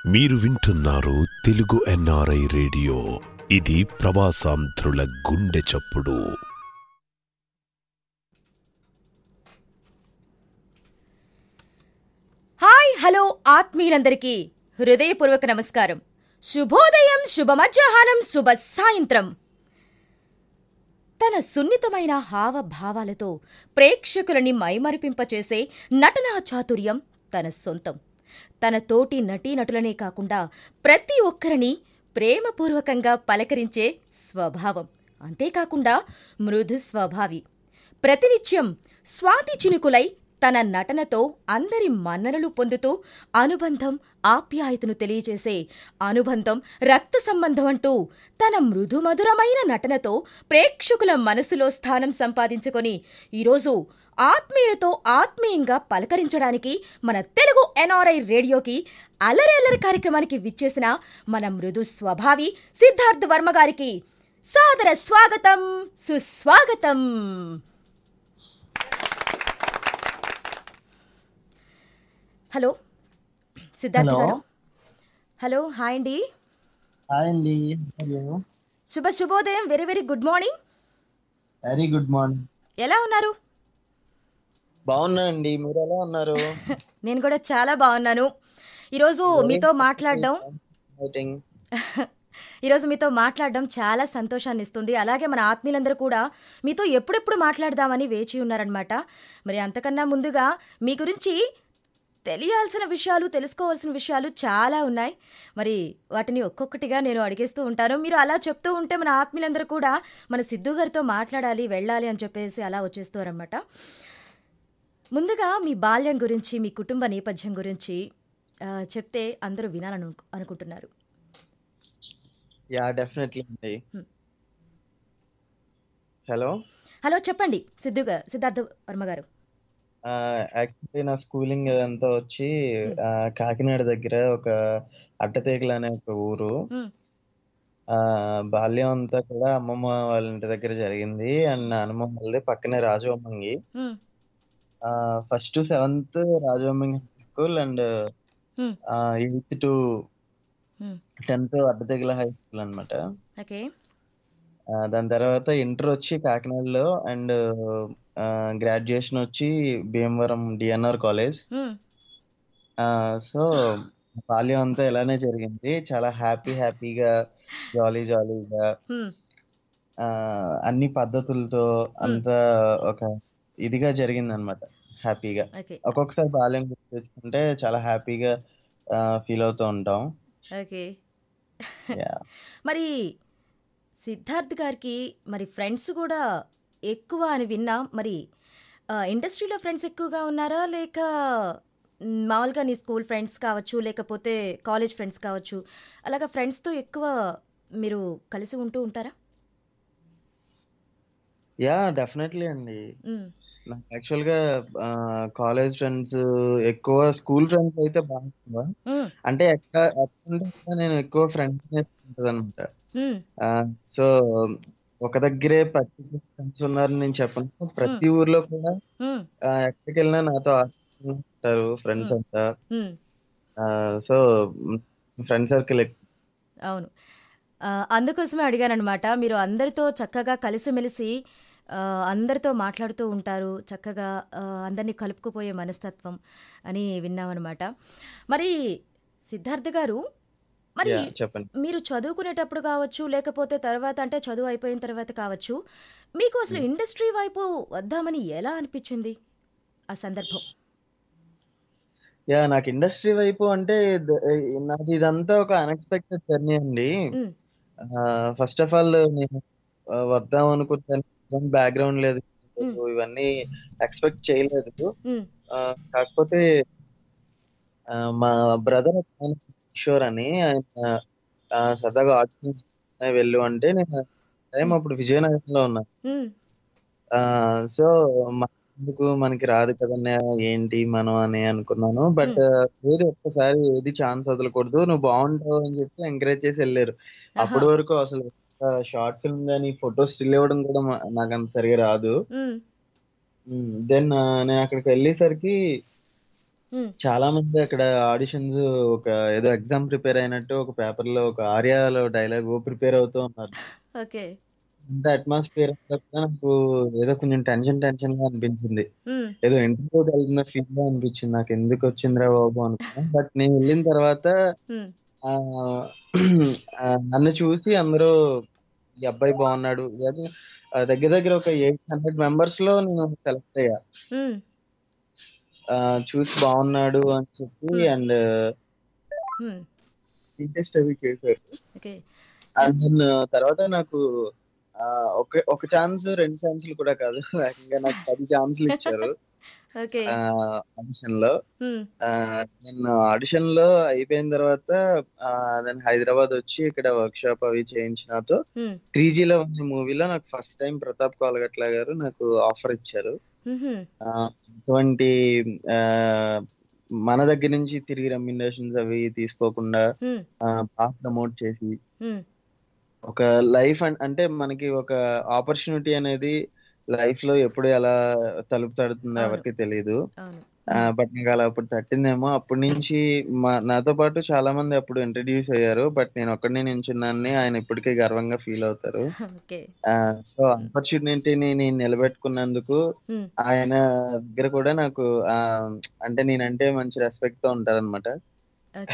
మీరు వింటున్నారు Telugu NRI radio ఇది ప్రవాసాంధ్రుల గుండె చప్పుడు హాయ్ హలో ఆత్మీయులందరికీ హృదయపూర్వక నమస్కారం శుభోదయం శుభ మధ్యాహ్నం శుభ సాయంత్రం తన సున్నితమైన హావభావాలతో ప్రేక్షకులని మైమరిపింపచేసే నటనా చాతుర్యం తన సొంతం తన తోటి నటీనటులనే కాకుండా ప్రతి ఒక్కరిని ప్రేమపూర్వకంగా పలకరించే స్వభావం అంతేకాకుండా మృదు స్వభావి ప్రతినిత్యం స్వాతి చినుకులై తన నటనతో అందరి మన్ననలు పొందుతూ అనుబంధం ఆప్యాయతను తెలియజేసే అనుబంధం రక్త సంబంధం అంటూ తన మృదుమధురమైన నటనతో ప్రేక్షకుల మనసులో స్థానం సంపాదించుకొని ఈరోజు ఆత్మీయులతో ఆత్మీయంగా పలకరించడానికి మన తెలుగు ఎన్ఆర్ఐ రేడియోకి అలరేలరి కార్యక్రమానికి విచ్చేసిన మన మృదు స్వభావి సిద్ధార్థ్ వర్మ గారికి సాదర స్వాగతం సుస్వాగతం hello Siddharth hello. Garu hello hi అండి హాయ్ అండి శుభ శుభోదయం very very good morning very good morning ఎలా ఉన్నారు బాగున్నా అండి మీరు ఎలా ఉన్నారు నేను కూడా చాలా బాగున్నాను ఈరోజు మీతో మాట్లాడడం Exciting. ఈరోజు మీతో మాట్లాడడం చాలా సంతోషాన్ని ఇస్తుంది అలాగే మన ఆత్మీయులందరూ కూడా మీతో ఎప్పుడెప్పుడు మాట్లాడదామని వేచి ఉన్నారనమాట మరి అంతకన్నా ముందుగా మీ గురించి తెలియాల్సిన విషయాలు తెలుసుకోవాల్సిన విషయాలు చాలా ఉన్నాయి మరి వాటిని ఒక్కొక్కటిగా నేను అడిగేస్తూ ఉంటాను మీరు అలా చెప్తూ ఉంటే మన ఆత్మీయులందరూ కూడా మన సిద్ధు గారితో మాట్లాడాలి వెళ్ళాలి అని చెప్పేసి అలా వచ్చేస్తారనమాట ముందుగా మీ బాల్యం గురించి మీ కుటుంబ నేపథ్యం గురించి ఆ, చెప్తే అందరూ వినాలను అనుకుంటున్నారు యా డెఫినెట్లీ అండి Hmm. హలో హలో చెప్పండి సిద్ధు గా- సిద్ధార్థ వర్మ గారు యాక్చువల్లీ నా స్కూలింగ్ అంతా వచ్చి ఆ, కాకినాడ దగ్గర ఒక అట్టతేగలు అనే ఒక ఊరు మ్మ్. ఆ బాల్యం అంతా కూడా అమ్మమ్మ వాళ్ళ ఇంటి దగ్గర జరిగింది అండ్ నాన్నమ్మ వాళ్ళది పక్కనే రాజవమ్మంగి మ్మ్. First seventh Rajavommangi high school and మ్మ్. ఎయిత్ టు మ్మ్. టెన్త్ అడ్డతెగల హై స్కూల్ అనమాట ఓకే దాని తర్వాత ఇంటర్ వచ్చి కాకినాడలో అండ్ గ్రాడ్యుయేషన్ వచ్చి భీమవరం డిఎన్ఆర్ కాలేజ్ మ్మ్. సో బాల్యం అంతా ఇలానే జరిగింది చాలా హ్యాపీ హ్యాపీగా జాలీ జాలీగా మ్మ్. అన్ని పద్ధతులతో అంత ఒక ఇదిగా జరిగింది అనమాట హ్యాపీగా ఓకే ఒక్కొక్కసారి బాల్యం గుర్తు తెచ్చుకుంటే చాలా హ్యాపీగా ఫీల్ అవుతూ ఉంటాం ఓకే యా మరి సిద్ధార్థ్ గారికి మరి ఫ్రెండ్స్ కూడా ఎక్కువ అని విన్నా మరి ఆ, ఇండస్ట్రీలో ఫ్రెండ్స్ ఎక్కువగా ఉన్నారా లేక మ్, మామూలుగా నీ స్కూల్ ఫ్రెండ్స్ కావచ్చు లేకపోతే కాలేజ్ ఫ్రెండ్స్ కావచ్చు అలాగా ఫ్రెండ్స్తో ఎక్కువ మీరు కలిసి ఉంటూ ఉంటారా యా డెఫినెట్లీ అండి మ్, నాకు యాక్చువల్ గా కాలేజ్ ఫ్రెండ్స్ ఎక్కువ స్కూల్ ఫ్రెండ్స్ అయితే బాగా ఎక్కువ. మ్, అంటే ఎక్కడ ఎక్కడుంటే అక్కడ నేను ఎక్కువ ఫ్రెండ్స్ ఉంటది అనమాట మ్, సో ఒక దగ్గరే పర్టికులర్ ఫ్రెండ్స్ ఉన్నారని నేను చెప్పను ప్రతి ఊర్లో కూడా మ్, ఆ, ఎక్కడికి వెళ్ళినా నాతో ఆడుతూ ఉంటారు ఫ్రెండ్స్ అంతా మ్. సో ఫ్రెండ్ సర్కిల్ ఎక్కువ అవును ఆ, అందుకోసమే అడిగానమాట మీరు అందరితో చక్కగా కలిసిమెలిసి ఆ, అందరితో మాట్లాడుతూ ఉంటారు చక్కగా ఆ, అందరినీ కలుపుకుపోయే మనస్తత్వం అని విన్నామన్నమాట మరి సిద్ధార్థ గారు మరి యా చెప్పండి మీరు చదువుకునేటప్పుడు కావచ్చు లేకపోతే తర్వాత అంటే చదువు అయిపోయిన తర్వాత కావచ్చు మీకు అసలు ఇండస్ట్రీ వైపు వద్దామని ఎలా అనిపించింది ఆ సందర్భం యా నాకు ఇండస్ట్రీ వైపు అంటే ద- నాది ఇదంతా ఒక అన్ఎక్స్పెక్టెడ్ జర్నీ అండి ఉమ్, ఫస్ట్ ఆఫ్ ఆల్ నేను ఆ, వద్దాం అనుకుంటాను బ్యాక్గ్రౌండ్ లేదు Hmm. ఇవన్నీ ఎక్స్పెక్ట్ చేయలేదు ఉమ్, ఆ, కాకపోతే ఆ, మా బ్రదర్ కిషోర్ అని ఆయన ఆ, సరదాగా ఆడిషన్స్ వెళ్ళు అంటే నేను టైం అప్పుడు విజయనగరంలో ఉన్నా ఉమ్, సో ఎందుకు మనకి రాదు కదన్నా ఏంటి మనం అని అనుకున్నాను బట్ ఏది ఒక్కసారి ఏది ఛాన్స్ వదలకూడదు నువ్వు బాగుంటావు అని చెప్పి ఎంకరేజ్ చేసి వెళ్ళారు అప్పటి వరకు అసలు షార్ట్ ఫిల్మ్ కానీ ఫోటో స్టిల్ ఇవ్వడం కూడా మా- నాకు అంత సరిగా రాదు ఉమ్, దెన్ నేను అక్కడికి వెళ్ళేసరికి ఉమ్, చాలా మంది అక్కడ ఆడిషన్స్ ఒక ఏదో ఎగ్జామ్ ప్రిపేర్ అయినట్టు ఒక పేపర్ లో ఒక ఆర్యాలో డైలాగ్ ప్రిపేర్ అవుతూ ఉన్నారు ఓకే ఇంత అట్మాస్ఫియర్ అంతా కూడా నాకు ఏదో కొంచెం టెన్షన్ టెన్షన్ గా అనిపించింది ఉమ్, ఏదో ఇంటర్వ్యూకి వెళ్తున్న ఫీల్ గా అనిపించింది నాకు ఎందుకు వచ్చిందిరా బాబు అనుకున్నా బట్ నేను వెళ్ళిన తర్వాత ఉమ్, ఆ ఆ, నన్ను చూసి అందరూ ఈ అబ్బాయి బాగున్నాడు అది, ఆ, దగ్గర దగ్గర ఒక ఎయిట్ హండ్రెడ్ మెంబర్స్ లో నేను సెలెక్ట్ అయ్యా ఉమ్, ఆ, చూసి బాగున్నాడు అని చెప్పి Hmm. అండ్ ఉమ్, టెస్ట్ అవి చేశారు ఓకే అండ్ దెన్ తర్వాత నాకు ఆ, ఒక ఒక ఛాన్స్ రెండు ఛాన్సులు కూడా కాదు ఏకంగా నాకు పది ఛాన్సులు ఇచ్చారు ఓకే ఆడిషన్ లో ఉమ్, నేను ఆడిషన్ లో అయిపోయిన తర్వాత దెన్ హైదరాబాద్ వచ్చి ఇక్కడ వర్క్ షాప్ అవి చేయించినాతో ఉమ్, త్రీ జీలో ఉన్న మూవీలో నాకు ఫస్ట్ టైం ప్రతాప్ కోలగట్ల గారు నాకు ఆఫర్ ఇచ్చారు ఉహుం, ఆ, అటువంటి ఆ, మన దగ్గర నుంచి తిరిగి రెమ్యునరేషన్స్ అవి తీసుకోకుండా ఉమ్, ఆ, బాగా ప్రమోట్ చేసి ఉమ్, ఒక లైఫ్ అంటే మనకి ఒక ఆపర్చునిటీ అనేది లైఫ్ లో ఎప్పుడు ఎలా తలుపు తడుతుందో అవును. ఎవరికి తెలియదు అవును బట్ నాకు అలా అప్పుడు తట్టిందేమో అప్పటి నుంచి మా నాతో పాటు చాలా మంది అప్పుడు ఇంట్రడ్యూస్ అయ్యారు బట్ నేను ఒక్కడనే నించున్నానని ఆయన ఇప్పటికీ గర్వంగా ఫీల్ అవుతారు ఓకే సో ఆపర్చునిటీని నేను నిలబెట్టుకున్నందుకు ఉమ్, ఆయన దగ్గర కూడా నాకు ఆ అంటే నేనంటే మంచి రెస్పెక్ట్ తో ఉంటారన్నమాట ఓకే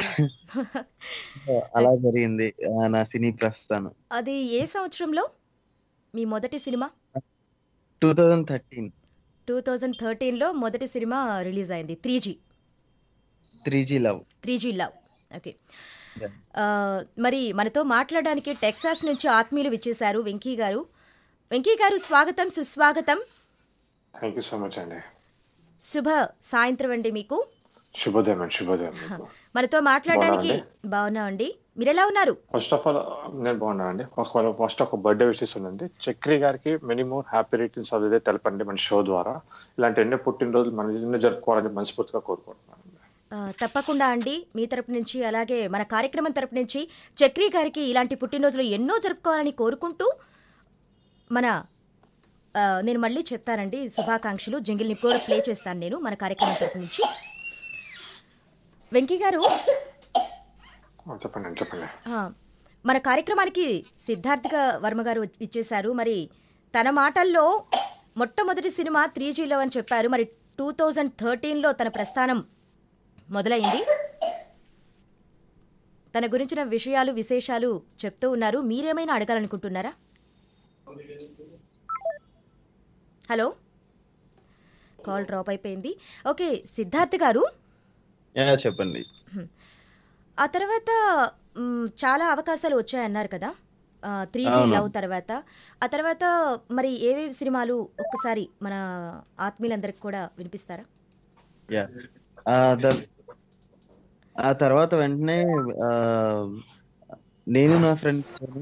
సో అలా జరిగింది ఆ, నా సినీ ప్రస్థానం అది ఏ సంవత్సరంలో మీ మొదటి cinema two thousand thirteen two thousand థర్టీన్లో మొదటి సినిమా రిలీజ్ అయింది three G three G love three G love okay Yeah. ఆ, మరి మనతో మాట్లాడడానికి టెక్సాస్ నుంచి ఆత్మీయులు విచ్చేశారు వెంకీ గారు వెంకీ గారు స్వాగతం సుస్వాగతం థ్యాంక్ యూ సో మచ్ అండి శుభ సాయంత్రం అండి మీకు శుభోదయం అండి శుభోదయం మీకు మనతో మాట్లాడడానికి బాగున్నామండి మీరు ఎలా ఉన్నారు ఫస్ట్ ఆఫ్ ఆల్ నేను బాగున్నాను అండి ఫస్ట్ ఒక బర్త్డే విషెస్ ఉందండి Chakri garu many more happy returns of day తెలపండి మన షో ద్వారా ఇలాంటి ఎన్నో పుట్టినరోజులు మన ఎన్నో జరుపుకోవాలని మనస్ఫూర్తిగా కోరుకుంటున్నాను ఆ, తప్పకుండా అండి మీ తరపు నుంచి అలాగే మన కార్యక్రమం తరపు నుంచి చక్రి గారికి ఇలాంటి పుట్టినరోజులు ఎన్నో జరుపుకోవాలని కోరుకుంటూ మన ఆ, నేను మళ్ళీ చెప్తానండి శుభాకాంక్షలు జంగిల్ని కూడా ప్లే చేస్తాను నేను మన కార్యక్రమం తరపు నుంచి వెంకీ గారు చెప్పండి అండి చెప్పండి ఆ, మన కార్యక్రమానికి సిద్ధార్థ వర్మ గారు ఇచ్చేశారు మరి తన మాటల్లో మొట్టమొదటి సినిమా త్రీ జీలో అని చెప్పారు మరి టూ థౌజండ్ థర్టీన్లో తన ప్రస్థానం మొదలైంది తన గురించిన విషయాలు విశేషాలు చెప్తూ ఉన్నారు మీరేమైనా అడగాలనుకుంటున్నారా హలో కాల్ డ్రాప్ అయిపోయింది ఓకే సిద్ధార్థ్ గారు యా చెప్పండి ఆ తర్వాత మ్, చాలా అవకాశాలు వచ్చాయన్నారు కదా త్రీ జీ అవును. లవ్ తర్వాత ఆ తర్వాత మరి ఏవేవి సినిమాలు ఒక్కసారి మన ఆత్మీయులందరికి కూడా వినిపిస్తారా యా ఆ, ద- ఆ తర్వాత వెంటనే ఆ, నేను నా ఫ్రెండ్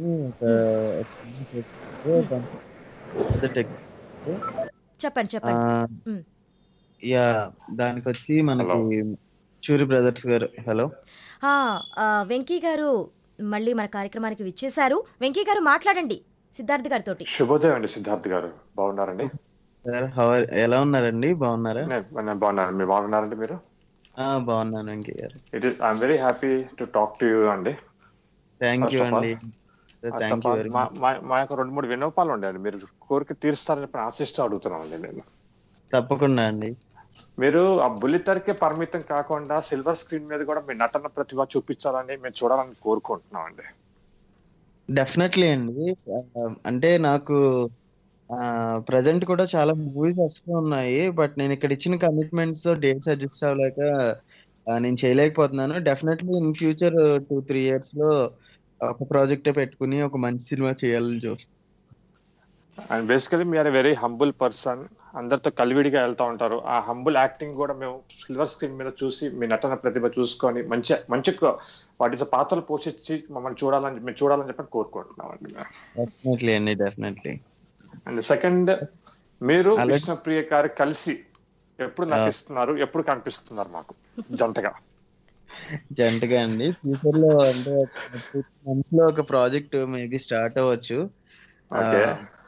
చెప్పండి చెప్పండి మ్. యా దానికి వచ్చి మనకి చూరి బ్రదర్స్ గారు హలో ఆ, ఆ, వెంకీ గారు మళ్ళీ మన కార్యక్రమానికి విచ్చేశారు వెంకీ గారు మాట్లాడండి సిద్ధార్థ్ గారితోటి శుభోదయం అండి సిద్ధార్థ్ గారు బాగున్నారండి సార్ హౌ ఎలా ఉన్నారండి బాగున్నారా నేను నేను బాగున్నాను మీరు బాగున్నారండి మీరు ఆ, బాగున్నాను Venky garu it is I'm very happy to talk to you అండి thank First you of all, అండి థ్యాంక్ యూ వెరీ మా మా- మా యొక్క రెండు మూడు విన్నపాలు ఉండండి మీరు కోరిక తీరుస్తారని చెప్పి ఆశిస్తూ అడుగుతున్నానండి నేను తప్పకుండా అండి మీరు ఆ బుల్లితెరకే పరిమితం కాకుండా సిల్వర్ స్క్రీన్ మీద కూడా మీ నటన ప్రతిభ చూపించాలని మేము చూడాలని కోరుకుంటున్నాం అండి డెఫినెట్లీ అండి ఆ, అంటే నాకు ప్రజెంట్ కూడా చాలా మూవీస్ వస్తూ ఉన్నాయి బట్ నేను ఇక్కడ ఇచ్చిన కమిట్మెంట్స్ తో డేట్స్ అడ్జస్ట్ అవ్వలేక ఆ, నేను చేయలేకపోతున్నాను definitely in future two three years లో ఒక ప్రాజెక్ట్ పెట్టుకుని ఒక మంచి సినిమా చేయాలని చూస్తాను అండ్ బేసికలీ మీరు వెరీ హంబుల్ పర్సన్ అందరితో కలివిడిగా వెళ్తా ఉంటారు ఆ హంబుల్ యాక్టింగ్ కూడా మేము సిల్వర్ స్క్రీన్ మీద చూసి మీ నటన ప్రతిభ చూసుకొని మంచి మంచి వాటి పాత్రలు పోషించి మమ్మల్ని చూడాలని మేము చూడాలని చెప్పి కోరుకుంటున్నాం అండి డెఫినెట్లీ అండి డెఫినెట్లీ అండ్ సెకండ్ మీరు అలాగే- కృష్ణప్రియ గారు కలిసి ఎప్పుడు నటిస్తున్నారు ఎప్పుడు కనిపిస్తున్నారు మాకు జంటగా జంటగా అండి ఫ్యూచర్ లో అంటే మంత్స్ లో ఒక ప్రాజెక్ట్ మేబీ స్టార్ట్ అవ్వచ్చు ఓకే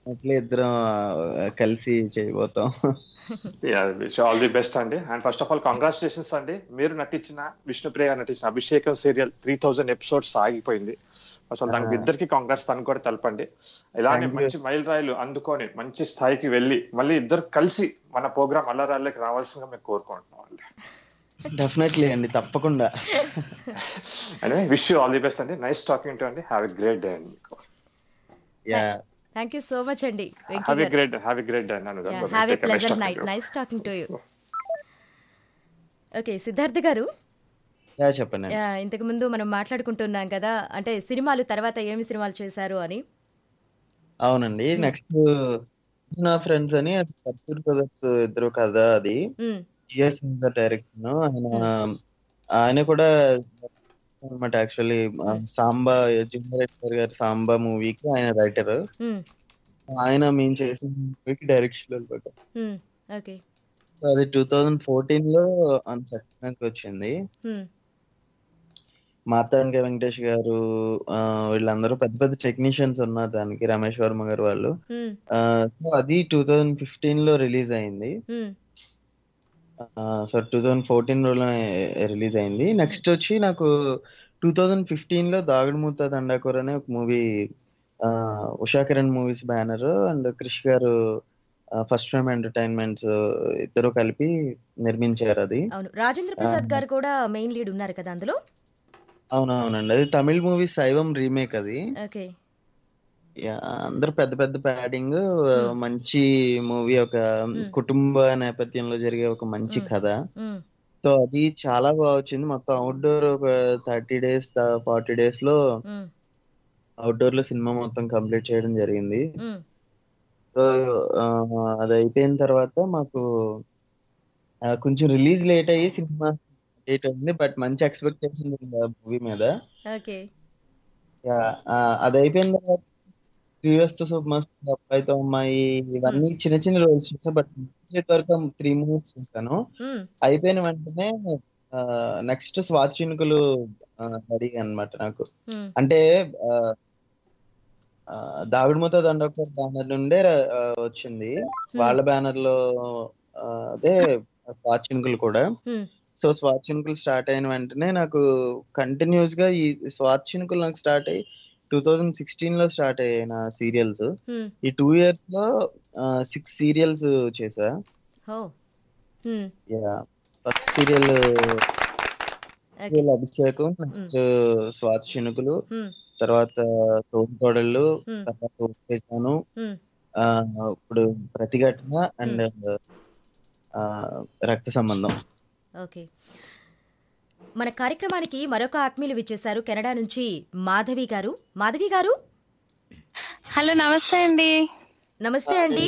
డెఫినెట్లీ ఇద్దరం ఆ, కలిసి చేయబోతాం ఆల్ ది బెస్ట్ అండి and first of all congratulations అండి మీరు నటించిన విష్ణుప్రియ గారు నటించిన అభిషేకం సీరియల్ త్రీ థౌజండ్ ఎపిసోడ్స్ ఆగిపోయింది అసలు దానికి Ah. ఇద్దరికి కాంగ్రెస్ తను కూడా తెలపండి ఇలానే Thank you. మంచి మైల్ రాయలు అందుకొని మంచి స్థాయికి వెళ్ళి మళ్ళీ ఇద్దరు కలిసి మన ప్రోగ్రామ్ అల్లరాళ్ళకి రావాల్సిందిగా మేము కోరుకుంటున్నాం అండి డెఫినెట్లీ అండి తప్పకుండా and wish all the best అండి నైస్ టాకింగ్ టు అండి హ్యావ్ ఎ గ్రేట్ డే అండి yeah thank you so much అండి Venky have a garu great have a great day అండి have a pleasure night nice talking to you okay Siddharth garu yeah చెప్పండి yeah, ఇంతకు ముందు మనం మాట్లాడుకుంటున్నాం కదా అంటే సినిమాలు తర్వాత ఏమి సినిమాలు చేశారు అని అవునండి నెక్స్ట్ నా ఫ్రెండ్స్ అని అది కర్పూర్ బ్రదర్స్ ఇద్దరు కథ అది మ్మ్, జిఎస్ డైరెక్షన్ ఆయన ఆయన కూడా అనమాట యాక్చువల్లీ సాంబా జూనియర్ గారి సాంబా మూవీకి ఆయన రైటర్ మ్మ్, ఆయన మేము చేసిన మూవీకి డైరెక్షన్ అనమాట మ్మ్, ఓకే అది టూ థౌజండ్ ఫోర్టీన్ లో ఆన్ సెట్ వచ్చింది మ్మ్, మార్తాండ వెంకటేష్ గారు ఆ, వీళ్ళందరూ పెద్ద పెద్ద టెక్నీషియన్స్ ఉన్నారు దానికి రమేష్ వర్మ గారు వాళ్ళు మ్మ్, ఆ, సో అది టూ థౌజండ్ ఫిఫ్టీన్ లో రిలీజ్ అయింది మ్మ్, సో టూ థౌజండ్ ఫోర్టీన్ లో రిలీజ్ అయింది నెక్స్ట్ వచ్చి నాకు టూ థౌజండ్ ఫిఫ్టీన్ లో దాగుడుమూత దండాకూర అనే ఒక movie Usha Kiran movies banner and Krish garu first time entertainments ఇద్దరు కలిపి నిర్మించారు అది అవును రాజేంద్ర ప్రసాద్ గారు కూడా మెయిన్ లీడ్ ఉన్నారు కదా అందులో అవునవునండి అది తమిళ్ మూవీ శైవం రీమేక్ అది ఓకే యా, అందరూ పెద్ద పెద్ద ప్యాడింగ్ మంచి మూవీ ఒక కుటుంబ నేపథ్యంలో జరిగే ఒక మంచి Hmm. కథ మ్మ్, సో అది చాలా బాగా వచ్చింది మొత్తం అవుట్డోర్ ఒక థర్టీ డేస్ ఫార్టీ డేస్ లో మ్మ్, అవుట్డోర్ లో సినిమా మొత్తం కంప్లీట్ చేయడం జరిగింది మ్మ్, సో ఆ, అది అయిపోయిన తర్వాత మాకు ఆ, కొంచెం రిలీజ్ లేట్ అయ్యి సినిమా లేట్ అయింది బట్ మంచి ఎక్స్పెక్టేషన్ ఉంది ఆ మూవీ మీద ఓకే యా, ఆ, అది అయిపోయిన తర్వాత శ్రీవస్తు శుభమస్తు అబ్బాయితో అమ్మాయి ఇవన్నీ చిన్న చిన్న రోల్స్ చేసా బట్ వరకు త్రీ మూవీస్ చేశాను మ్మ్, అయిపోయిన వెంటనే నెక్స్ట్ స్వాతి చినుకులు రెడీ అన్నమాట నాకు మ్మ్, అంటే ఆ, ఆ, దాగుడుమూత దండకర్ బ్యానర్ నుండే ఆ, వచ్చింది వాళ్ళ బ్యానర్ లో ఆ, అదే స్వాతి చినుకులు కూడా మ్మ్, సో స్వాతి చినుకులు స్టార్ట్ అయిన వెంటనే నాకు కంటిన్యూస్ గా ఈ స్వాతి చినుకులు నాకు స్టార్ట్ అయ్యి టూ థౌజండ్ సిక్స్టీన్ లో స్టార్ట్ అయ్యాయి నా సీరియల్స్ మ్మ్, ఈ టూ ఇయర్స్ లో సిక్స్ సీరియల్స్ చేసా ఓ మ్మ్, first serial okay Abhishekam next Swathi Chinukulu మ్మ్, తర్వాత తోటి కోడళ్ళు మ్మ్, తర్వాత ఉప్పేసాను మ్మ్, ఆ, ఇప్పుడు ప్రతిఘటన అండ్ రక్త సంబంధం ఓకే మన కార్యక్రమానికి మరొక ఆత్మీయులు విచ్చేశారు కెనడా నుంచి మాధవి గారు మాధవి గారు హలో నమస్తే అండి నమస్తే అండి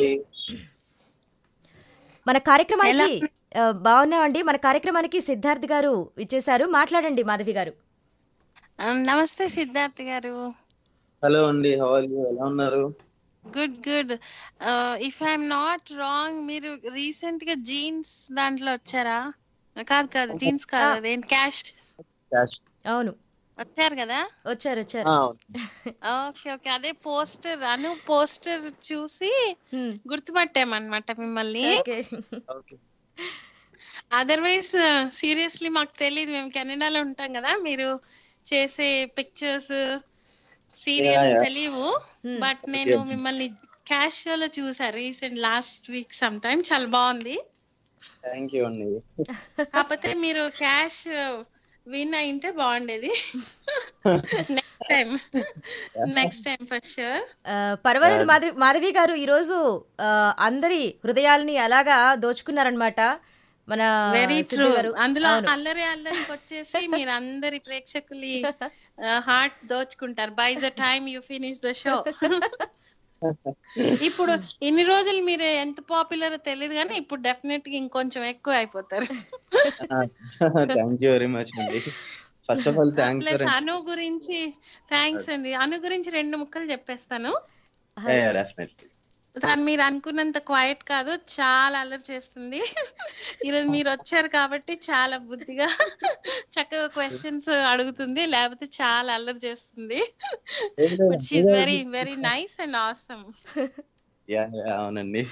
మన కార్యక్రమానికి ఆ, బాగున్నామండి మన కార్యక్రమానికి సిద్ధార్థ్ గారు ఇచ్చేశారు మాట్లాడండి మాధవి గారు ఆ, నమస్తే సిద్ధార్థ్ గారు హలో అండి హౌ ఆర్ యూ ఎలా ఉన్నారు good good if I'm not wrong మీరు రీసెంట్ గా జీన్స్ దాంట్లో వచ్చారా కాదు కాదు జీన్స్ కాదు ఆ. అదేంటి క్యాష్ క్యాష్ అవును వచ్చారు కదా వచ్చారు వచ్చారు ఓకే ఓకే అదే పోస్టర్ అను పోస్టర్ చూసి హ్మ్, గుర్తుపట్టామన్నమాట మిమ్మల్ని ఓకే ఓకే అదర్వైజ్ సీరియస్లీ మాకు తెలియదు మేము కెనడాలో ఉంటాం కదా మీరు చేసే పిక్చర్స్ సీరియల్స్ yeah. తెలియవు Hmm. బట్ నేను మిమ్మల్ని క్యాష్ షోలో చూసా recent last week some time చాలా బాగుంది థ్యాంక్ యూ అండి కాకపోతే మీరు క్యాష్ విన్ అయింటే బాగుండేది next time next time for sure ఆ, పర్వాలేదు మాధవి మాధవి గారు ఈరోజు ఆ, అందరి హృదయాల్ని అలాగా దోచుకున్నారనమాట మన వెరీ సిద్ధు ట్రూ గారు. అందులో అవును. అల్లరి అల్లరికి వచ్చేసి మీరు అందరి ప్రేక్షకులి హార్ట్ దోచుకుంటారు by the time you finish the show ఇప్పుడు ఇన్ని రోజులు మీరు ఎంత పాపులర్ తెలియదు కానీ ఇప్పుడు డెఫినెట్ గా ఇంకొంచెం ఎక్కువ అయిపోతారు థ్యాంక్ యూ వెరీ మచ్ అండి first of all thanks plus for Anu గురించి థ్యాంక్స్ అండి అను గురించి రెండు ముక్కలు చెప్పేస్తాను డెఫినెట్లీ తను మీరు అనుకున్నంత క్వైట్ కాదు చాలా అల్లరి చేస్తుంది ఈరోజు మీరు వచ్చారు కాబట్టి చాలా బుద్ధిగా చక్కగా క్వశ్చన్స్ అడుగుతుంది లేకపోతే చాలా అల్లరి చేస్తుంది but she's very very nice and awesome yeah yeah, అవునండి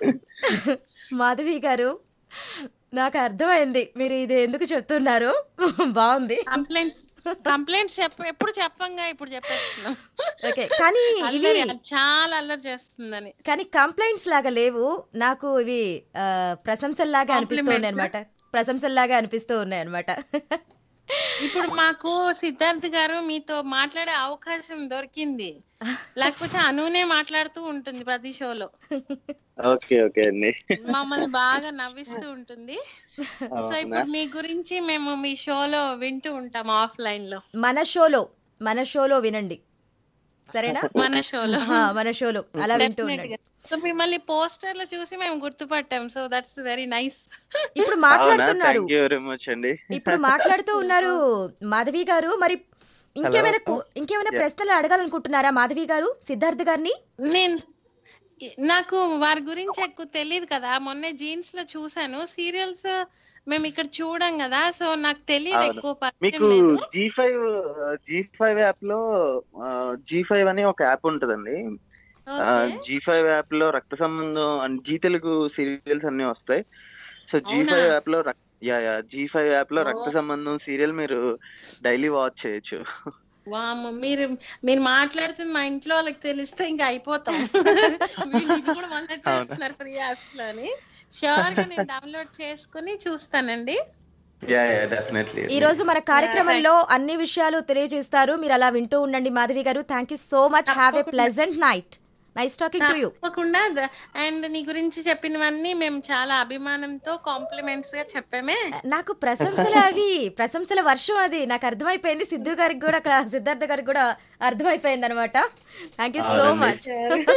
మాధవి గారు నాకు అర్థమైంది మీరు ఇది ఎందుకు చెప్తున్నారు బాగుంది కంప్లైంట్స్ కంప్లైంట్స్ చెప్ప ఎప్పుడు చెప్పంగా ఇప్పుడు చెప్పేస్తున్నాం ఓకే కానీ ఇవి అల్లరి అది చాలా అల్లరి చేస్తుందని కానీ కంప్లైంట్స్ లాగా లేవు నాకు ఇవి ఆ, ప్రశంసల్లాగా అనిపిస్తూ ఉన్నాయి అనమాట ప్రశంసల్లాగా అనిపిస్తూ ఉన్నాయి అనమాట ఇప్పుడు మాకు సిద్ధార్థ్ గారు మీతో మాట్లాడే అవకాశం దొరికింది లేకపోతే అనునే మాట్లాడుతూ ఉంటుంది ప్రతి షోలో ఓకే ఓకే అండి మమ్మల్ని బాగా నవ్విస్తూ ఉంటుంది సో అవునా ఇప్పుడు మీ గురించి మేము మీ షోలో వింటూ ఉంటాం ఆఫ్లైన్ లో మన షోలో మన షోలో వినండి సరేనా మన షోలో ఆ, మన షోలో అలా వింటూ Definitely ఉండండి గా. సో మిమ్మల్ని పోస్టర్ లో చూసి మేము గుర్తుపట్టాం సో దట్స్ వెరీ నైస్ ఇప్పుడు అవునా మాట్లాడుతున్నారు థ్యాంక్ యూ వెరీ మచ్ అండి ఇప్పుడు మాట్లాడుతూ ఉన్నారు మాధవి గారు మరి ఇంకేమైనా కు- ఇంకేమైనా ప్రశ్నలు అడగాలనుకుంటున్నారా మాధవి గారు సిద్ధార్థ్ గారిని నేను నాకు వారి గురించి ఎక్కువ తెలియదు కదా మొన్నే జీన్స్ లో చూసాను సీరియల్స్ మేము ఇక్కడ చూడం కదా సో నాకు తెలియదు అవును. ఎక్కువ మీకు పరిచయం లేదు Zee five Zee five app లో జీ ఫైవ్ అని ఒక యాప్ ఉంటదండి ఓకే జీ ఫైవ్ యాప్ లో రక్త సంబంధం అండ్ జీ తెలుగు సీరియల్స్ అన్ని వస్తాయి సో జీ అవునా? ఫైవ్ యాప్ లో రక్- yeah yeah Zee five app లో ఓ. రక్త సంబంధం సీరియల్ మీరు డైలీ వాచ్ చేయొచ్చు వాము మీరు మీరు మాట్లాడుతున్న మా ఇంట్లో వాళ్ళకి తెలిస్తే ఇంకా అయిపోతాం వీళ్ళు ఇది కూడా మొదలు చేస్తున్నారు ఫ్రీ యాప్స్ లోని షూర్ గా నేను డౌన్లోడ్ చేసుకుని చూస్తానండి యా యా డెఫినెట్లీ ఈ రోజు మన కార్యక్రమంలో అన్ని విషయాలు తెలియజేస్తారు మీరు అలా వింటూ ఉండండి Madhavi garu thank you so much have a pleasant night nice talking to you తప్పకుండా అండ్ నీ గురించి చెప్పినవన్నీ మేము చాలా అభిమానంతో కాంప్లిమెంట్స్ గా చెప్పామే నాకు ప్రశంసలు అవి ప్రశంసల వర్షం అది నాకు అర్థమైపోయింది సిద్ధు గారికి కూడా అక్కడ సిద్ధార్థ గారికి కూడా అర్థమైపోయింది అనమాట థ్యాంక్ యూ సో అవునండి. మచ్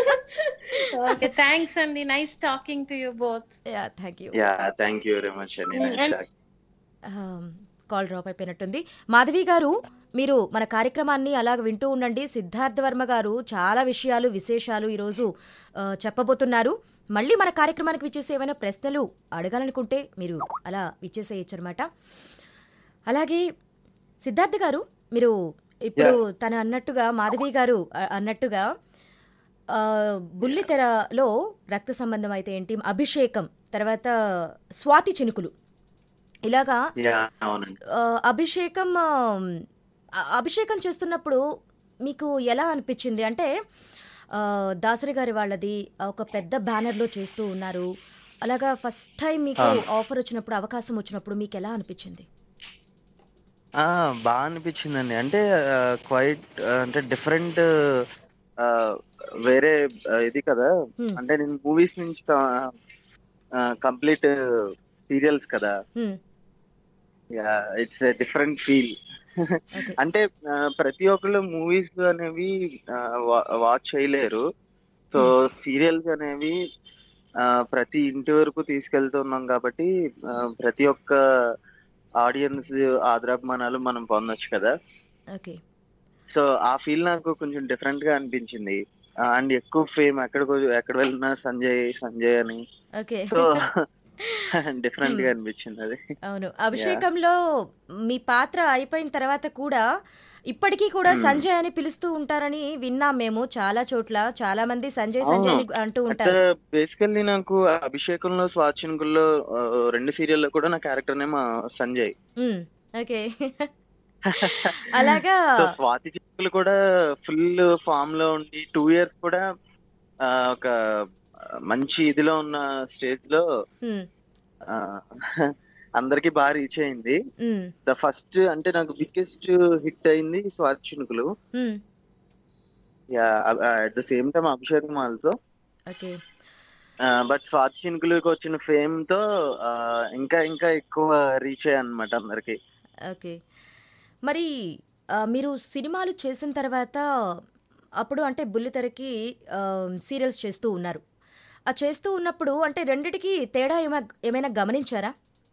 ఓకే థ్యాంక్స్ అండి nice talking to you both yeah thank you yeah thank you very much అండి Mm, Nice and- talk. Call drop అయిపోయినట్టుంది మాధవి గారు మీరు మన కార్యక్రమాన్ని అలాగ వింటూ ఉండండి సిద్ధార్థ వర్మ గారు చాలా విషయాలు విశేషాలు ఈరోజు ఆ, చెప్పబోతున్నారు మళ్ళీ మన కార్యక్రమానికి విచ్చేసి ఏమైనా ప్రశ్నలు అడగాలనుకుంటే మీరు అలా విచ్చేసేయచ్చు అనమాట అలాగే సిద్ధార్థ గారు మీరు ఇప్పుడు తను అన్నట్టుగా మాధవి గారు అ- అన్నట్టుగా ఆ, బుల్లితెరలో రక్త సంబంధం అయితే ఏంటి అభిషేకం తర్వాత స్వాతి చినుకులు ఇలాగా యా అవునండి ఆ, అభిషేకం ఆ, ఆ, అభిషేకం చేస్తున్నప్పుడు మీకు ఎలా అనిపించింది అంటే ఆ, దాసరి గారి వాళ్ళది ఒక పెద్ద బ్యానర్లో చేస్తూ ఉన్నారు అలాగా ఫస్ట్ టైం మీకు అవును. ఆఫర్ వచ్చినప్పుడు అవకాశం వచ్చినప్పుడు మీకు ఎలా అనిపించింది ఆ బాగా అనిపించిందండి అంటే క్వైట్ అంటే డిఫరెంట్ వేరే ఆ, ఇది కదా Hmm. అంటే నేను మూవీస్ నుంచి కంప్లీట్ సీరియల్స్ కదా హ్మ్, ఇట్స్ డిఫరెంట్ ఫీల్ ఓకే అంటే ఆ, ప్రతి ఒక్కళ్ళు మూవీస్ అనేవి వాచ్ చేయలేరు సో సీరియల్స్ అనేవి ఆ, ప్రతి ఇంటి వరకు తీసుకెళ్తున్నాం కాబట్టి ఆ, ప్రతి ఒక్క ఆడియన్స్ ఆదరాభిమానాలు మనం పొందొచ్చు కదా ఓకే సో ఆ ఫీల్ నాకు కొంచెం డిఫరెంట్ గా అనిపించింది అండ్ ఎక్కువ ఫేమ్ ఎక్కడికి ఎక్కడ వెళ్ళినా సంజయ్ సంజయ్ అని ఓకే సో డిఫరెంట్ గా అనిపించింది అది అవును అభిషేకంలో మీ పాత్ర అయిపోయిన తర్వాత కూడా ఇప్పటికీ కూడా Hmm. సంజయ్ అని పిలుస్తూ ఉంటారని విన్నాం మేము చాలా చోట్ల చాలా మంది సంజయ్ సంజయ్ అని అంటూ ఉంటారు బేసికల్లీ నాకు అభిషేకంలో స్వాచ్ఛినుకుల్లో ఆ, రెండు సీరియల్లో కూడా నా క్యారెక్టర్ నేమ్ సంజయ్ హ్మ్, ఓకే అలాగా సో స్వాతి చిక్కులు కూడా ఫుల్ ఫామ్ లో ఉండి టూ ఇయర్స్ కూడా ఆ, ఒక మంచి ఇదిలో ఉన్న స్టేజ్ లో హ్మ్, ఆ, అందరికి బాగా రీచ్ అయింది హ్మ్, ద ఫస్ట్ అంటే నాకు బిగ్గెస్ట్ హిట్ అయింది స్వాతి చినుకులు హ్మ్, at the same time Abhishekam also okay but Swathi చినుకులకు వచ్చిన ఫేమ్ తో ఆ, ఇంకా ఇంకా ఎక్కువ రీచ్ అయ్యాయి అనమాట అందరికి ఓకే మరి ఆ, మీరు సినిమాలు చేసిన తర్వాత అప్పుడు అంటే బుల్లితెరకి ఆ, సీరియల్స్ చేస్తూ ఉన్నారు ఆ చేస్తూ ఉన్నప్పుడు అంటే రెండిటికి తేడా ఏమైనా ఏమైనా గమనించారా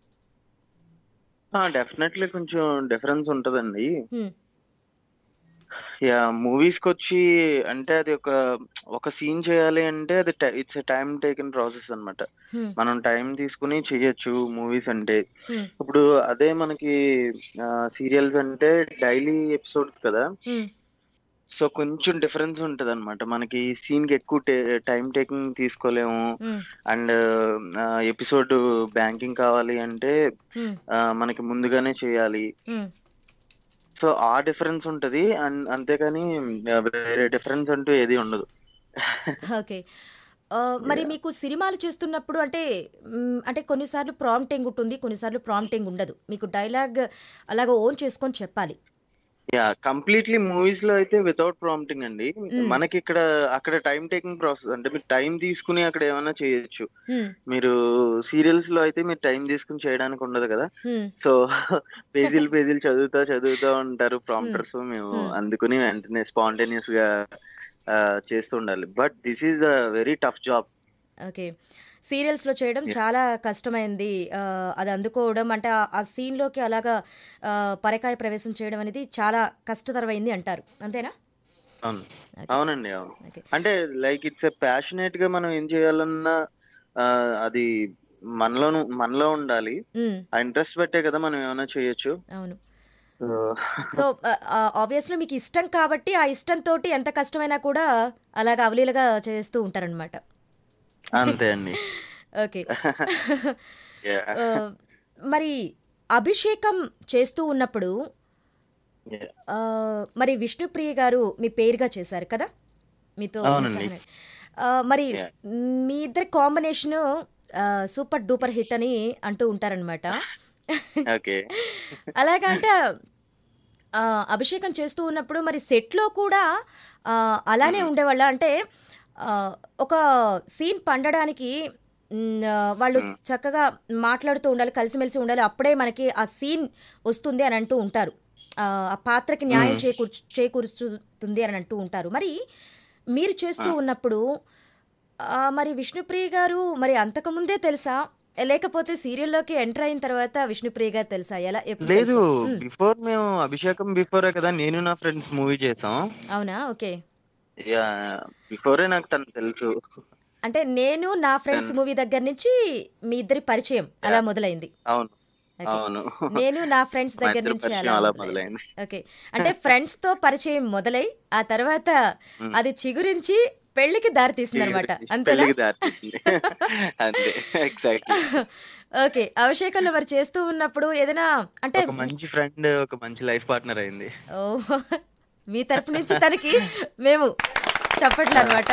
డెఫినెట్లీ కొంచెం డిఫరెన్స్ ఉంటదండి హ్మ్, యా మూవీస్ కి వచ్చి అంటే అది ఒక ఒక సీన్ చేయాలి అంటే అది ఇట్స్ టైం టేకిన్ ప్రాసెస్ అన్నమాట హ్మ్, మనం టైం తీసుకుని చేయొచ్చు మూవీస్ అంటే హ్మ్, ఇప్పుడు అదే మనకి సీరియల్స్ అంటే డైలీ ఎపిసోడ్స్ కదా హ్మ్, సో కొంచెం డిఫరెన్స్ ఉంటది అనమాట మనకి సీన్ కి ఎక్కువ టైం టేకింగ్ తీసుకోలేము ఉమ్, అండ్ ఎపిసోడ్ బ్యాంకింగ్ కావాలి అంటే ఉమ్, ఆ, మనకి ముందుగానే చేయాలి ఉమ్. సో ఆ డిఫరెన్స్ ఉంటది అండ్ అంతేకాని ఆ, వేరే డిఫరెన్స్ అంటూ ఏది ఉండదు ఓకే ఆ, మరి మీకు సినిమాలు చేస్తున్నప్పుడు అంటే మ్, అంటే కొన్నిసార్లు ప్రాంప్టింగ్ ఉంటుంది కొన్నిసార్లు ప్రాంప్టింగ్ ఉండదు మీకు డైలాగ్ అలాగ ఓన్ చేసుకొని చెప్పాలి యా కంప్లీట్లీ మూవీస్ లో అయితే వితౌట్ ప్రాంప్టింగ్ అండి Hmm. మనకి ఇక్కడ అక్కడ టైం టేకింగ్ ప్రాసెస్ అంటే మీరు టైం తీసుకుని అక్కడ ఏమైనా చేయొచ్చు హ్మ్, మీరు సీరియల్స్ లో అయితే మీరు టైం తీసుకుని చేయడానికి ఉండదు కదా హ్మ్, సో పేజీలు పేజీలు చదువుతా చదువుతా ఉంటారు ప్రాంప్టర్స్ మేము Hmm. అందుకుని వెంటనే స్పాంటేనియస్ గా ఆ, చేస్తూ ఉండాలి but this is a very tough job okay సీరియల్స్లో చేయడం చాలా కష్టమైంది ఆ, అది అందుకోవడం అంటే ఆ- ఆ సీన్లోకి అలాగా ఆ, పరకాయ ప్రవేశం చేయడం అనేది చాలా కష్టతరమైంది అంటారు అంతేనా అవును Okay. అవునండి అవును ఓకే అంటే లైక్ ఇట్స్ ఎ ప్యాషనేట్ గా మనం ఏం చేయాలన్నా ఆ, అది మనలోను మనలో ఉండాలి ఉమ్, ఆ ఇంట్రెస్ట్ పెట్టే కదా మనం ఏమైనా చేయొచ్చు అవును సో సో ఆబ్వియస్లీ మీకు ఇష్టం కాబట్టి ఆ ఇష్టంతో ఎంత కష్టమైనా కూడా అలాగ అవలీలగా చేస్తూ ఉంటారనమాట అంతే అండి ఓకే Yeah. ఆ, మరి అభిషేకం చేస్తూ ఉన్నప్పుడు Yeah. ఆ, మరి విష్ణుప్రియ గారు మీ పేరుగా చేశారు కదా మీతో అవునండి. సహన- ఆ, మరి Yeah. మీ ఇద్దరి కాంబినేషన్ సూపర్ డూపర్ హిట్ అని అంటూ ఉంటారనమాట ఓకే అలాగా అంటే ఆ, అభిషేకం చేస్తూ ఉన్నప్పుడు మరి సెట్లో కూడా ఆ, అలానే ఉండేవాళ్ళ అంటే ఆ, ఒక సీన్ పండడానికి మ్, ఆ, వాళ్ళు Hmm. చక్కగా మాట్లాడుతూ ఉండాలి కలిసిమెలిసి ఉండాలి అప్పుడే మనకి ఆ సీన్ వస్తుంది అని అంటూ ఉంటారు ఆ ఆ పాత్రకి న్యాయం Hmm. చేకూర్చు చేకూరుస్తుంది అని అంటూ ఉంటారు మరి మీరు చేస్తూ Ah. ఉన్నప్పుడు ఆ, మరి విష్ణుప్రియ గారు మరి అంతకుముందే తెలుసా లేకపోతే సీరియల్లోకి ఎంటర్ అయిన తర్వాత విష్ణుప్రియ గారు తెలుసా ఎలా ఎప్పుడు లేదు తెలుసు? మ్, బిఫోర్ మేము అభిషేకం బిఫోరే కదా నేను నా ఫ్రెండ్స్ మూవీ చేసాం అవునా ఓకే యా బిఫోరే నాకు తను తెలుసు అంటే నేను నా ఫ్రెండ్స్ Then- మూవీ దగ్గర నుంచి మీ ఇద్దరి పరిచయం అలా మొదలైంది అవును Okay. అవును నేను నా ఫ్రెండ్స్ మా దగ్గర ఇద్దరి నుంచి పరిచయం అలా అలా మొదలైంది మొదలైంది ఓకే అంటే ఫ్రెండ్స్ తో పరిచయం మొదలై ఆ తర్వాత మ్. అది చిగురించి పెళ్లికి దారి తీసింది అనమాట అంతేనా పెళ్ళికి దారితీసింది అంతే ఎగ్జాక్ట్లీ ఓకే అభిషేకంలో మరి చేస్తూ ఉన్నప్పుడు ఏదైనా అంటే ఒక మంచి ఫ్రెండ్ ఒక మంచి లైఫ్ పార్ట్నర్ అయింది ఓ మీ తరపు నుంచి తనకి మేము చెప్పట్లు అనమాట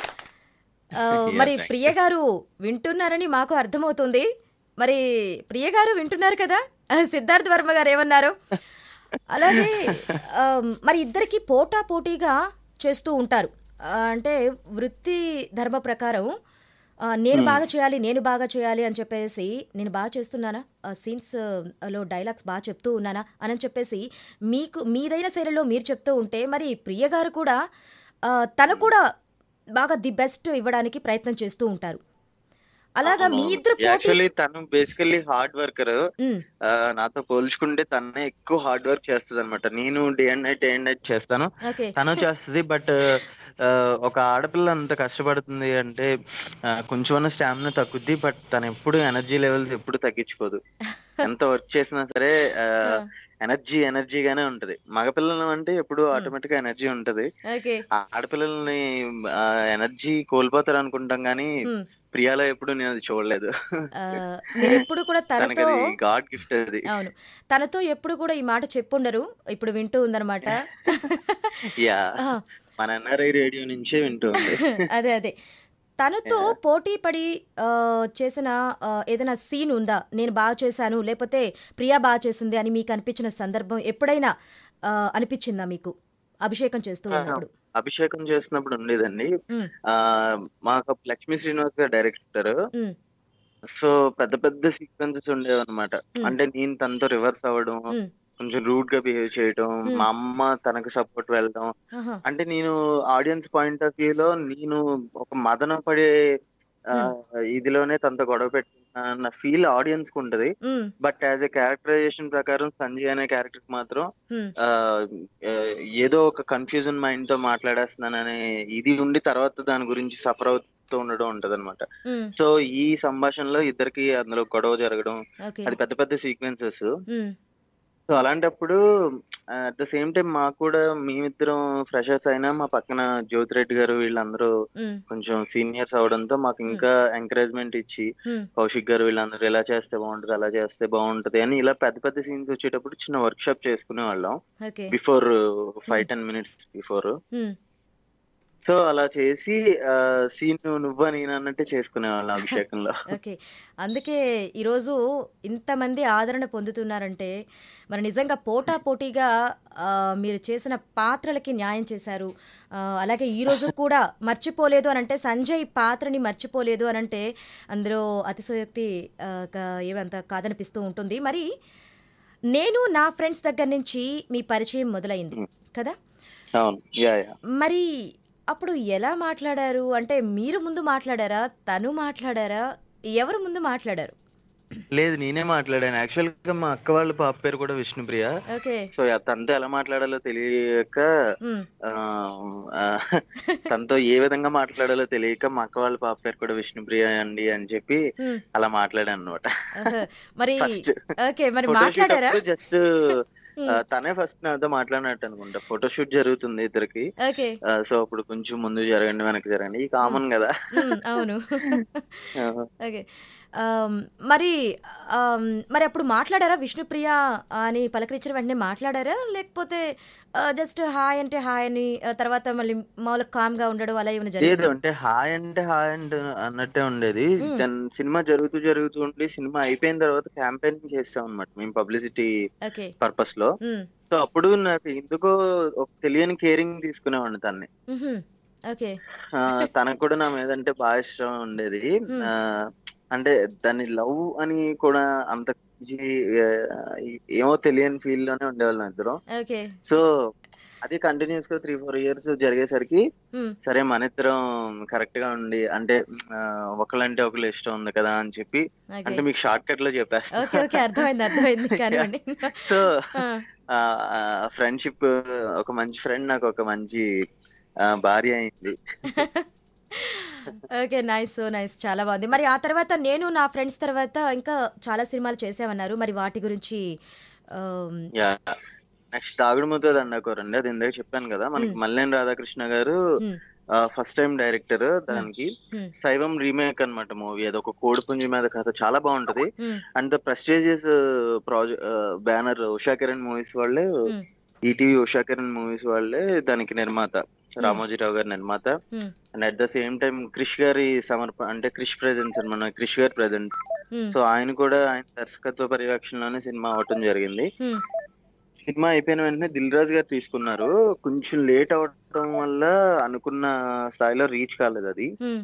మరి thank ప్రియ గారు వింటున్నారని మాకు అర్థమవుతుంది మరి ప్రియ గారు వింటున్నారు కదా సిద్ధార్థ్ వర్మ గారు ఏమన్నారు అలాగే ఆ, మరి ఇద్దరికి పోటా పోటీగా చేస్తూ ఉంటారు ఆ, అంటే వృత్తి ధర్మ ప్రకారం ఆ, నేను బాగా చేయాలి నేను బాగా చేయాలి అని చెప్పేసి నేను బాగా చేస్తున్నానా సీన్స్ లో డైలాగ్స్ బాగా చెప్తూ ఉన్నానా అని చెప్పేసి మీకు మీదైన శైలిలో మీరు చెప్తూ ఉంటే మరి ప్రియ గారు కూడా ఆ, తను కూడా బాగా ది బెస్ట్ ఇవ్వడానికి ప్రయత్నం చేస్తూ ఉంటారు అలాగా మీ ఇద్దరు పోటీ యాక్చువల్లీ తను బేసికల్లీ హార్డ్ వర్కర్ ఉమ్, నాతో పోల్చుకుంటే తనే ఎక్కువ హార్డ్ వర్క్ చేస్తుంది అనమాట నేను day and night day and night చేస్తాను ఓకే తను చేస్తుంది బట్ ఒక ఆడపిల్ల అంత కష్టపడుతుంది అంటే ఆ, కొంచెం స్టామినా తగ్గుద్ది బట్ తను ఎప్పుడు ఎనర్జీ లెవెల్స్ ఎప్పుడు తగ్గించుకోదు ఎంత వర్క్ చేసినా సరే ఎనర్జీ ఎనర్జీగానే ఉంటది మగపిల్లలు అంటే ఎప్పుడు ఆటోమేటిక్ గా ఎనర్జీ ఉంటది ఓకే ఆ ఆడపిల్లల్ని ఎనర్జీ కోల్పోతారు అనుకుంటాం కానీ ఉమ్, ప్రియాలో ఎప్పుడు నేను అది చూడలేదు ఆ, మీరు ఎప్పుడు కూడా తనకి తనతో అది గాడ్ గిఫ్ట్ అది అవును తనతో ఎప్పుడు కూడా ఈ మాట చెప్పుండరు ఇప్పుడు వింటూ ఉందన్నమాట యా ఆ, మన ఎన్ఆర్ఐ రేడియో నుంచే వింటూ ఉంది అదే అదే తనతో పోటీ పడి ఆ, చేసిన ఆ, ఏదైనా సీన్ ఉందా నేను బాగా చేశాను లేకపోతే ప్రియా బాగా చేసింది అని మీకు అనిపించిన సందర్భం ఎప్పుడైనా ఆ, అనిపించిందా మీకు అభిషేకం చేస్తూ ఉన్నప్పుడు అభిషేకం చేసినప్పుడు ఉండేదండి ఉమ్, ఆ మాకు లక్ష్మీ శ్రీనివాస్ గారు డైరెక్టర్ ఉమ్, సో పెద్ద పెద్ద సీక్వెన్సెస్ ఉండేవి అనమాట Hmm. అంటే నేను తనతో రివర్స్ అవ్వడం ఉమ్, కొంచెం రూడ్ గా బిహేవ్ చేయడం Hmm. మా అమ్మ తనకు సపోర్ట్ వెళ్ళడం ఆహా, అంటే నేను ఆడియన్స్ పాయింట్ ఆఫ్ వ్యూ లో నేను ఒక మదన పడే ఆ, ఇదిలోనే తనతో గొడవ పెట్టిన అన్న ఫీల్ ఆడియన్స్ కు ఉంటది ఉమ్, బట్ యాజ్ ఎ క్యారెక్టరైజేషన్ ప్రకారం సంజయ్ అనే క్యారెక్టర్ మాత్రం ఉమ్, ఆ, ఆ, ఏదో ఒక కన్ఫ్యూజన్ మైండ్ తో మాట్లాడేస్తున్నాననే ఇది ఉండి తర్వాత దాని గురించి సఫర్ అవుతూ ఉండడం ఉంటది అనమాట ఉమ్, సో ఈ సంభాషణలో ఇద్దరికి అందులో గొడవ జరగడం ఓకే అది పెద్ద పెద్ద సీక్వెన్సెస్ ఉమ్, సో అలాంటప్పుడు అట్ ద సేమ్ టైం మాకు కూడా మేమిద్దరం ఫ్రెషర్స్ అయినా మా పక్కన జ్యోతిరెడ్డి గారు వీళ్ళందరూ ఉమ్, కొంచెం సీనియర్స్ అవడంతో మాకు ఇంకా ఎంకరేజ్మెంట్ ఇచ్చి ఉమ్, కౌశిక్ గారు వీళ్ళందరూ ఇలా చేస్తే బాగుంటది అలా చేస్తే బాగుంటది అని ఇలా పెద్ద పెద్ద సీన్స్ వచ్చేటప్పుడు చిన్న వర్క్ షాప్ చేసుకునే వాళ్ళం okay before five ten minutes before ఉమ్, సో అలా చేసి సీన్ నువ్వు నేను అన్నట్టే చేసుకునే వాళ్ళం అభిషేకంలో ఓకే అందుకే ఈరోజు ఇంతమంది ఆదరణ పొందుతున్నారంటే మరి నిజంగా పోటా పోటీగా ఆ, మీరు చేసిన పాత్రలకి న్యాయం చేశారు ఆ, అలాగే ఈరోజు కూడా మర్చిపోలేదు అని అంటే సంజయ్ పాత్రని మర్చిపోలేదు అని అంటే అందులో అతిశయోక్తి ఆ, క- ఏమంత కాదనిపిస్తూ ఉంటుంది మరి నేను నా ఫ్రెండ్స్ దగ్గర నుంచి మీ పరిచయం మొదలైంది కదా అవును యా యా మరి అప్పుడు ఎలా మాట్లాడారు అంటే మీరు ముందు మాట్లాడారా తను మాట్లాడారా ఎవరు ముందు మాట్లాడారు లేదు నేనే మాట్లాడాను యాక్చువల్ గా మా అక్క వాళ్ళ పాప పేరు కూడా విష్ణుప్రియ ఓకే సో తనతో ఎలా మాట్లాడాలో తెలియక ఉమ్, ఆ, ఆ, తనతో ఏ విధంగా మాట్లాడాలో తెలియక మా అక్క వాళ్ళ పాప పేరు కూడా విష్ణుప్రియ అండి అని చెప్పి ఉమ్, అలా మాట్లాడాను అనమాట ఆహా. మరి ఫస్ట్ ఓకే మరి మాట్లాడారా జస్ట్ ఉమ్, తనే ఫస్ట్ నాతో మాట్లాడినట్టు అనుకుంటా ఫోటోషూట్ జరుగుతుంది ఇద్దరికి ఓకే సో అప్పుడు కొంచెం ముందు జరగండి వెనక్కి జరగండి ఈ కామన్ కదా ఉమ్, అవును ఆ, ఓకే ఆమ్, మరి ఆమ్, మరి అప్పుడు మాట్లాడారా విష్ణుప్రియ అని పలకరించిన వెంటనే మాట్లాడారా లేకపోతే జస్ట్ హాయ్ అంటే హాయ్ అని ఆ, తర్వాత మళ్ళీ మామూలుగా కామ్గా ఉండడం అలా ఏమైనా లేదు జరిగింది అంటే హాయ్ అంటే హాయ్ అంటే అన్నట్టే ఉండేది మ్మ్. దాని సినిమా జరుగుతూ జరుగుతూ ఉండి సినిమా అయిపోయిన తర్వాత క్యాంపెయిన్ చేస్తాం అనమాట మేము పబ్లిసిటీ ఓకే పర్పస్ లో ఉమ్, సో అప్పుడు నాకు ఎందుకో ఒక తెలియని కేరింగ్ తీసుకునేవాడిని తన్ని ఉహుం, ఓకే ఆ, తనకు కూడా నా మీద అంటే బాగా ఇష్టం ఉండేది మ్మ్. ఆ, అంటే దాన్ని లవ్ అని కూడా అంత పిచ్చి, ఆ, ఏమో తెలియని ఫీల్ లోనే ఉండేవాళ్ళం ఇద్దరం ఓకే సో అది కంటిన్యూస్ గా త్రీ ఫోర్ ఇయర్స్ జరిగేసరికి ఉమ్, సరే మన ఇద్దరం కరెక్ట్ గా ఉండి అంటే ఆ, ఒకళ్ళంటే ఒకళ్ళు ఇష్టం ఉంది కదా అని చెప్పి ఓకే అంటే మీకు షార్ట్ కట్ లో చెప్పేస్తా ఓకే ఓకే అర్థమైంది అర్థమైంది కానివ్వండి సో ఆ, ఫ్రెండ్షిప్ ఒక మంచి ఫ్రెండ్ నాకు ఒక మంచి ఆ, భార్య అయింది ఓకే నైస్ సో నైస్ చాలా బాగుంది మరి ఆ తర్వాత నేను నా ఫ్రెండ్స్ తర్వాత ఇంకా చాలా సినిమాలు చేసామన్నారు మరి వాటి గురించి ఆమ్, యా నెక్స్ట్ దాగుడు ముద్ద దండకోరండి అది ఇందాక చెప్పాను కదా మనకి మ్మ్. మల్లేని రాధాకృష్ణ గారు మ్మ్. ఫస్ట్ టైం డైరెక్టర్ దానికి మ్మ్. శైవం రీమేక్ అన్నమాట మూవీ అది ఒక కోడిపుంజి మీద కథ చాలా బాగుంటది మ్మ్. And the prestigious project banner Usha Kiran movies వాళ్ళే మ్మ్. ఈటీవీ ఉషా కిరణ్ మూవీస్ వాళ్ళే దానికి నిర్మాత రామోజీరావు గారి నిర్మాత మ్మ్. And at the same time Krish గారి సమర్ప అంటే క్రిష్ ప్రెజెన్స్ అనమాట క్రిష్ గారి ప్రెజెన్స్ మ్మ్. సో ఆయన కూడా ఆయన దర్శకత్వ పర్యవేక్షణలోనే సినిమా అవటం జరిగింది మ్మ్. సినిమా అయిపోయిన వెంటనే దిల్ రాజు గారు తీసుకున్నారు కొంచెం లేట్ అవడం వల్ల అనుకున్న స్థాయిలో రీచ్ కాలేదు అది మ్మ్.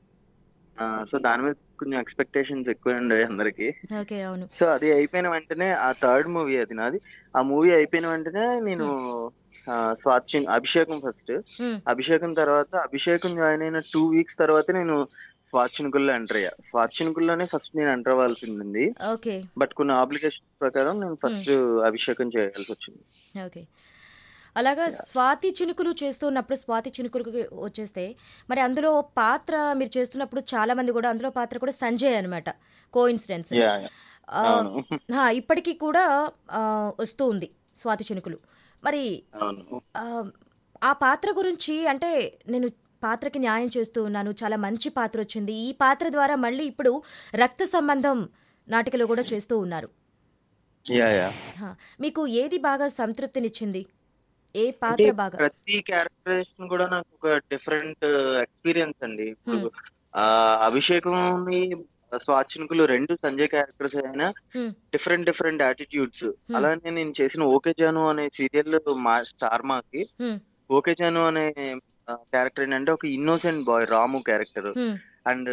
సో దాని మీద కొంచెం ఎక్స్పెక్టేషన్స్ ఎక్కువ ఉండే అందరికి ఓకే అవును సో అది అయిపోయిన వెంటనే ఆ థర్డ్ మూవీ అది నాది ఆ మూవీ అయిపోయిన వెంటనే నేను ఆ, స్వాతి అభిషేకం ఫస్ట్ మ్మ్. అభిషేకం తర్వాత అభిషేకం జాయిన్ అయిన టూ వీక్స్ తర్వాత నేను స్వాచ్ఛనుకుల్లో ఎంటర్ అయ్యా స్వాచ్ఛనుకుల్లోనే ఫస్ట్ నేను ఎంటర్ అవ్వాల్సి ఉంది ఓకే బట్ కొన్ని అప్లికేషన్ ప్రకారం నేను ఫస్ట్ అభిషేకం చేయాల్సి వచ్చింది ఓకే అలాగా స్వాతి చినుకులు చేస్తున్నప్పుడు స్వాతి చినుకులు వచ్చేస్తే మరి అందులో పాత్ర మీరు చేస్తున్నప్పుడు చాలా మంది కూడా అందులో పాత్ర కూడా సంజయ్ అనమాట కో ఇన్సిడెన్స్ యా అవును ఇప్పటికీ కూడా ఆ, వస్తూ ఉంది స్వాతి చినుకులు మరి అవును ఆ, ఆ పాత్ర గురించి అంటే నేను పాత్రకి న్యాయం చేస్తూ ఉన్నాను చాలా మంచి పాత్ర వచ్చింది ఈ పాత్ర ద్వారా మళ్ళీ ఇప్పుడు రక్త సంబంధం నాటికలో కూడా చేస్తూ ఉన్నారు యా యా హా, మీకు ఏది బాగా సంతృప్తినిచ్చింది ఏ అంటే పాత్ర బాగా ప్రతి క్యారెక్టరైజేషన్ కూడా నాకు ఒక డిఫరెంట్ ఎక్స్పీరియన్స్ అండి ఇప్పుడు ఆ అభిషేకం స్వాచ్ఛనుకులు రెండు సంజయ్ క్యారెక్టర్స్ అయినా హ్మ్. డిఫరెంట్ డిఫరెంట్ యాటిట్యూడ్స్ అలానే నేను చేసిన ఓకే జాను అనే సీరియల్ మా స్టార్ మాకి హ్మ్, ఓకే జాను అనే క్యారెక్టర్ ఏంటంటే ఒక ఇన్నోసెంట్ బాయ్ రాము క్యారెక్టర్ హ్మ్, అండ్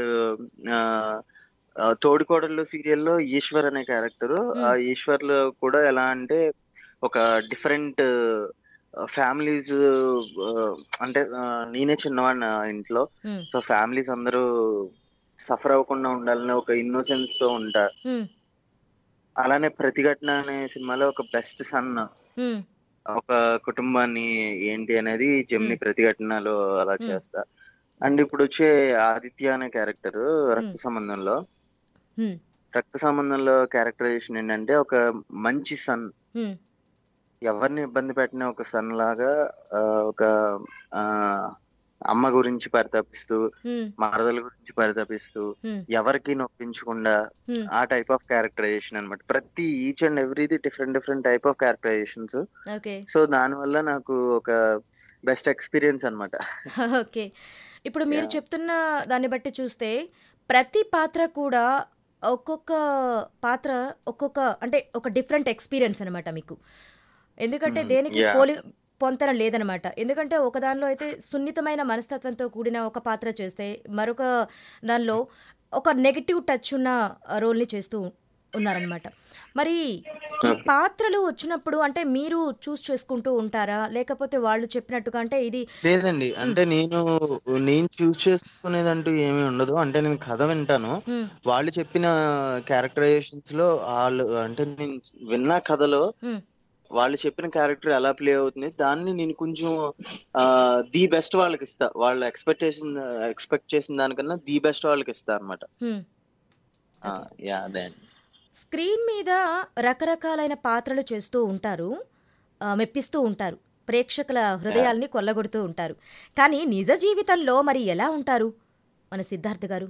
తోడికోడళ్ళు సీరియల్లో ఈశ్వర్ అనే క్యారెక్టర్ ఆ ఈశ్వర్ లో కూడా ఎలా అంటే ఒక డిఫరెంట్ ఫ్యామిలీస్ అంటే ఆ, నేనే చిన్నవాడిని ఆ ఇంట్లో హ్మ్, సో ఫ్యామిలీస్ అందరూ సఫర్ అవ్వకుండా ఉండాలని ఒక ఇన్నోసెన్స్ తో ఉంటారు హ్మ్, అలానే ప్రతిఘటన అనే సినిమాలో ఒక బెస్ట్ సన్ హ్మ్, ఒక కుటుంబాన్ని ఏంటి అనేది జెమిని ప్రతిఘటనలో అలా Hmm. చేస్తా అండ్ ఇప్పుడు వచ్చే ఆదిత్య అనే క్యారెక్టర్ రక్త సంబంధంలో హ్మ్. రక్త సంబంధంలో క్యారెక్టరైజేషన్ ఏంటంటే ఒక మంచి సన్ హ్మ్. ఎవరిని ఇబ్బంది పెట్టిన ఒక సన్ లాగా ఆ, ఒక ఆ, అమ్మ గురించి పరితపిస్తూ హ్మ్. మరదల గురించి పరితపిస్తూ హ్మ్. ఎవరికి నొప్పించకుండా హ్మ్. ఆ టైప్ ఆఫ్ క్యారెక్టరైజేషన్ అన్నమాట ప్రతి ఈచ్ అండ్ ఎవ్రీది different different type of characterizations okay so దాని వల్ల నాకు ఒక బెస్ట్ ఎక్స్పీరియన్స్ అన్నమాట ఓకే ఇప్పుడు మీరు Yeah. చెప్తున్న దాన్ని బట్టి చూస్తే ప్రతి పాత్ర కూడా ఒక్కొక్క పాత్ర ఒక్కొక్క అంటే ఒక డిఫరెంట్ ఎక్స్పీరియన్స్ అనమాట మీకు ఎందుకంటే Hmm, దేనికి yeah. పోలి పొంతన లేదనమాట ఎందుకంటే ఒక దానిలో అయితే సున్నితమైన మనస్తత్వంతో కూడిన ఒక పాత్ర చేస్తే మరొక దానిలో ఒక నెగిటివ్ టచ్ ఉన్న రోల్ని చేస్తూ ఉన్నారనమాట మరి ఈ పాత్రలు వచ్చినప్పుడు అంటే మీరు చూస్ చేసుకుంటూ ఉంటారా లేకపోతే వాళ్ళు చెప్పినట్టుగా అంటే ఇది లేదండి అంటే నేను నేను చూస్ చేసుకునేదంటూ ఏమీ ఉండదు అంటే నేను కథ వింటాను హ్మ్, వాళ్ళు చెప్పిన క్యారెక్టరైజేషన్స్ లో వాళ్ళు అంటే నేను విన్న కథలో హ్మ్, వాళ్ళు చెప్పిన క్యారెక్టర్ ఎలా ప్లే అవుతుంది దాన్ని నేను కొంచెం ది బెస్ట్ వాళ్ళకి ఇస్తా వాళ్ళ ఎక్స్పెక్టేషన్ ఎక్స్పెక్ట్ చేసిన దానికన్నా ది బెస్ట్ వాళ్ళకి ఇస్తా అనమాట హ్మ్. Okay. యా అదే అండి స్క్రీన్ మీద రకరకాలైన పాత్రలు చేస్తూ ఉంటారు ఆ, మెప్పిస్తూ ఉంటారు ప్రేక్షకుల హృదయాల్ని కొల్లగొడుతూ ఉంటారు కానీ నిజ జీవితంలో మరి ఎలా ఉంటారు మన సిద్ధార్థ్ గారు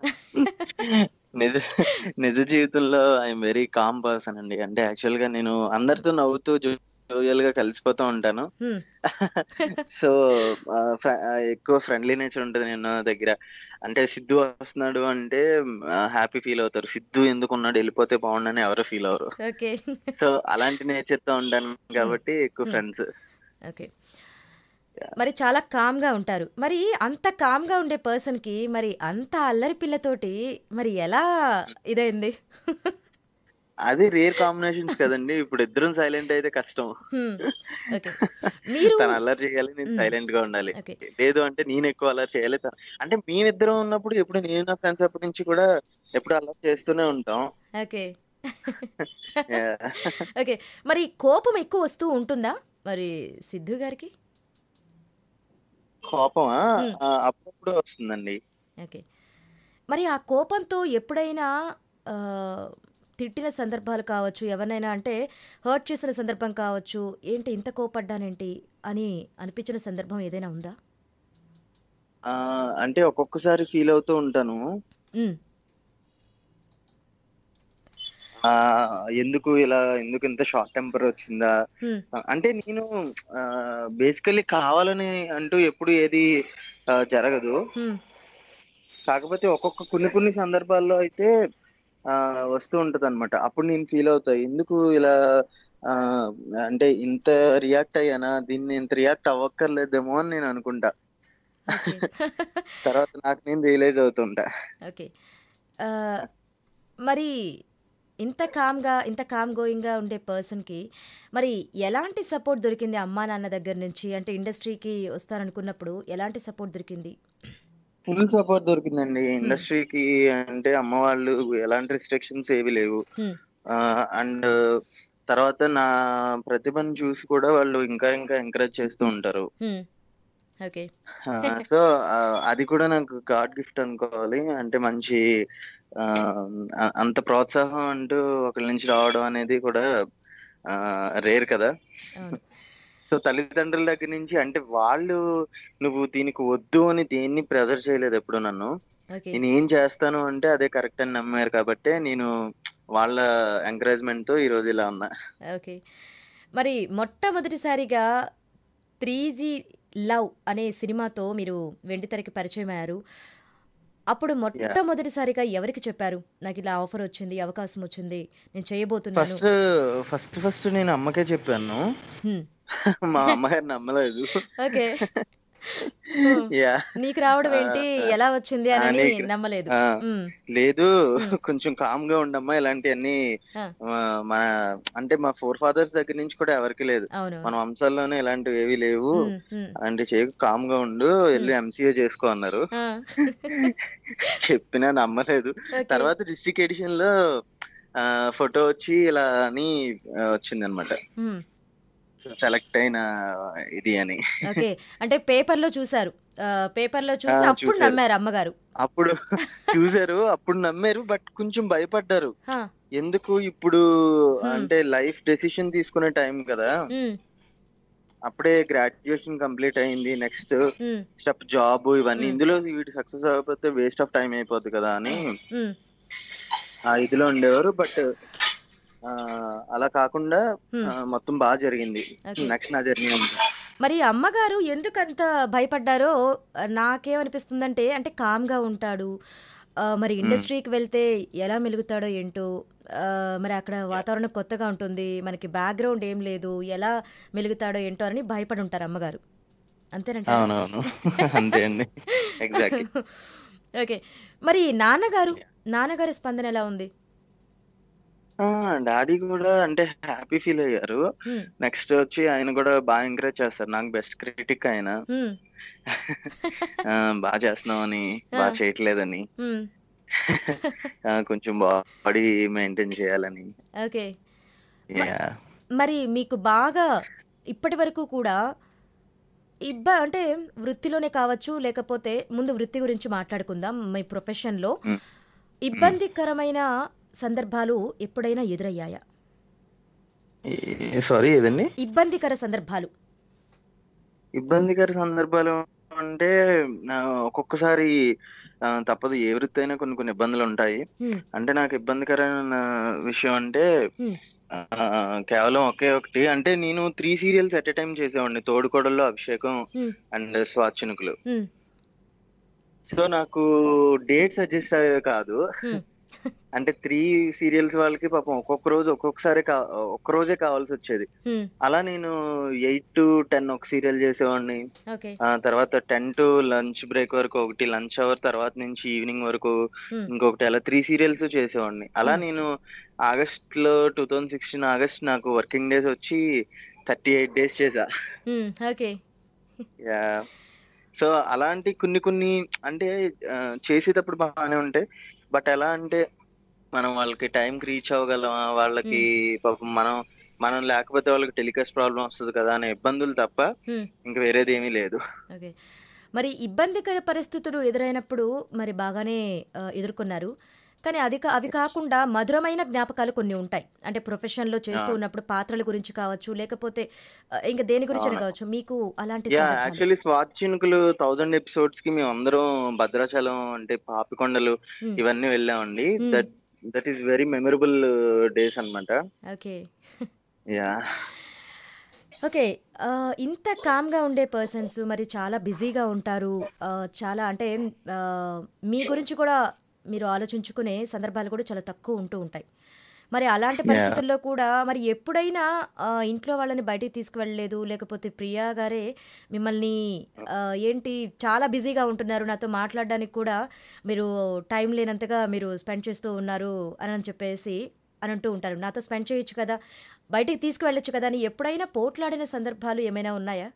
నిజ నిజ జీవితంలో ఐఎమ్ వెరీ కామ్ పర్సన్ అండి అంటే యాక్చువల్ గా నేను అందరితో నవ్వుతూ జోవియల్ గా కలిసిపోతూ ఉంటాను హ్మ్, సో ఎక్కువ ఫ్రెండ్లీ నేచర్ ఉంటుంది నేను దగ్గర అంటే సిద్ధు వస్తున్నాడు అంటే హ్యాపీ ఫీల్ అవుతారు సిద్ధు ఎందుకు ఉన్నాడు వెళ్ళిపోతే బాగుండని ఎవరు ఫీల్ అవరు ఓకే సో అలాంటి నేచర్ తో ఉంటాను కాబట్టి ఎక్కువ Hmm. ఫ్రెండ్స్ ఓకే మరి చాలా కామ్గా ఉంటారు మరి అంత కామ్గా ఉండే పర్సన్కి మరి అంత అల్లరి పిల్లతోటి మరి ఎలా ఇదైంది అది రేర్ కాంబినేషన్స్ కదండి ఇప్పుడు ఇద్దరం సైలెంట్ అయితే కష్టం హ్మ్, ఓకే మీరు తను అల్లరి చేయాలి నేను Hmm. సైలెంట్ గా ఉండాలి ఓకే లేదు అంటే నేను ఎక్కువ అల్లరి చేయాలి తను- అంటే మేమిద్దరం ఉన్నప్పుడు ఎప్పుడు నేను నా ఫ్రెండ్స్ అప్పటి నుంచి కూడా ఎప్పుడు అల్లరి చేస్తూనే ఉంటాం ఓకే Yeah. ఓకే మరి కోపం ఎక్కువ వస్తూ ఉంటుందా మరి సిద్ధు గారికి కోపమా Hmm. ఆ, అప్పుడప్పుడు వస్తుందండి ఓకే మరి ఆ కోపంతో ఎప్పుడైనా ఆ, తిట్టిన సందర్భాలు కావచ్చు ఎవరినైనా అంటే హర్ట్ చేసిన సందర్భం కావచ్చు ఏంటి ఇంత కోపడ్డానేంటి అని అనిపించిన సందర్భం ఏదైనా ఉందా ఆ, అంటే ఒక్కొక్కసారి ఫీల్ అవుతూ ఉంటాను ఉమ్, ఆ ఎందుకు ఇలా ఎందుకు ఇంత షార్ట్ టెంపర్ వచ్చిందా ఉమ్, అంటే నేను బేసికల్లీ కావాలని అంటూ ఎప్పుడు ఏది ఆ, జరగదు ఉమ్, కాకపోతే ఒక్కొక్క కొన్ని కొన్ని సందర్భాల్లో అయితే ఆ వస్తూ ఉంటది అనమాట అప్పుడు నేను ఫీల్ అవుతా ఎందుకు ఇలా ఆ అంటే ఇంత రియాక్ట్ అయ్యానా దీన్ని ఇంత రియాక్ట్ అవ్వక్కర్లేదేమో అని నేను అనుకుంటా ఓకే తర్వాత నాకు నేను రియలైజ్ అవుతుంటా ఓకే ఆ, మరి ఇంత కామ్గా ఇంత కామ్ గోయింగ్గా ఉండే పర్సన్కి మరి ఎలాంటి సపోర్ట్ దొరికింది అమ్మా నాన్న దగ్గర నుంచి అంటే ఇండస్ట్రీకి వస్తారనుకున్నప్పుడు ఎలాంటి సపోర్ట్ దొరికింది ఫుల్ సపోర్ట్ దొరికిందండి ఇండస్ట్రీకి అంటే అమ్మ వాళ్ళు ఎలాంటి రిస్ట్రిక్షన్స్ ఏవి లేవు హ్మ్, అండ్ తర్వాత నా ప్రతిభను చూసి కూడా వాళ్ళు ఇంకా ఇంకా ఎంకరేజ్ చేస్తూ ఉంటారు హ్మ్, ఓకే సో అది కూడా నాకు గాడ్ గిఫ్ట్ అనుకోవాలి అంటే మంచి ఆ, అ- అంత ప్రోత్సాహం అంటూ ఒకరి నుంచి రావడం అనేది కూడా రేర్ కదా అవును సో తల్లిదండ్రుల దగ్గర నుంచి అంటే వాళ్ళు నువ్వు దీనికి వద్దు అని దేన్ని ప్రెజర్ చేయలేదు ఎప్పుడు నన్ను ఓకే నేను ఏం చేస్తాను అంటే అదే కరెక్ట్ అని నమ్మారు కాబట్టి నేను వాళ్ళ ఎంకరేజ్మెంట్ తో ఈ రోజు ఇలా ఉన్నా ఓకే మరి మొట్టమొదటిసారిగా త్రీ జీ లవ్ అనే సినిమాతో మీరు వెండితెరకి పరిచయం అయ్యారు అప్పుడు మొట్టమొదటిసారిగా ఎవరికి చెప్పారు నాకు ఇలా ఆఫర్ వచ్చింది అవకాశం వచ్చింది నేను చేయబోతున్నాను ఫస్ట్ ఫస్ట్ ఫస్ట్ నేను అమ్మకే చెప్పాను హ్మ్, మా అమ్మగారు నమ్మలేదు ఓకే యా నీకు రావడం ఏంటి ఎలా వచ్చింది ఆ, అని నీకు- నమ్మలేదు ఆ, హ్మ్, లేదు Hmm. కొంచెం కామ్ గా ఉండమ్మా ఇలాంటివన్నీ ఆ. ఆ, మన అంటే మా ఫోర్ ఫాదర్స్ దగ్గర నుంచి కూడా ఎవరికి లేదు అవును మన వంశాల్లోనే ఇలాంటివి ఏవి లేవు హ్మ్, హ్మ్, అంటే చేయకు కామ్ గా ఉండు వెళ్ళి ఎంసీఏ చేసుకో అన్నారు ఆ, చెప్పినా నమ్మలేదు ఓకే తర్వాత డిస్ట్రిక్ట్ ఎడిషన్ లో ఫోటో వచ్చి ఇలా అని వచ్చింది అనమాట హ్మ్, సెలెక్ట్ అయిన ఇది అని ఓకే అంటే పేపర్లో చూసారు ఆ, పేపర్లో చూసి ఆ, అప్పుడు చూశారు. నమ్మారు అమ్మగారు అప్పుడు చూసారు అప్పుడు నమ్మారు బట్ కొంచెం భయపడ్డారు హా, ఎందుకు ఇప్పుడు Hmm. అంటే లైఫ్ డెసిషన్ తీసుకునే టైం కదా ఉమ్, అప్పుడే గ్రాడ్యుయేషన్ కంప్లీట్ అయింది నెక్స్ట్ ఉమ్, స్టెప్ జాబ్ ఇవన్నీ Hmm. ఇందులో వీటి సక్సెస్ అవ్వకపోతే వేస్ట్ ఆఫ్ టైం అయిపోద్ది కదా అని ఉమ్, ఆ ఇదిలో ఉండేవారు బట్ అలా కాకుండా Hmm. ఆ, మొత్తం బాగా జరిగింది Okay. నెక్స్ట్ నా జర్నీ ఉంది మరి అమ్మగారు ఎందుకు అంత భయపడ్డారో ఆ, నాకేమనిపిస్తుందంటే అంటే కామ్గా ఉంటాడు ఆ, మరి ఇండస్ట్రీకి వెళ్తే ఎలా మెలుగుతాడో ఏంటో ఆ, మరి అక్కడ వాతావరణం కొత్తగా ఉంటుంది మనకి బ్యాక్గ్రౌండ్ ఏం లేదు ఎలా మెలుగుతాడో ఏంటో అని భయపడి ఉంటారు అమ్మగారు అంతేనంట అవునవును అంతే అండి ఎగ్జాక్ట్లీ ఓకే మరి నాన్నగారు నాన్నగారి స్పందన ఎలా ఉంది డాడీ కూడా అంటే హ్యాపీ ఫీల్ అయ్యారు హ్మ్, నెక్స్ట్ వచ్చి ఆయన కూడా బాగా ఎంకరేజ్ చేస్తారు నాకు బెస్ట్ క్రిటిక్ ఆయన హ్మ్, ఆ, బాగా చేస్తున్నావు అని బాగా చేయట్లేదని హ్మ్. ఆ, కొంచెం బాడీ మెయింటైన్ చేయాలని ఓకే Yeah. మరి మీకు బాగా ఇప్పటి వరకు కూడా ఇబ్బ అంటే వృత్తిలోనే కావచ్చు లేకపోతే ముందు వృత్తి గురించి మాట్లాడుకుందాం మీ ప్రొఫెషన్లో Hmm. ఇబ్బందికరమైన సందర్భాలు ఎప్పుడైనా ఎదురయ్యాయా సారీ ఏదండి ఇబ్బందికర సందర్భాలు ఇబ్బందికర సందర్భాలు అంటే ఆ, ఒక్కొక్కసారి ఆ, తప్పదు ఏ వృత్తి అయినా కొన్ని కొన్ని ఇబ్బందులు ఉంటాయి హ్మ్, అంటే నాకు ఇబ్బందికరమైన విషయం అంటే హ్మ్, ఆ, కేవలం ఒకే ఒకటి అంటే నేను three serials at a time చేసేవాడిని తోడుకోడల్లో అభిషేకం హ్మ్, అండ్ స్వాచ్ఛనుకులు హ్మ్, సో నాకు డేట్స్ అడ్జస్ట్ అయ్యేవి కాదు హ్మ్. అంటే త్రీ సీరియల్స్ వాళ్ళకి పాపం ఒక్కొక్క రోజు ఒక్కొక్కసారి కా- ఒక్క రోజే కావాల్సి వచ్చేది హ్మ్, అలా నేను ఎయిట్ టు టెన్ ఒక సీరియల్ చేసేవాడిని ఓకే ఆ తర్వాత టెన్ టు లంచ్ బ్రేక్ వరకు ఒకటి లంచ్ అవర్ తర్వాత నుంచి ఈవినింగ్ వరకు హ్మ్, ఇంకొకటి అలా త్రీ సీరియల్స్ చేసేవాడిని అలా Hmm. నేను ఆగస్ట్ లో టూ థౌజండ్ సిక్స్టీన్ ఆగస్ట్ నాకు వర్కింగ్ డేస్ వచ్చి థర్టీ ఎయిట్ డేస్ చేసా హ్మ్, ఓకే సో అలాంటి కొన్ని కొన్ని అంటే ఆ, చేసేటప్పుడు బాగానే ఉంటాయి బట్ ఎలా అంటే మనం వాళ్ళకి టైంకి రీచ్ అవ్వగలమా వాళ్ళకి పాపం మనం మనం లేకపోతే వాళ్ళకి టెలికాస్ట్ ప్రాబ్లం వస్తుంది కదా అనే ఇబ్బందులు తప్ప హ్మ్, ఇంకా వేరేది ఏమీ లేదు ఓకే మరి ఇబ్బందికర పరిస్థితులు ఎదురైనప్పుడు మరి బాగానే ఆ, ఎదుర్కొన్నారు కానీ అది కా- అవి కాకుండా మధురమైన జ్ఞాపకాలు కొన్ని ఉంటాయి అంటే ప్రొఫెషన్లో చేస్తూ ఆ. ఉన్నప్పుడు పాత్రల గురించి కావచ్చు లేకపోతే ఆ, ఇంకా దేని గురించి అవును. కావచ్చు మీకు అలాంటి యా సందర్భాలు యాక్చువల్లీ స్వాతి చినుకులు థౌజండ్ ఎపిసోడ్స్ కి మేము అందరం భద్రాచలం అంటే పాపికొండలు Hmm. ఇవన్నీ వెళ్ళామండి Hmm. That that is very memorable days అన్నమాట ఓకే యా ఓకే ఆ, ఇంత కామ్గా ఉండే పర్సన్స్ మరి చాలా బిజీగా ఉంటారు ఆ, చాలా అంటే ఆ, మీ గురించి కూడా మీరు ఆలోచించుకునే సందర్భాలు కూడా చాలా తక్కువ ఉంటూ ఉంటాయి మరి అలాంటి Yeah. పరిస్థితుల్లో కూడా మరి ఎప్పుడైనా ఆ, ఇంట్లో వాళ్ళని బయటికి తీసుకువెళ్ళలేదు లేకపోతే ప్రియా గారే మిమ్మల్ని ఆ, ఏంటి చాలా బిజీగా ఉంటున్నారు నాతో మాట్లాడడానికి కూడా మీరు టైం లేనంతగా మీరు స్పెండ్ చేస్తూ ఉన్నారు అని అని చెప్పేసి అని అంటూ ఉంటారు నాతో స్పెండ్ చేయొచ్చు కదా బయటికి తీసుకువెళ్ళొచ్చు కదా అని ఎప్పుడైనా పోట్లాడిన సందర్భాలు ఏమైనా ఉన్నాయా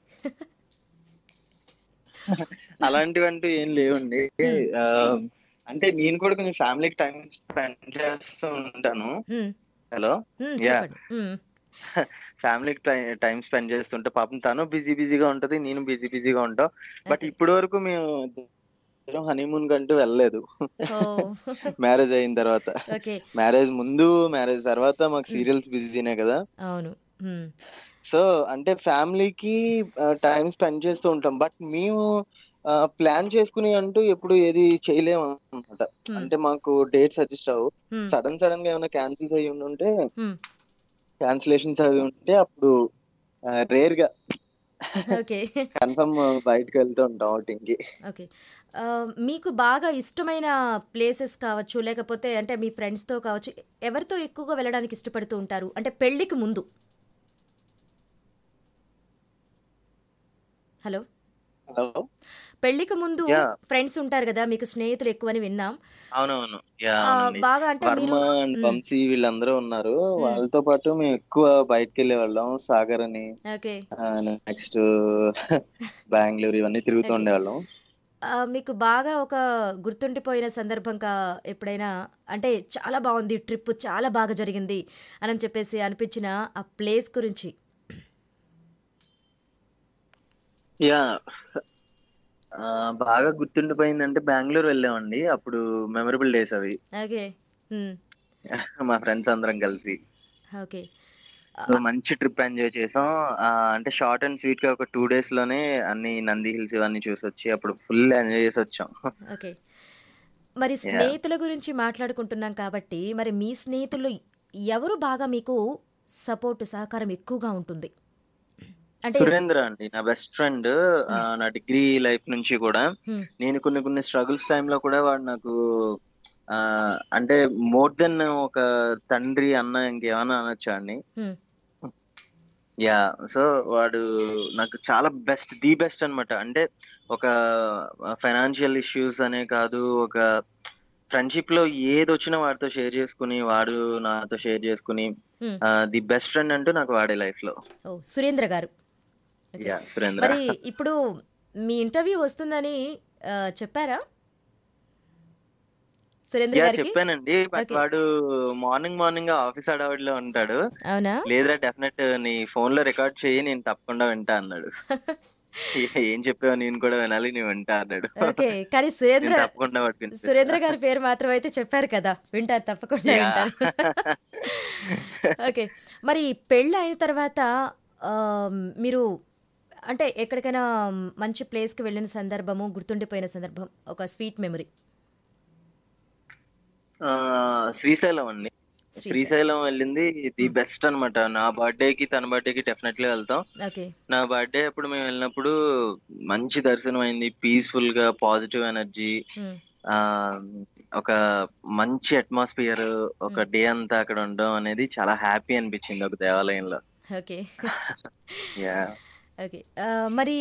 అలాంటివంటూ ఏం లేవండి Hmm. ఆ, అంటే నేను కూడా కొంచెం ఫ్యామిలీకి టైం స్పెండ్ చేస్తూ ఉంటాను హ్మ్, హలో హ్మ్, Yeah. చెప్పండి హ్మ్, ఫ్యామిలీకి టైం స్పెండ్ చేస్తుంటే పాపం తను బిజీ బిజీగా ఉంటది నేను బిజీ బిజీగా ఉంటాం బట్ Okay. ఇప్పటి వరకు మేము హనీమూన్ కంటూ వెళ్ళలేదు ఓ మ్యారేజ్ అయిన తర్వాత ఓకే మ్యారేజ్ ముందు మ్యారేజ్ తర్వాత మాకు సీరియల్స్ బిజీనే కదా అవును హ్మ్, సో అంటే ఫ్యామిలీకి టైం స్పెండ్ చేస్తూ ఉంటాం బట్ మేము ప్లాన్ చేసుకుని అంటూ ఎప్పుడు ఏది చేయలేము అనమాట Hmm. అంటే మాకు డేట్స్ అడ్జస్ట్ అవ్వు హ్మ్, సడన్ సడన్ గా ఏమైనా క్యాన్సిల్స్ అయ్యి ఉంటే హ్మ్. క్యాన్సిలేషన్స్ అవి ఉంటే అప్పుడు రేర్ గా ఓకే కన్ఫర్మ్ బయటకు వెళ్తూ ఉంటాం outing కి ఓకే ఆ, మీకు బాగా ఇష్టమైన ప్లేసెస్ కావచ్చు లేకపోతే అంటే మీ ఫ్రెండ్స్తో కావచ్చు ఎవరితో ఎక్కువగా వెళ్ళడానికి ఇష్టపడుతూ ఉంటారు అంటే పెళ్ళికి ముందు హలో హలో పెళ్ళికి ముందు Yeah. ఫ్రెండ్స్ ఉంటారు కదా మీకు స్నేహితులు ఎక్కువని విన్నాం అవునవును యా ఆ, అవునండి బాగా అంటే వర్మ మీరు అండ్ మ్, వంశీ వీళ్ళందరూ ఉన్నారు వాళ్ళతో పాటు మేము ఎక్కువ బయటకు వెళ్ళే వాళ్ళం సాగర్ అని ఓకే నెక్స్ట్ బెంగళూరు ఇవన్నీ తిరుగుతూ Okay. ఉండేవాళ్ళం ఆ, మీకు బాగా ఒక గుర్తుండిపోయిన సందర్భం కా ఎప్పుడైనా అంటే చాలా బాగుంది ట్రిప్ చాలా బాగా జరిగింది అని చెప్పేసి అనిపించిన ఆ ప్లేస్ గురించి యా ఆ, బాగా గుర్తుండిపోయిందంటే బెంగళూరు వెళ్ళామండి అప్పుడు మెమరబుల్ డేస్ అవి ఓకే ఉమ్, మా ఫ్రెండ్స్ అందరం కలిసి ఓకే సో మంచి ట్రిప్ ఎంజాయ్ చేసాం ఆ, అంటే షార్ట్ అండ్ స్వీట్ గా ఒక టూ డేస్ లోనే అన్ని నంది హిల్స్ ఇవన్నీ చూసి వచ్చి అప్పుడు ఫుల్ ఎంజాయ్ చేసి వచ్చాం ఓకే మరి స్నేహితుల గురించి మాట్లాడుకుంటున్నాం కాబట్టి మరి మీ స్నేహితులు ఎవరు బాగా మీకు సపోర్ట్ సహకారం ఎక్కువగా ఉంటుంది అంటే సురేంద్ర అండి నా బెస్ట్ ఫ్రెండ్ నా డిగ్రీ లైఫ్ నుంచి కూడా Hmm. నేను కొన్ని కొన్ని స్ట్రగుల్స్ లో కూడా వాడు నాకు ఆ అంటే మోర్ దెన్ ఒక తండ్రి అన్న ఇంకేమైనా అనొచ్చా అండి Hmm. యా సో వాడు నాకు చాలా బెస్ట్ ది బెస్ట్ అన్నమాట అంటే ఒక ఫైనాన్షియల్ ఇష్యూస్ అనే కాదు ఒక ఫ్రెండ్షిప్ లో ఏది వచ్చినా వాడితో షేర్ చేసుకుని వాడు నాతో షేర్ చేసుకుని Hmm. ది బెస్ట్ ఫ్రెండ్ అంటూ నాకు వాడే లైఫ్ లో ఓ సురేంద్ర గారు Okay. యా సురేంద్ర మరి ఇప్పుడు మీ ఇంటర్వ్యూ వస్తుందని ఆ, చెప్పారా సురేంద్ర యా గారికి చెప్పానండి బట్ Okay. వాడు మార్నింగ్ మార్నింగ్ ఆఫీస్ హడావిడిలో ఉంటాడు అవునా లేదురా డెఫినెట్ నీ ఫోన్ లో రికార్డ్ చేయి నేను తప్పకుండా వింటా అన్నాడు ఏ- ఏం చెప్పావు నేను కూడా వినాలి నేను వింటా అన్నాడు ఓకే కానీ సురేంద్ర నేను తప్పకుండా వాడికి వినిపిస్తా. సురేంద్ర గారి పేరు మాత్రం అయితే చెప్పారు కదా వింటారు తప్పకుండా Yeah. వింటారు ఓకే మరి పెళ్ళి అయిన తర్వాత ఆ, మీరు అంటే ఎక్కడికైనా మంచి ప్లేస్కి వెళ్ళిన సందర్భము గుర్తుండిపోయిన సందర్భం ఒక స్వీట్ మెమరీ ఆ, శ్రీశైలం అండి శ్రీశైలం వెళ్ళింది ది బెస్ట్ అన్నమాట నా బర్త్డే కి తన బర్త్డే కి డెఫినెట్లీ వెళ్తాం ఓకే నా బర్త్డే అప్పుడు మేము వెళ్ళినప్పుడు మంచి దర్శనం అయింది పీస్ఫుల్ గా పాజిటివ్ ఎనర్జీ Hmm. ఆ ఒక మంచి అట్మాస్ఫియర్ ఒక డే అంతా అక్కడ ఉండడం అనేది చాలా హ్యాపీ అనిపించింది ఒక దేవాలయంలో ఓకే యా ఓకే ఆ, మరి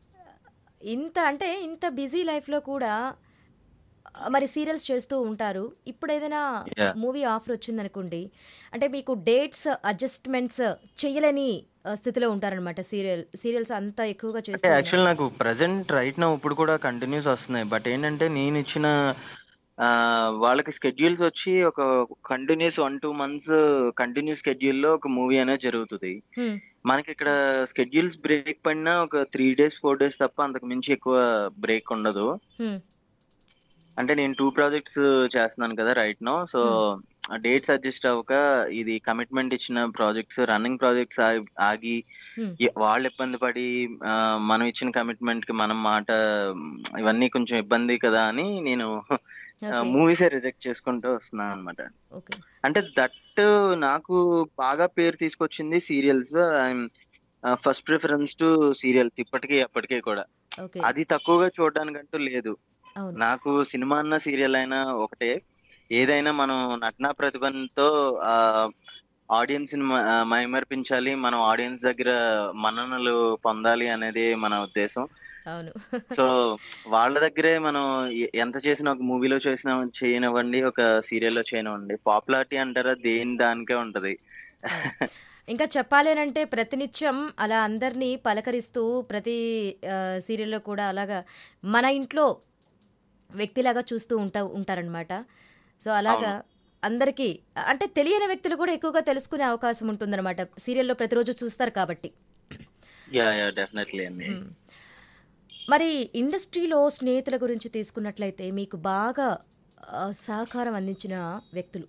ఇంత అంటే ఇంత బిజీ లైఫ్లో కూడా ఆ, మరి సీరియల్స్ చేస్తూ ఉంటారు ఇప్పుడు ఏదైనా Yeah. మూవీ ఆఫర్ వచ్చిందనుకోండి అంటే మీకు డేట్స్ అడ్జస్ట్మెంట్స్ చేయలేని ఆ, స్థితిలో ఉంటారనమాట సీరియల్ సీరియల్స్ అంత ఎక్కువగా అంటే చేస్తూ యాక్చువల్ నాకు ప్రజెంట్ రైట్ నా ఇప్పుడు కూడా కంటిన్యూస్ వస్తున్నాయి బట్ ఏంటంటే నేను ఇచ్చిన ఆ, వాళ్ళకి స్కెడ్యూల్స్ వచ్చి ఒక continuous one two months continuous schedule లో ఒక మూవీ అనేది జరుగుతుంది Hmm. మనకి ఇక్కడ స్కెడ్యూల్స్ బ్రేక్ పడినా ఒక త్రీ డేస్ ఫోర్ డేస్ తప్ప అంతకు మించి ఎక్కువ బ్రేక్ ఉండదు Hmm. అంటే నేను టూ ప్రాజెక్ట్స్ చేస్తున్నాను కదా right no so dates adjust అవ్వక ఇది కమిట్మెంట్ ఇచ్చిన ప్రాజెక్ట్స్ రన్నింగ్ ప్రాజెక్ట్స్ ఆగి Hmm. ఈ- వాళ్ళు ఇబ్బంది పడి ఆ, మనం ఇచ్చిన కమిట్మెంట్ కి మనం మాట ఇవన్నీ కొంచెం ఇబ్బంది కదా అని నేను ఓకే మూవీసే రిజెక్ట్ చేసుకుంటూ వస్తున్నాను అనమాట ఓకే అంటే దట్ నాకు బాగా పేరు తీసుకొచ్చింది serials first preference to serials ఇప్పటికీ అప్పటికీ కూడా ఓకే అది తక్కువగా చూడడానికంటూ లేదు అవును నాకు సినిమా అన్న సీరియల్ అయినా ఒకటే ఏదైనా మనం నటనా ప్రతిభతో ఆ ఆడియన్స్ ని మ- ఆ, మైమర్పించాలి మనం ఆడియన్స్ దగ్గర మన్ననలు పొందాలి అనేది మన ఉద్దేశం అవును సో వాళ్ళ దగ్గరే మనం ఎ- ఎంత చేసినా ఒక మూవీలో చేసిన చేయనివ్వండి ఒక సీరియల్లో చేయనివ్వండి పాపులారిటీ అంటారా దేని దానికే ఉంటది ఇంకా చెప్పాలి అని అంటే ప్రతినిత్యం అలా అందరినీ పలకరిస్తూ ప్రతి ఆ, సీరియల్లో కూడా అలాగా మన ఇంట్లో వ్యక్తిలాగా చూస్తూ ఉంటా ఉంటారనమాట సో అలాగా అందరికీ అంటే తెలియని వ్యక్తులు కూడా ఎక్కువగా తెలుసుకునే అవకాశం ఉంటుందన్నమాట సీరియల్లో ప్రతిరోజు చూస్తారు కాబట్టి యా యా డెఫినెట్లీ అండి మ్మ్. మరి ఇండస్ట్రీలో స్నేహితుల గురించి తీసుకున్నట్లయితే మీకు బాగా ఆ, సహకారం అందించిన వ్యక్తులు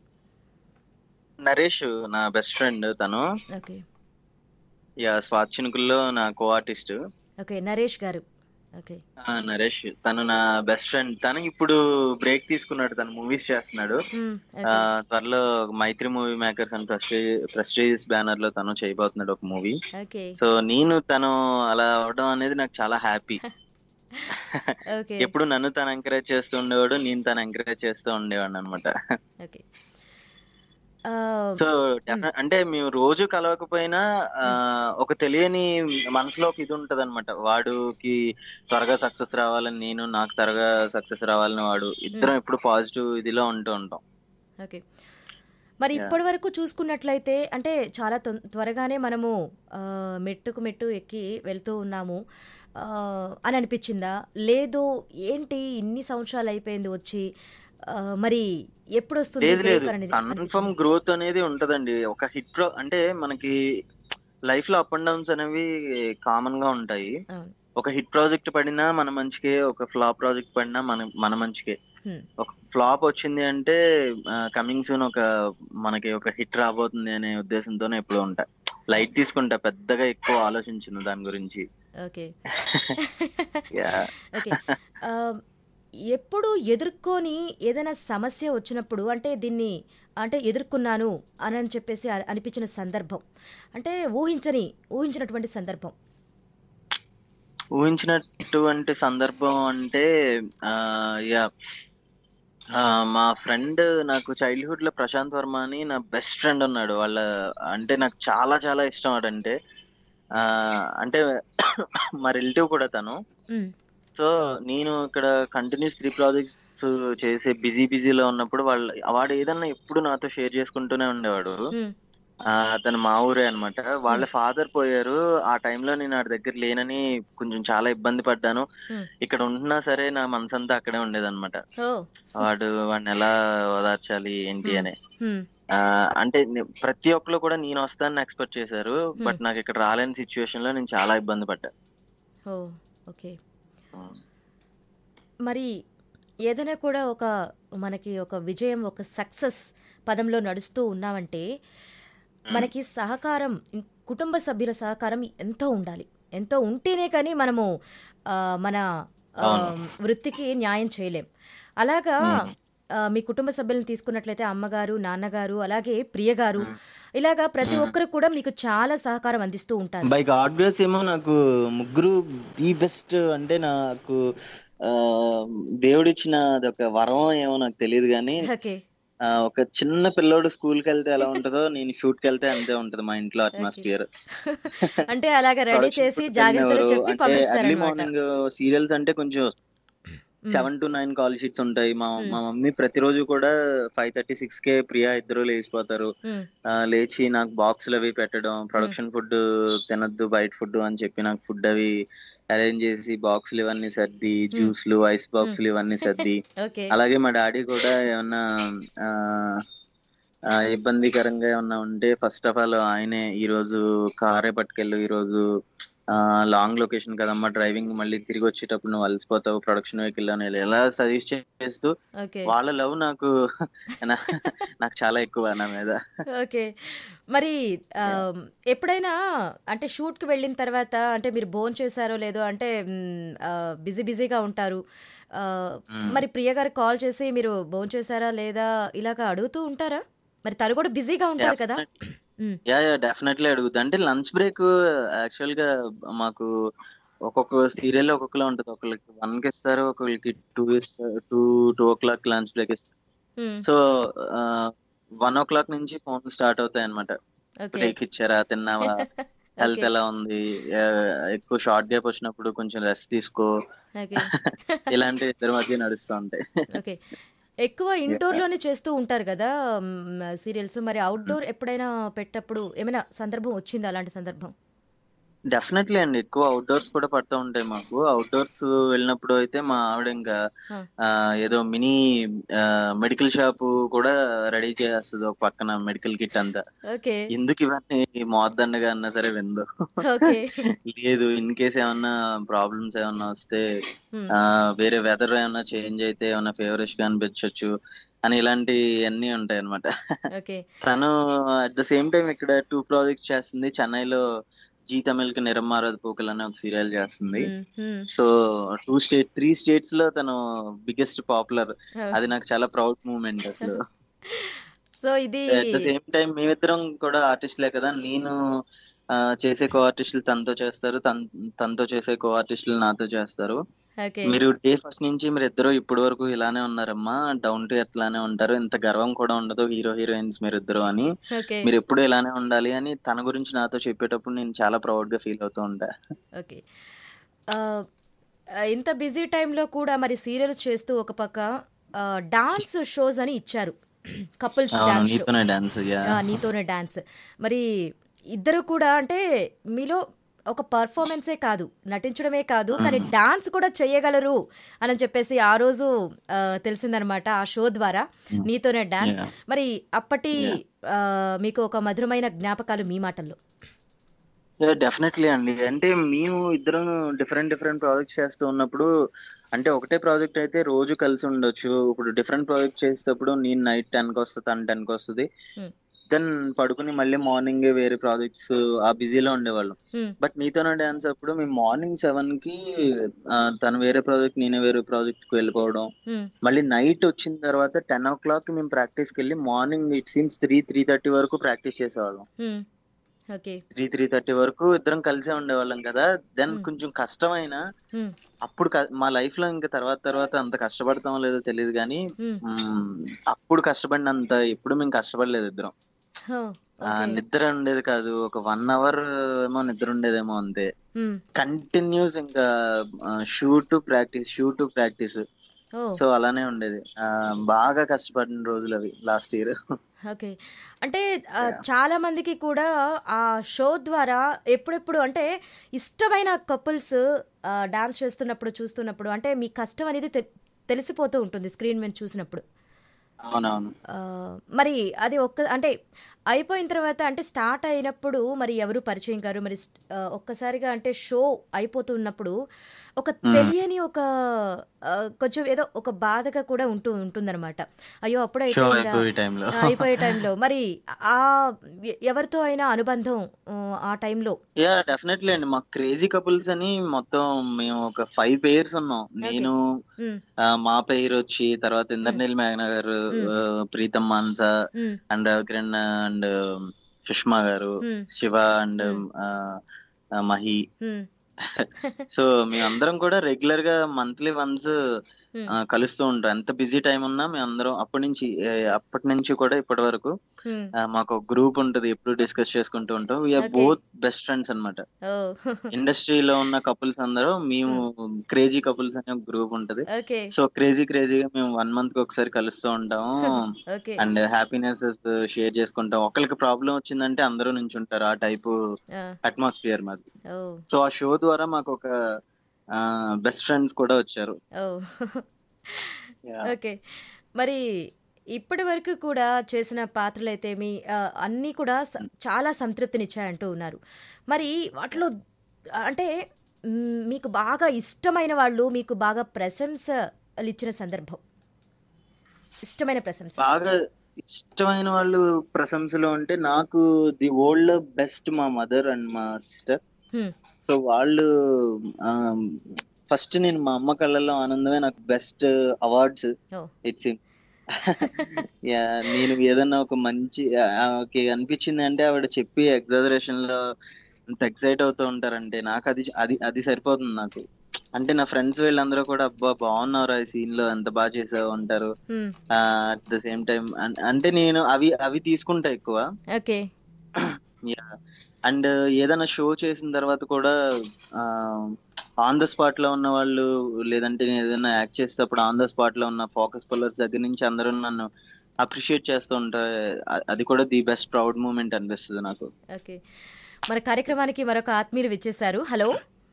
నరేష్ నా బెస్ట్ ఫ్రెండ్ తను ఓకే యా స్వాచ్ఛినుకుల్లో నా కో ఆర్టిస్ట్ ఓకే నరేష్ గారు ఓకే నరేష్ తను నా బెస్ట్ ఫ్రెండ్ తను ఇప్పుడు బ్రేక్ తీసుకున్నాడు తను మూవీస్ చేస్తున్నాడు మ్మ్. ఆ, ఓకే త్వరలో మైత్రి మూవీ మేకర్స్ అని ప్రెస్టీజ్ బ్యానర్ లో తను చేయబోతున్నాడు ఒక మూవీ ఓకే సో నేను తను అలా అవడం అనేది నాకు చాలా హ్యాపీ ఓకే ఎప్పుడు నన్ను తను ఎంకరేజ్ చేస్తూ ఉండేవాడు నేను తను ఎంకరేజ్ చేస్తూ ఉండేవాడు అనమాట ఓకే ఆ, సో definite- అంటే మేము రోజు కలవకపోయినా ఆ, ఒక తెలియని మనసులో ఒక ఇది ఉంటది అనమాట వాడుకి త్వరగా సక్సెస్ రావాలని నేను నాకు త్వరగా సక్సెస్ రావాలని వాడు ఇద్దరం ఎప్పుడు పాజిటివ్ ఇదిలో ఉంటూ ఉంటాం ఓకే మరి Yeah. ఇప్పటి వరకు చూసుకున్నట్లయితే అంటే చాలా తొం- త్వరగానే మనము ఆ, మెట్టుకు మెట్టు ఎక్కి వెళ్తూ ఉన్నాము ఆ, అని అనిపించిందా లేదు ఏంటి ఇన్ని సంవత్సరాలు అయిపోయింది వచ్చి ఆ, మరి ఎప్పుడు వస్తుంది లేదు break లేదు అనేది కన్ఫర్మ్ అనిపించింది? గ్రోత్ అనేది ఉంటదండి ఒక హిట్ ప్రో అంటే మనకి లైఫ్ లో అప్ అండ్ డౌన్స్ అనేవి కామన్ గా ఉంటాయి అవును ఒక హిట్ ప్రాజెక్ట్ పడినా మన మంచికే ఒక ఫ్లాప్ ప్రాజెక్ట్ పడినా మన మన మంచికే Hmm. ఒక ఫ్లాప్ వచ్చింది అంటే కమింగ్ సూన్ ఒక మనకి ఒక హిట్ రాబోతుంది అనే ఉద్దేశంతోనే ఎప్పుడు ఉంటా లైట్ తీసుకుంటా పెద్దగా ఎక్కువ ఆలోచించను దాని గురించి ఓకే Yeah. ఓకే ఆ, ఎప్పుడు ఎదుర్కొని ఏదైనా సమస్య వచ్చినప్పుడు అంటే దీన్ని అంటే ఎదుర్కొన్నాను అని అని చెప్పేసి అ- అనిపించిన సందర్భం అంటే ఊహించని ఊహించినటువంటి సందర్భం ఊహించినటువంటి సందర్భం అంటే ఆ యా ఆ, మా ఫ్రెండ్ నాకు చైల్డ్హుడ్ లో ప్రశాంత్ వర్మ అని నా బెస్ట్ ఫ్రెండ్ ఉన్నాడు వాళ్ళ అంటే నాకు చాలా చాలా ఇష్టం వాడంటే ఆ అంటే మా రిలేటివ్ కూడా తను మ్, సో నేను ఇక్కడ కంటిన్యూస్ త్రీ ప్రాజెక్ట్స్ చేసే బిజీ బిజీలో ఉన్నప్పుడు వాళ్ళ వాడు ఏదన్నా ఎప్పుడు నాతో షేర్ చేసుకుంటూనే ఉండేవాడు మ్, ఆ, అతను మా ఊరే అన్నమాట వాళ్ళ ఫాదర్ పోయారు ఆ టైంలో నేను వాడి దగ్గర లేనని కొంచెం చాలా ఇబ్బంది పడ్డాను Hmm. ఇక్కడ ఉంటున్నా సరే నా మనసంతా అక్కడే ఉండేదన్నమాట ఓ వాడు వాడిని ఎలా ఓదార్చాలి ఏంటి Hmm. అని మ్, ఆ, అంటే నే- ప్రతి ఒక్కరు కూడా నేను వస్తానని ఎక్స్పెక్ట్ చేశారు బట్ నాకు ఇక్కడ రాలేని సిచ్యువేషన్ లో నేను చాలా ఇబ్బంది పడ్డా ఓ ఓకే మరి ఏదైనా కూడా ఒక మనకి ఒక విజయం ఒక సక్సెస్ పదంలో నడుస్తూ ఉన్నామంటే మనకి సహకారం ఇం- కుటుంబ సభ్యుల సహకారం ఎంతో ఉండాలి ఎంతో ఉంటేనే కానీ మనము ఆ, మన ఆ, వృత్తికి న్యాయం చేయలేం అలాగా ఆ, మీ కుటుంబ సభ్యులను తీసుకున్నట్లయితే అమ్మగారు నాన్నగారు అలాగే ప్రియ గారు ఇలాగా ప్రతి ఒక్కరు కూడా మీకు చాలా సహకారం అందిస్తూ ఉంటారు బై గాడ్ గ్రేస్ ఏమో నాకు ముగ్గురు ది బెస్ట్ అంటే నాకు ఆ, దేవుడిచ్చిన అదొక వరం ఏమో నాకు తెలియదు కానీ ఓకే ఆ, ఒక చిన్న పిల్లోడు స్కూల్ కి వెళ్తే ఎలా ఉంటుందో నేను షూట్ కి వెళ్తే అంతే ఉంటది మా ఇంట్లో అట్మాస్ఫియర్ అంటే అలాగా రెడీ చేసి జాగ్రత్తలు చెప్పి ఎర్లీ పంపిస్తారనమాట మార్నింగ్ సీరియల్స్ అంటే కొంచెం seven to nine call sheets ఉంటాయి మా మా మమ్మీ ప్రతిరోజు కూడా ఫైవ్ థర్టీ సిక్స్ కే ప్రియా ఇద్దరు లేచిపోతారు ఆ, లేచి నాకు బాక్సులు అవి పెట్టడం ప్రొడక్షన్ ఫుడ్ తినద్దు బయట ఫుడ్ అని చెప్పి నాకు ఫుడ్ అవి అరేంజ్ చేసి బాక్సులు ఇవన్నీ సర్ది జ్యూస్లు ఐస్ బాక్సులు ఇవన్నీ సర్ది ఓకే అలాగే మా డాడీ కూడా ఏమన్నా ఆ, ఆ, ఇబ్బందికరంగా ఏమన్నా ఉంటే ఫస్ట్ ఆఫ్ ఆల్ ఆయనే ఈ రోజు కారే పట్టుకెళ్ళు ఈ రోజు లాంగ్ లొకేషన్ కదమ్మా డ్రైవింగ్ మళ్ళీ తిరిగి వచ్చేటప్పుడు నువ్వు అలసిపోతావు ప్రొడక్షన్ వెహికల్ అని ఎలా సజెస్ట్ చేస్తూ ఓకే వాళ్ళ లవ్ నాకు నా- నాకు చాలా ఎక్కువ నా మీద ఓకే మరి ఆ, ఎప్పుడైనా అంటే షూట్కి వెళ్ళిన తర్వాత అంటే మీరు భోజనం చేశారో లేదో అంటే బిజీ బిజీగా ఉంటారు ఆ, మరి ప్రియ గారికి కాల్ చేసి మీరు భోజనం చేశారా లేదా ఇలాగ అడుగుతూ ఉంటారా మరి తను కూడా బిజీగా ఉంటారు కదా మ్, యా యా డెఫినెట్లీ అడుగుతా అంటే లంచ్ బ్రేక్ యాక్చువల్ గా మాకు ఒక్కొక్క సీరియల్ ఒక్కొక్కలా ఉంటుంది ఒకళ్ళకి వన్ కి ఇస్తారు ఒకళ్ళకి టూ ఇస్తారు to two o'clock lunch break ఇస్తారు మ్, సో వన్ ఓ క్లాక్ నుంచి ఫోన్ స్టార్ట్ అవుతాయి అనమాట ఓకే బ్రేక్ ఇచ్చారా తిన్నావా హెల్త్ ఓకే ఎలా ఉంది ఆ, ఎక్కువ షార్ట్ గ్యాప్ వచ్చినప్పుడు కొంచెం రెస్ట్ తీసుకో ఓకే ఇలాంటి ఇద్దరి మధ్య నడుస్తూ ఉంటాయి ఓకే ఎక్కువ ఇండోర్ లోనే చేస్తూ ఉంటారు కదా సీరియల్స్ మరి అవుట్డోర్ ఎప్పుడైనా పెట్టప్పుడు ఏమైనా సందర్భం వచ్చిందా అలాంటి సందర్భం డెఫినెట్లీ అండి ఎక్కువ అవుట్డోర్స్ కూడా పడుతూ ఉంటాయి మాకు అవుట్డోర్స్ వెళ్ళినప్పుడు అయితే మా ఆవిడ ఇంకా ఆ. ఆ, ఏదో మినీ మెడికల్ షాప్ కూడా రెడీ చేస్తుంది ఒక పక్కన మెడికల్ కిట్ అంతా ఓకే ఎందుకు ఇవన్నీ మోద్దండగా అన్నా సరే విందు ఓకే లేదు ఇన్ కేస్ ఏమన్నా ప్రాబ్లమ్స్ ఏమన్నా వస్తే Hmm. ఆ, వేరే వెదర్ ఏమన్నా చేంజ్ అయితే ఏమన్నా ఫేవరిష్ గా అనిపించవచ్చు అని ఇలాంటి అన్ని ఉంటాయి అనమాట ఓకే తను అట్ ద సేమ్ టైం ఇక్కడ టూ ప్రాజెక్ట్స్ చేస్తుంది చెన్నైలో జీ తమిళ్ కి నిరమ్మారద్ పూకల్ అనే ఒక సీరియల్ చేస్తుంది మ్, మ్. So two state three states లో తను బిగ్గెస్ట్ పాపులర్ అది నాకు చాలా ప్రౌడ్ మూమెంట్ అసలు సో ఇది అట్ ద సేమ్ టైం మేమిద్దరం కూడా ఆర్టిస్ట్లే కదా నేను ఆ, చేసే కో ఆర్టిస్టులు తనతో చేస్తారు తన తనతో చేసే కో ఆర్టిస్టులు నాతో చేస్తారు ఓకే మీరు డే ఫస్ట్ నుంచి మీరు ఇద్దరు ఇప్పటి వరకు ఇలానే ఉన్నారమ్మా డౌన్ టు ఎర్త్ లానే ఉంటారు ఇంత గర్వం కూడా ఉండదు హీరో హీరోయిన్స్ మీరు ఇద్దరు అని ఓకే మీరు ఎప్పుడు ఇలానే ఉండాలి అని తన గురించి నాతో చెప్పేటప్పుడు నేను చాలా ప్రౌడ్ గా ఫీల్ అవుతూ ఉంటా ఓకే ఆ, ఇంత బిజీ టైంలో కూడా మరి సీరియల్స్ చేస్తూ ఒక పక్క డాన్స్ షోస్ అని ఇచ్చారు కపుల్స్ అవును డాన్స్ షో నీతోనే డాన్స్ ఆ, నీతోనే డాన్స్ మరి ఇద్దరు కూడా అంటే మీలో ఒక పర్ఫార్మెన్సే కాదు నటించడమే కాదు కానీ డాన్స్ కూడా చేయగలరు అని చెప్పేసి ఆ రోజు ఆ, తెలిసిందనమాట ఆ షో ద్వారా నీతోనే డాన్స్ Yeah. మరి అప్పటి ఆ, మీకు ఒక మధురమైన జ్ఞాపకాలు మీ మాటల్లో డెఫినెట్లీ అండి అంటే మేము ఇద్దరం డిఫరెంట్ డిఫరెంట్ ప్రాజెక్ట్స్ చేస్తూ ఉన్నప్పుడు అంటే ఒకటే ప్రాజెక్ట్ అయితే రోజు కలిసి ఉండొచ్చు ఇప్పుడు డిఫరెంట్ ప్రాజెక్ట్ చేసేటప్పుడు నేను నైట్ టెన్ కి వస్తుంది తను టెన్ కి వస్తుంది Hmm. దెన్ పడుకుని మళ్ళీ మార్నింగ్ వేరే ప్రాజెక్ట్స్ ఆ బిజీలో ఉండేవాళ్ళం Hmm. బట్ నీతో డాన్స్ అప్పుడు మేము మార్నింగ్ సెవెన్ కి ఆ, తను వేరే ప్రాజెక్ట్ నేనే వేరే ప్రాజెక్ట్ కి వెళ్ళిపోవడం Hmm. మళ్ళీ నైట్ వచ్చిన తర్వాత టెన్ ఓ క్లాక్ మేము ప్రాక్టీస్ కి వెళ్ళి morning it seems three three thirty వరకు ప్రాక్టీస్ చేసేవాళ్ళం Hmm. Okay three three thirty వరకు ఇద్దరం కలిసే ఉండేవాళ్ళం కదా దెన్ Hmm. కొంచెం కష్టమైన Hmm. అప్పుడు క- మా లైఫ్ లో ఇంకా తర్వాత తర్వాత అంత కష్టపడతామో లేదో తెలియదు కానీ Hmm. మ్మ్, అప్పుడు కష్టపడినంత ఎప్పుడు మేము కష్టపడలేదు ఇద్దరం Oh, ఆ, okay. నిద్ర ఉండేది కాదు ఒక వన్ అవర్ ఏమో నిద్ర ఉండేదేమో అంతే Hmm. కంటిన్యూస్ ఇంకా shoot practice shoot practice Oh. So అలానే ఉండేది ఆ, బాగా కష్టపడిన రోజులు అవి లాస్ట్ ఇయర్ ఓకే అంటే ఆ, చాలా మందికి కూడా ఆ షో ద్వారా ఎప్పుడెప్పుడు అంటే ఇష్టమైన కపుల్స్ డాన్స్ చేస్తున్నప్పుడు చూస్తున్నప్పుడు అంటే మీ కష్టం అనేది తె- తెలిసిపోతూ ఉంటుంది స్క్రీన్ మీద చూసినప్పుడు అవునవును ఆ, మరి అది ఒక్క అంటే అయిపోయిన తర్వాత అంటే స్టార్ట్ అయినప్పుడు మరి ఎవరు పరిచయం కారు మరి స్ట్- ఆ, ఒక్కసారిగా అంటే షో అయిపోతున్నప్పుడు ఒక తెలియని ఒక ఆ, కొంచెం ఏదో ఒక బాధగా కూడా ఉంటూ ఉంటుందన్నమాట అయ్యో అప్పుడు షో అయిపోయిందా అయిపోయే టైంలో ఆ, అయిపోయే టైంలో మరి ఆ ఎ- ఎవరితో అయినా అనుబంధం ఆ, ఆ టైంలో యా డెఫినెట్లీ అండి మాకు క్రేజీ కపుల్స్ అని మొత్తం మేము ఒక ఫైవ్ పేర్స్ ఉన్నాం నేను ఉమ్, ఆ, మా పేరు వచ్చి తర్వాత ఇంద్రనీల్ మేఘన గారు Hmm. ఆ, ప్రీతం మాన్సా ఉమ్, అండ్ కిరణ్ అండ్ సుష్మా గారు ఉమ్, శివ అండ్ Hmm. మహి ఉమ్, సో మేమందరం కూడా రెగ్యులర్ గా మంత్లీ వన్స్ ఉమ్, కలుస్తూ ఉంటాం ఎంత బిజీ టైం ఉన్నా మేమందరం అప్పటి నుంచి ఏ, అప్పటి నుంచి కూడా ఇప్పటి వరకు ఉమ్. ఆ, మాకు గ్రూప్ ఉంటది ఎప్పుడు డిస్కస్ చేసుకుంటూ ఉంటాం we are Okay. Both best friends అన్నమాట ఓ ఇండస్ట్రీలో ఉన్న కపుల్స్ అందరూ మేము క్రేజీ కపుల్స్ అనే గ్రూప్ ఉంటది ఓకే సో క్రేజీ క్రేజీగా మేము వన్ మంత్ కి ఒకసారి కలుస్తూ ఉంటాము ఓకే అండ్ హ్యాపీనెస్ షేర్ చేసుకుంటాం ఒకరికి ప్రాబ్లం వచ్చిందంటే అందరూ నుంచి ఉంటారు ఆ టైపు ఆ, అట్మాస్ఫియర్ మాది ఓ సో ఆ షో ద్వారా మాకు ఒక బెస్ట్ ఫ్రెండ్స్ కూడా వచ్చారు ఓ Yeah. ఓకే మరి ఇప్పటి వరకు కూడా చేసిన పాత్రలు అయితే మీ ఆ, అన్నీ కూడా స- చాలా సంతృప్తినిచ్చాయంటూ ఉన్నారు మరి వాటిలో అంటే మ్, మీకు బాగా ఇష్టమైన వాళ్ళు మీకు బాగా ప్రశంసలు ఇచ్చిన సందర్భం ఇష్టమైన ప్రశంస బాగా ఇష్టమైన వాళ్ళు ప్రశంసలు అంటే నాకు ది వరల్డ్ బెస్ట్ మా మదర్ అండ్ మా సిస్టర్ Hmm. సో వాళ్ళు ఫస్ట్ నేను మా అమ్మ కళ్ళల్లో ఆనందమే నాకు best awards Oh. It's yeah నేను ఏదన్నా ఒక మంచి ఆమెకి అనిపించింది అంటే ఆవిడ చెప్పి ఎగ్జాజరేషన్ లో అంత ఎక్సైట్ అవుతూ ఉంటారంటే నాకు అది అది అది సరిపోతుంది నాకు అంటే నా ఫ్రెండ్స్ వీళ్ళందరూ కూడా అబ్బా బాగున్నారు ఈ సీన్ లో ఎంత బాగా చేసావు అంటారు మ్, అట్ ద సేమ్ టైం అంటే నేను అవి అవి తీసుకుంటా ఎక్కువ ఓకే అండ్ ఏదైనా షో చేసిన తర్వాత కూడా ఆన్ ద స్పాట్ లో ఉన్న వాళ్ళు లేదంటే నేను ఏదైనా యాక్ట్ చేసేటప్పుడు ఆన్ ద స్పాట్ లో ఉన్న ఫోకస్ పుల్లర్స్ దగ్గర నుంచి అందరూ నన్ను అప్రిషియేట్ చేస్తూ ఉంటారు అ- అది కూడా ది బెస్ట్ ప్రౌడ్ మూమెంట్ అనిపిస్తుంది నాకు ఓకే మన కార్యక్రమానికి మరొక ఆత్మీయులు విచ్చేశారు హలో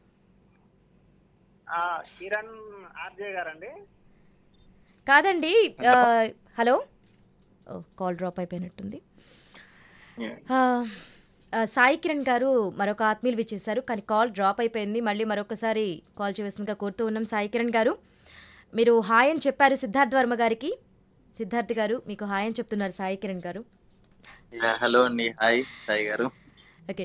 ఆ, కిరణ్ ఆర్జే గారండి కాదండి ఆ, హలో ఓ, కాల్ డ్రాప్ అయిపోయినట్టుంది ఆ, ఆ, సాయి కిరణ్ గారు మరొక ఆత్మీయులు విచ్చేశారు కానీ కాల్ డ్రాప్ అయిపోయింది మళ్ళీ మరొకసారి కాల్ చేయవలసిందిగా కోరుతూ ఉన్నాం సాయి కిరణ్ గారు మీరు హాయ్ అని చెప్పారు సిద్ధార్థ్ వర్మ గారికి సిద్ధార్థ్ గారు మీకు హాయ్ అని చెప్తున్నారు సాయి కిరణ్ గారు హలో అండి హాయ్ సాయి గారు ఓకే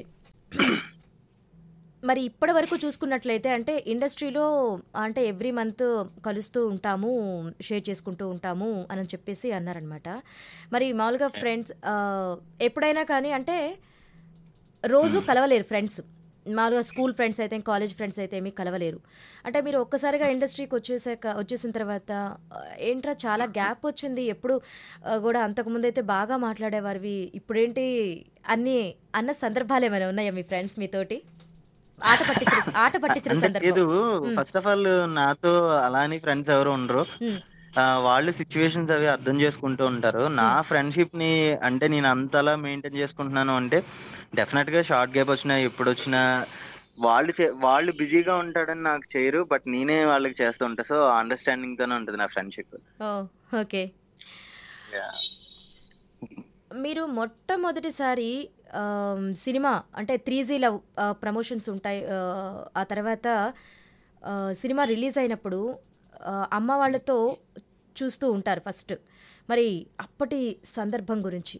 మరి ఇప్పటి వరకు చూసుకున్నట్లయితే అంటే ఇండస్ట్రీలో అంటే ఎవ్రీ మంత్ కలుస్తూ ఉంటాము షేర్ చేసుకుంటూ ఉంటాము అని చెప్పేసి అన్నారనమాట మరి మామూలుగా ఫ్రెండ్స్ ఎప్పుడైనా కానీ అంటే రోజు కలవలేరు ఫ్రెండ్స్ మామూలుగా స్కూల్ ఫ్రెండ్స్ అయితే కాలేజ్ ఫ్రెండ్స్ అయితే ఏమీ కలవలేరు అంటే మీరు ఒక్కసారిగా ఇండస్ట్రీకి వచ్చేసాక వచ్చేసిన తర్వాత ఆ, ఏంట్రా చాలా గ్యాప్ వచ్చింది ఎప్పుడు ఆ, కూడా అంతకుముందు అయితే బాగా మాట్లాడేవారివి ఇప్పుడేంటి అన్ని అన్న సందర్భాలు ఏమైనా ఉన్నాయా మీ ఫ్రెండ్స్ మీతోటి ఆట పట్టించిన ఆట పట్టించిన అంటే సందర్భం లేదు ఫస్ట్ ఆఫ్ ఆల్ నాతో అలాని ఫ్రెండ్స్ ఎవరు ఉండరు Hmm. ఆ, వాళ్ళు సిచ్యువేషన్స్ అవి అర్థం చేసుకుంటూ ఉంటారు నా ఫ్రెండ్షిప్ ని అంటే నేను అంతలా మెయింటైన్ చేసుకుంటున్నాను అంటే డెఫినెట్ గా షార్ట్ గ్యాప్ వచ్చినా ఎప్పుడు వచ్చినా వాళ్ళు చే- వాళ్ళు బిజీగా ఉంటాడని నాకు చేయరు బట్ నేనే వాళ్ళకి చేస్తూ ఉంటా సో అండర్స్టాండింగ్ తోనే ఉంటుంది నా ఫ్రెండ్షిప్ ఓ ఓకే మీరు మొట్టమొదటిసారి ఆమ్, సినిమా అంటే త్రీ జీ లవ్ ఆ, ప్రమోషన్స్ ఉంటాయి ఆ, ఆ తర్వాత ఆ, సినిమా రిలీజ్ అయినప్పుడు ఆ, అమ్మ వాళ్ళతో చూస్తూ ఉంటారు ఫస్ట్ మరి అప్పటి సందర్భం గురించి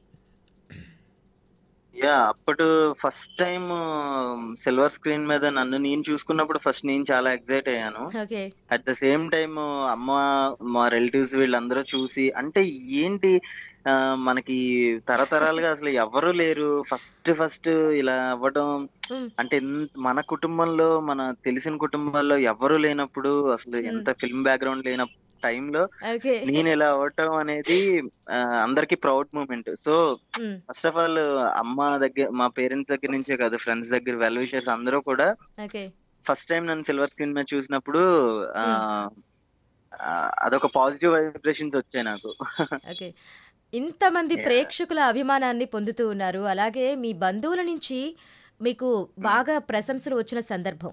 యా అప్పుడు ఫస్ట్ టైం సిల్వర్ స్క్రీన్ మీద నన్ను నేను చూసుకున్నప్పుడు ఫస్ట్ నేను చాలా ఎక్సైట్ అయ్యాను okay at the same time అమ్మ మా రిలేటివ్స్ వీళ్ళందరూ చూసి అంటే ఏంటి ఆ, మనకి తరతరాలుగా అసలు ఎవరు లేరు ఫస్ట్ ఫస్ట్ ఇలా అవ్వడం మ్, అంటే ఎన్- మన కుటుంబంలో మన తెలిసిన కుటుంబాల్లో ఎవరు లేనప్పుడు అసలు ఎంత ఫిల్మ్ బ్యాక్గ్రౌండ్ లేన టైంలో ఓకే నేను ఇలా అవ్వటం అనేది ఆ, అందరికి ప్రౌడ్ మూమెంట్ సో మ్, ఫస్ట్ ఆఫ్ ఆల్ అమ్మ దగ్గర మా పేరెంట్స్ దగ్గర నుంచే కాదు ఫ్రెండ్స్ దగ్గర వెల్ విషర్స్ అందరూ కూడా ఓకే ఫస్ట్ టైం నన్ను సిల్వర్ స్క్రీన్ మీద చూసినప్పుడు ఆ, ఆ, అదొక పాజిటివ్ వైబ్రేషన్స్ వచ్చాయి నాకు ఓకే ఇంతమంది Yeah. ప్రేక్షకుల అభిమానాన్ని పొందుతూ ఉన్నారు అలాగే మీ బంధువుల నుంచి మీకు బాగా ప్రశంసలు వచ్చిన సందర్భం